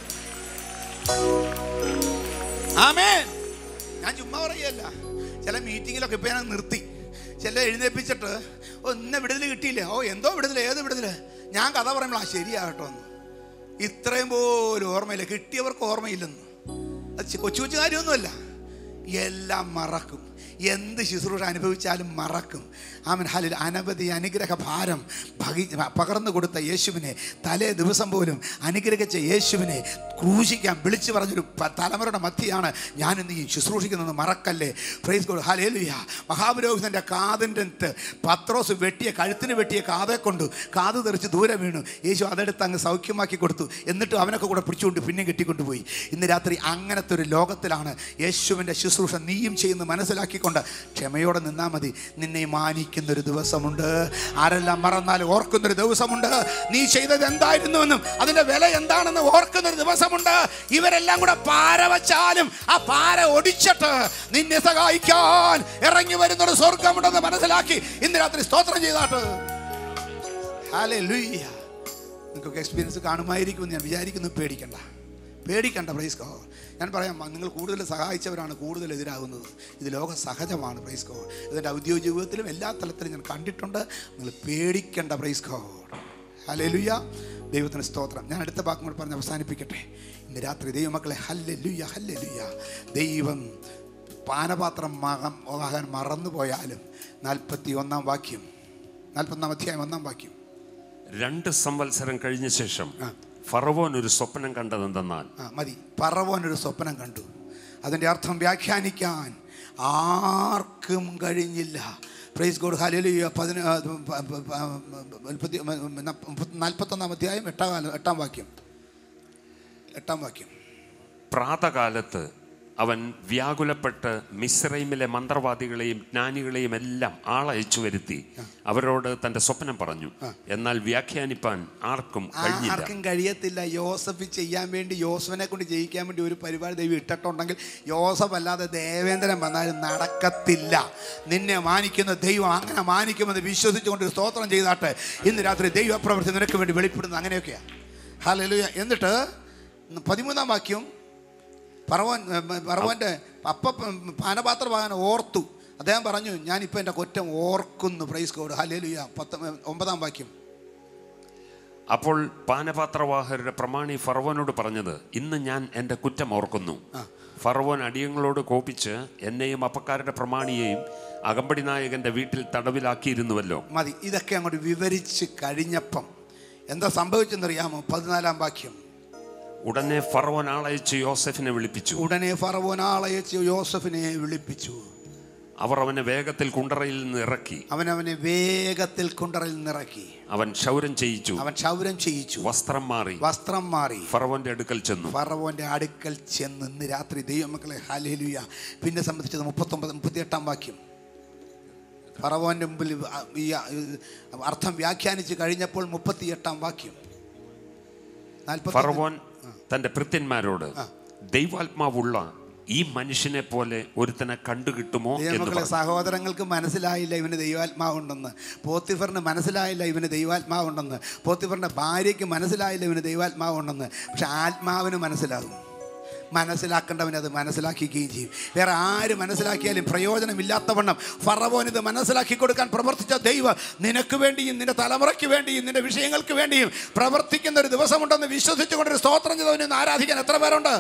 ആമേൻ ഞാൻ ചുമ്മാ പറയല്ല ചില മീറ്റിങ്ങിലൊക്കെ ഇപ്പൊ ഞാൻ നിർത്തി ചില എഴുന്നേപ്പിച്ചിട്ട് ഓ ഇന്ന വിടുതൽ കിട്ടിയില്ലേ ഓ എന്തോ വിടുതൽ ഏത് വിടുതൽ ഞാൻ കഥ പറയുമ്പോൾ ആ ശരിയാകട്ടോ എന്ന് ഇത്രയും പോലും ഓർമ്മയില്ല കിട്ടിയവർക്ക് ഓർമ്മയില്ലെന്ന് അത് ചി- കൊച്ചു കൊച്ചു കാര്യമൊന്നുമല്ല എല്ലാം മറക്കും എന്ത് ശുശ്രൂഷ അനുഭവിച്ചാലും മറക്കും ആമൻ ഹാലിൽ അനവധി അനുഗ്രഹ ഭാരം ഭഗി പകർന്നു കൊടുത്ത യേശുവിനെ തലേ ദിവസം പോലും അനുഗ്രഹിച്ച യേശുവിനെ ക്രൂശിക്കാൻ വിളിച്ചു പറഞ്ഞൊരു പ- തലമുറയുടെ മധ്യയാണ് ഞാനിന്ന് ഈ ശുശ്രൂഷിക്കുന്നത് മറക്കല്ലേ പ്രൈസ് ഗോഡ് ഹാലേലുയ മഹാപുരോഹിതൻ്റെ കാതിൻ്റെ അടുത്ത് പത്രോസ് വെട്ടിയ കഴുത്തിന് വെട്ടിയ കാതെ കൊണ്ടു കാത് തെറിച്ച് ദൂരെ വീണു യേശു അതെടുത്ത് അങ്ങ് സൗഖ്യമാക്കി കൊടുത്തു എന്നിട്ട് അവനൊക്കെ കൂടെ പിടിച്ചുകൊണ്ട് പിന്നെ കെട്ടിക്കൊണ്ടുപോയി ഇന്ന് രാത്രി അങ്ങനത്തെ ഒരു ലോകത്തിലാണ് യേശുവിൻ്റെ ശുശ്രൂഷ നീയും ചെയ്യുന്ന മനസ്സിലാക്കിക്കൊണ്ട് ക്ഷമയോടെ നിന്നാൽ മതി നിന്നെ മാനിക്കുന്നൊരു ദിവസമുണ്ട് ആരെല്ലാം മറന്നാൽ ഓർക്കുന്നൊരു ദിവസമുണ്ട് നീ ചെയ്തത് എന്തായിരുന്നുവെന്നും അതിൻ്റെ വില എന്താണെന്ന് ഓർക്കുന്നൊരു ദിവസമുണ്ട് ഇവരെല്ലാം കൂടെ പാര വച്ചാലും ആ പാര ഒടിച്ചിട്ട് നിന്നെ സഹായിക്കാൻ ഇറങ്ങി വരുന്നൊരു സ്വർഗമുണ്ടെന്ന് മനസ്സിലാക്കി ഇന്ന് രാത്രി സ്തോത്രം ചെയ്താട്ട് ഹാലൂയ്യ നിങ്ങൾക്കൊക്കെ എക്സ്പീരിയൻസ് കാണുമായിരിക്കുമെന്ന് ഞാൻ വിചാരിക്കുന്നു പേടിക്കണ്ട പേടിക്കണ്ട പ്രൈസ് കോ ഞാൻ പറയാം നിങ്ങൾ കൂടുതൽ സഹായിച്ചവരാണ് കൂടുതൽ എതിരാകുന്നത് ഇത് ലോക സഹജമാണ് പ്രൈസ് കോ ഇതിൻ്റെ ഔദ്യോഗിക ജീവിതത്തിലും എല്ലാ തലത്തിലും ഞാൻ കണ്ടിട്ടുണ്ട് നിങ്ങൾ പേടിക്കണ്ട പ്രൈസ് കോ ഹല്ലേലൂയ ദൈവത്തിന് സ്തോത്രം ഞാൻ അടുത്ത വാക്കും കൂടെ പറഞ്ഞ് അവസാനിപ്പിക്കട്ടെ ഇന്ന് രാത്രി ദൈവമക്കളെ ഹല്ലേലൂയ ഹല്ലേലൂയ ദൈവം പാനപാത്രം മകം വാകാൻ മറന്നുപോയാലും നാൽപ്പത്തി ഒന്നാം വാക്യം നാൽപ്പത്തൊന്നാം അധ്യായം ഒന്നാം വാക്യം രണ്ട് സംവത്സരം കഴിഞ്ഞ ശേഷം ആ. ഫറവോൻ ഒരു സ്വപ്നം കണ്ടതെന്തെന്നാൽ ആ മതി പറവോൻ ഒരു സ്വപ്നം കണ്ടു അതിൻ്റെ അർത്ഥം വ്യാഖ്യാനിക്കാൻ ആർക്കും കഴിഞ്ഞില്ല പ്രൈസ് ഗോഡ് ഹലിയ പതിന നാൽപ്പത്തൊന്നാം അധ്യായം എട്ടാം കാലം എട്ടാം വാക്യം എട്ടാം വാക്യം പ്രാതകാലത്ത് അവൻ വ്യാകുലപ്പെട്ട് മിസ്രൈമിലെ മന്ത്രവാദികളെയും ജ്ഞാനികളെയും എല്ലാം ആളയച്ചു വരുത്തി അവരോട് തന്റെ സ്വപ്നം പറഞ്ഞു എന്നാൽ വ്യാഖ്യാനിപ്പാൻ ആർക്കും ആ, കഴിഞ്ഞില്ല ആർക്കും കഴിയത്തില്ല യോസഫ് ചെയ്യാൻ വേണ്ടി യോസഫിനെ കൊണ്ട് ജയിക്കാൻ വേണ്ടി ഒരു പരിപാടി ദൈവം ഇട്ടിട്ടുണ്ടെങ്കിൽ യോസഫ് അല്ലാതെ ദേവേന്ദ്രൻ വന്നാലും നടക്കത്തില്ല നിന്നെ മാനിക്കുന്ന ദൈവം അങ്ങനെ മാനിക്കുമെന്ന് വിശ്വസിച്ചുകൊണ്ട് ഒരു സ്തോത്രം ചെയ്താട്ടെ ഇന്ന് രാത്രി ദൈവപ്രവൃത്തി നിനക്ക് വേണ്ടി വെളിപ്പെടുന്നത് അങ്ങനെയൊക്കെയാണ് ഹല്ലേലൂയ എന്നിട്ട് പതിമൂന്നാം വാക്യം പറവൻ പറവൻ്റെ അപ്പ പാനപാത്രവാഹനം ഓർത്തു അദ്ദേഹം പറഞ്ഞു ഞാനിപ്പോൾ എൻ്റെ കുറ്റം ഓർക്കുന്നു പ്രൈസ് കോഡ് ഹല്ലേലൂയ പത്ത് ഒമ്പതാം വാക്യം അപ്പോൾ പാനപാത്രവാഹരുടെ പ്രമാണി ഫറവോനോട് പറഞ്ഞത് ഇന്ന് ഞാൻ എൻ്റെ കുറ്റം ഓർക്കുന്നു ഫറവോൻ അടിയങ്ങളോട് കോപിച്ച് എന്നെയും അപ്പക്കാരുടെ പ്രമാണിയെയും അകമ്പടി നായകന്റെ വീട്ടിൽ തടവിലാക്കിയിരുന്നുവല്ലോ മതി ഇതൊക്കെ അങ്ങോട്ട് വിവരിച്ച് കഴിഞ്ഞപ്പം എന്താ സംഭവിച്ചെന്നറിയാമോ പതിനാലാം വാക്യം ഉടനെ ഫറവോൻ ആളയച്ച് യോസെഫിനെ വിളിപ്പിച്ചു ഉടനെ ഫറവോൻ ആളയച്ച് യോസഫിനെ വിളിപ്പിച്ചു അവർ അവനെ വേഗത്തിൽ കുണ്ടറയിൽ നിന്ന് ഇറക്കി അവൻ അവനെ വേഗത്തിൽ കുണ്ടറിൽ നിറക്കി അവൻ ക്ഷൗരം ചെയ്യിച്ചു അവൻ ക്ഷൗരം ചെയ്യിച്ചു വസ്ത്രം മാറി വസ്ത്രം മാറി ഫറവോന്റെ അടുക്കൽ ചെന്നു ഫറവോന്റെ അടുക്കൽ ചെന്ന് ഇന്ന് രാത്രി ദൈവമക്കളെ ഹാലേലുയ പിന്നെ സംബന്ധിച്ചത് മുപ്പത്തൊമ്പത് മുപ്പത്തിയെട്ടാം വാക്യം ഫറവോന്റെ മുമ്പിൽ ഈ അർത്ഥം വ്യാഖ്യാനിച്ച് കഴിഞ്ഞപ്പോൾ മുപ്പത്തിയെട്ടാം വാക്യം നാൽപ്പത്തി ഫറവോൻ തന്റെ ഭൃത്യന്മാരോട് ദൈവാത്മാവുള്ള ഈ മനുഷ്യനെ പോലെ ഒരുത്തനെ കണ്ടുകിട്ടുമോ എന്ന് ദൈവമക്കളെ പറഞ്ഞു സഹോദരങ്ങൾക്ക് മനസ്സിലായില്ല ഇവന് ദൈവാത്മാവുണ്ടെന്ന് പോത്തിഫറിന് മനസ്സിലായില്ല ഇവന് ദൈവാത്മാവുണ്ടെന്ന് പോത്തിഫറിന്റെ ഭാര്യയ്ക്ക് മനസ്സിലായില്ല ഇവന് ദൈവാത്മാവുണ്ടെന്ന് പക്ഷെ ആത്മാവിന് മനസ്സിലാകും മനസ്സിലാക്കേണ്ടവൻ അത് മനസ്സിലാക്കിക്കുകയും ചെയ്യും വേറെ ആര് മനസ്സിലാക്കിയാലും പ്രയോജനമില്ലാത്തവണ്ണം ഫറവോൻ ഇത് മനസ്സിലാക്കി കൊടുക്കാൻ പ്രവർത്തിച്ച ദൈവം നിനക്ക് വേണ്ടിയും നിന്റെ തലമുറയ്ക്ക് വേണ്ടിയും നിന്റെ വിഷയങ്ങൾക്ക് വേണ്ടിയും പ്രവർത്തിക്കുന്ന ഒരു ദിവസമുണ്ടെന്ന് വിശ്വസിച്ചുകൊണ്ടൊരു സ്തോത്രം ചെയ്തവനെ ഒന്ന് ആരാധിക്കാൻ എത്ര പേരുണ്ട്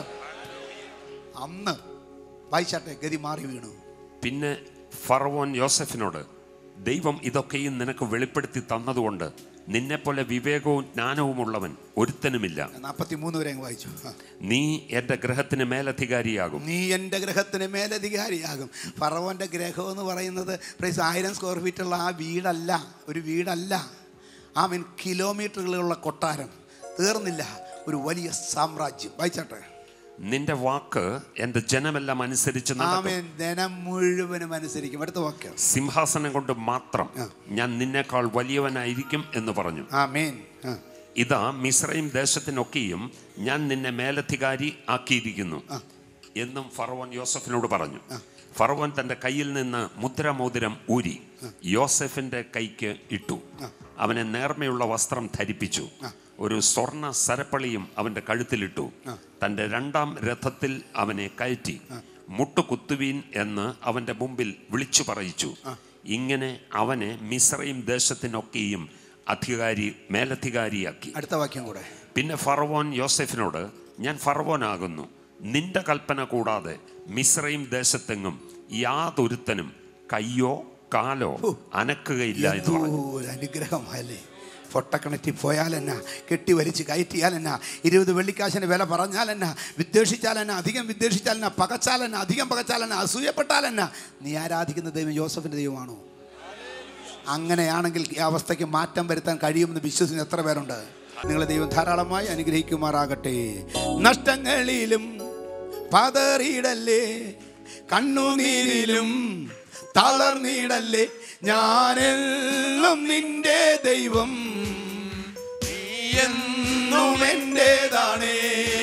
അന്ന് വായിച്ചാട്ടെ ഗതി മാറി വീണു പിന്നെ ഫറവോൻ യോസഫിനോട് ദൈവം ഇതൊക്കെയും നിനക്ക് വെളിപ്പെടുത്തി തന്നതുകൊണ്ട് നിന്നെപ്പോലെ വിവേകവും ജ്ഞാനവും ഉള്ളവൻ ഒരുത്തനുമില്ല നാൽപ്പത്തി മൂന്ന് വരെ അങ്ങ് വായിച്ചു ആ. നീ എൻ്റെ ഗ്രഹത്തിന് മേലധികാരിയാകും നീ എൻ്റെ ഗ്രഹത്തിന് മേലധികാരിയാകും ഫറവോൻ്റെ ഗ്രഹം എന്ന് പറയുന്നത് പ്രൈസ് ആയിരം സ്ക്വയർ ഫീറ്റുള്ള ആ വീടല്ല ഒരു വീടല്ല ആ മീൻ കിലോമീറ്ററുകളുള്ള കൊട്ടാരം തീർന്നില്ല ഒരു വലിയ സാമ്രാജ്യം വായിച്ചാട്ടെ നിന്റെ വാക്ക് എൻ്റെ ജനമെല്ലാം അനുസരിച്ച് നടക്കും ആമേൻ ജനം മുഴുവനും അനുസരിക്കും അടുത്ത വാക്യം സിംഹാസനം കൊണ്ട് മാത്രം ഞാൻ നിന്നേക്കാൾ വലിയവനായിരിക്കും എന്ന് പറഞ്ഞു ആമേൻ ആ. ഇതാ മിസ്രൈം ദേശത്തിനൊക്കെയും ഞാൻ നിന്നെ മേലധികാരി ആക്കിയിരിക്കുന്നു എന്നും ഫറവോൻ യോസഫിനോട് പറഞ്ഞു ഫറവോൻ തന്റെ കയ്യിൽ നിന്ന് മുദ്രമോതിരം ഊരി യോസഫിന്റെ കൈക്ക് ഇട്ടു അവനെ നേർമയുള്ള വസ്ത്രം ധരിപ്പിച്ചു ഒരു സ്വർണ സരപ്പളിയും അവന്റെ കഴുത്തിലിട്ടു തന്റെ രണ്ടാം രഥത്തിൽ അവനെ കയറ്റി മുട്ടുകുത്തുവീൻ എന്ന് അവന്റെ മുമ്പിൽ വിളിച്ചു പറയിച്ചു ഇങ്ങനെ അവനെ മിസ്രൈം ദേശത്തിനൊക്കെയും അധികാരി മേലധികാരിയാക്കി അടുത്ത വാക്യം കൂടെ പിന്നെ ഫറവോൻ യോസെഫിനോട് ഞാൻ ഫറവോനാകുന്നു നിന്റെ കൽപ്പന കൂടാതെ മിസ്രൈം ദേശത്തെങ്ങും യാതൊരുത്തനും കയ്യോ കാലോ അനക്കുകയില്ല എന്ന് പറഞ്ഞു എന്തോ ഒരു അനുഗ്രഹമല്ലേ പൊട്ടക്കിണറ്റിൽ പോയാലെന്നാ കെട്ടി വലിച്ച് കയറ്റിയാലെന്നാ ഇരുപത് വെള്ളിക്കാശിന് വില പറഞ്ഞാലെന്നാ വിദ്വേഷിച്ചാലെന്നാ അധികം വിദ്വേഷിച്ചാലെന്നാ പകച്ചാലെന്നാ അധികം പകച്ചാലെന്നാ അസൂയപ്പെട്ടാലെന്നാ നീ ആരാധിക്കുന്ന ദൈവം ജോസഫിൻ്റെ ദൈവമാണോ അങ്ങനെയാണെങ്കിൽ ഈ അവസ്ഥയ്ക്ക് മാറ്റം വരുത്താൻ കഴിയുമെന്ന് വിശ്വസിക്കുന്ന എത്ര പേരുണ്ട് നിങ്ങളെ ദൈവം ധാരാളമായി അനുഗ്രഹിക്കുമാറാകട്ടെ നഷ്ടങ്ങളിലും പതറിയിടല്ലേ കണ്ണുനീരിലും തളർന്നിടല്ലേ ഞാനെല്ലാം നിന്റെ ദൈവം നീ എന്നും എന്റേതാണേ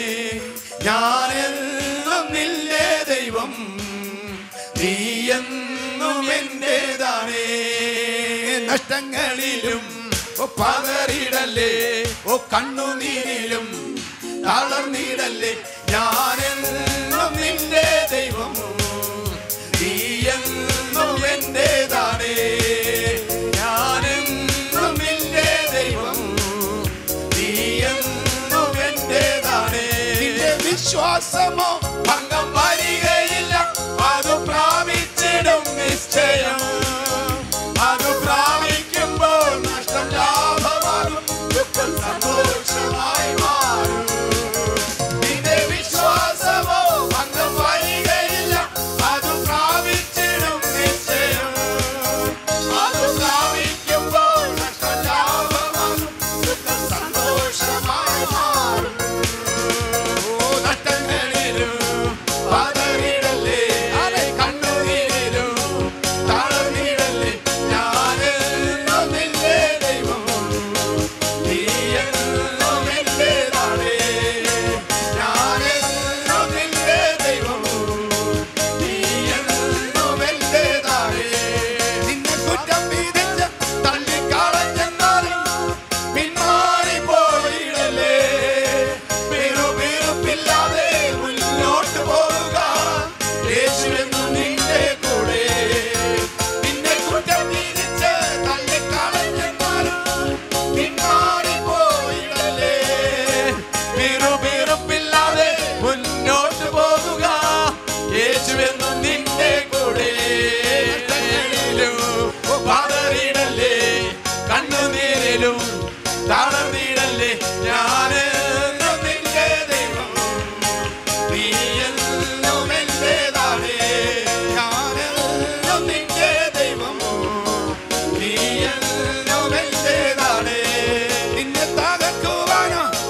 ഞാനെല്ലാം നിന്റെ ദൈവം നീ എന്നും എന്റേതാണേ നഷ്ടങ്ങളിലും ഓ പതറിടല്ലേ ഓ കണ്ണുനീരിലും തളർന്നിടല്ലേ ഞാനെന്നും നിന്റെ ദൈവം നീ എന്നും എന്റേതാണേ ഞാനെന്നും നിന്റെ ദൈവം നീ എന്നും എന്റേതാണേ നിന്റെ വിശ്വാസമോ ഭംഗം വരികയില്ല അത് പ്രാപിച്ചിടും നിശ്ചയം അത് പ്രാപിക്കുമ്പോൾ നഷ്ടം ലാഭമാകും ദുഃഖം സന്തോഷമായി മാറും നിന്റെ വിശ്വാസമോ ഭംഗം വരികയില്ല അത് പ്രാപിച്ചിടും നിശ്ചയം അത് പ്രാപിക്കുമ്പോൾ നഷ്ടം ലാഭമാകും ദുഃഖം സന്തോഷമായി മാറും ഓ നഷ്ടങ്ങളിലും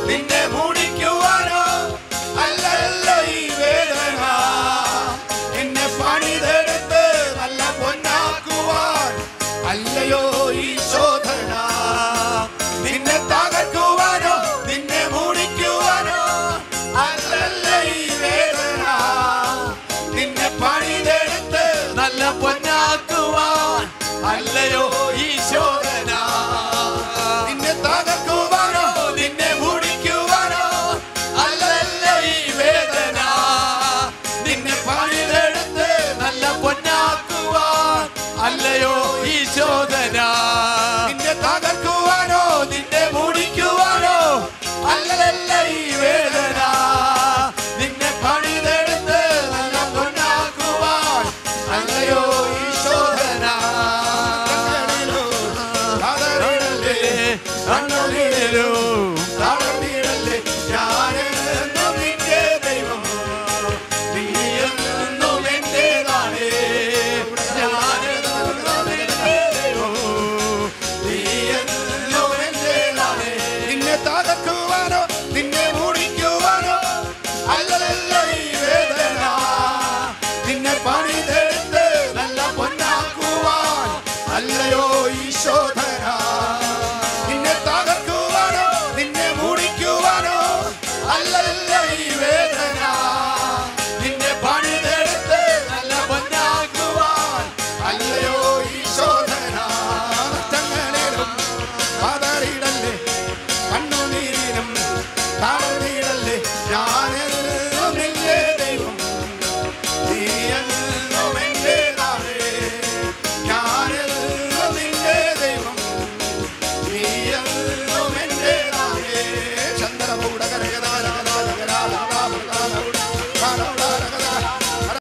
നിന്റെ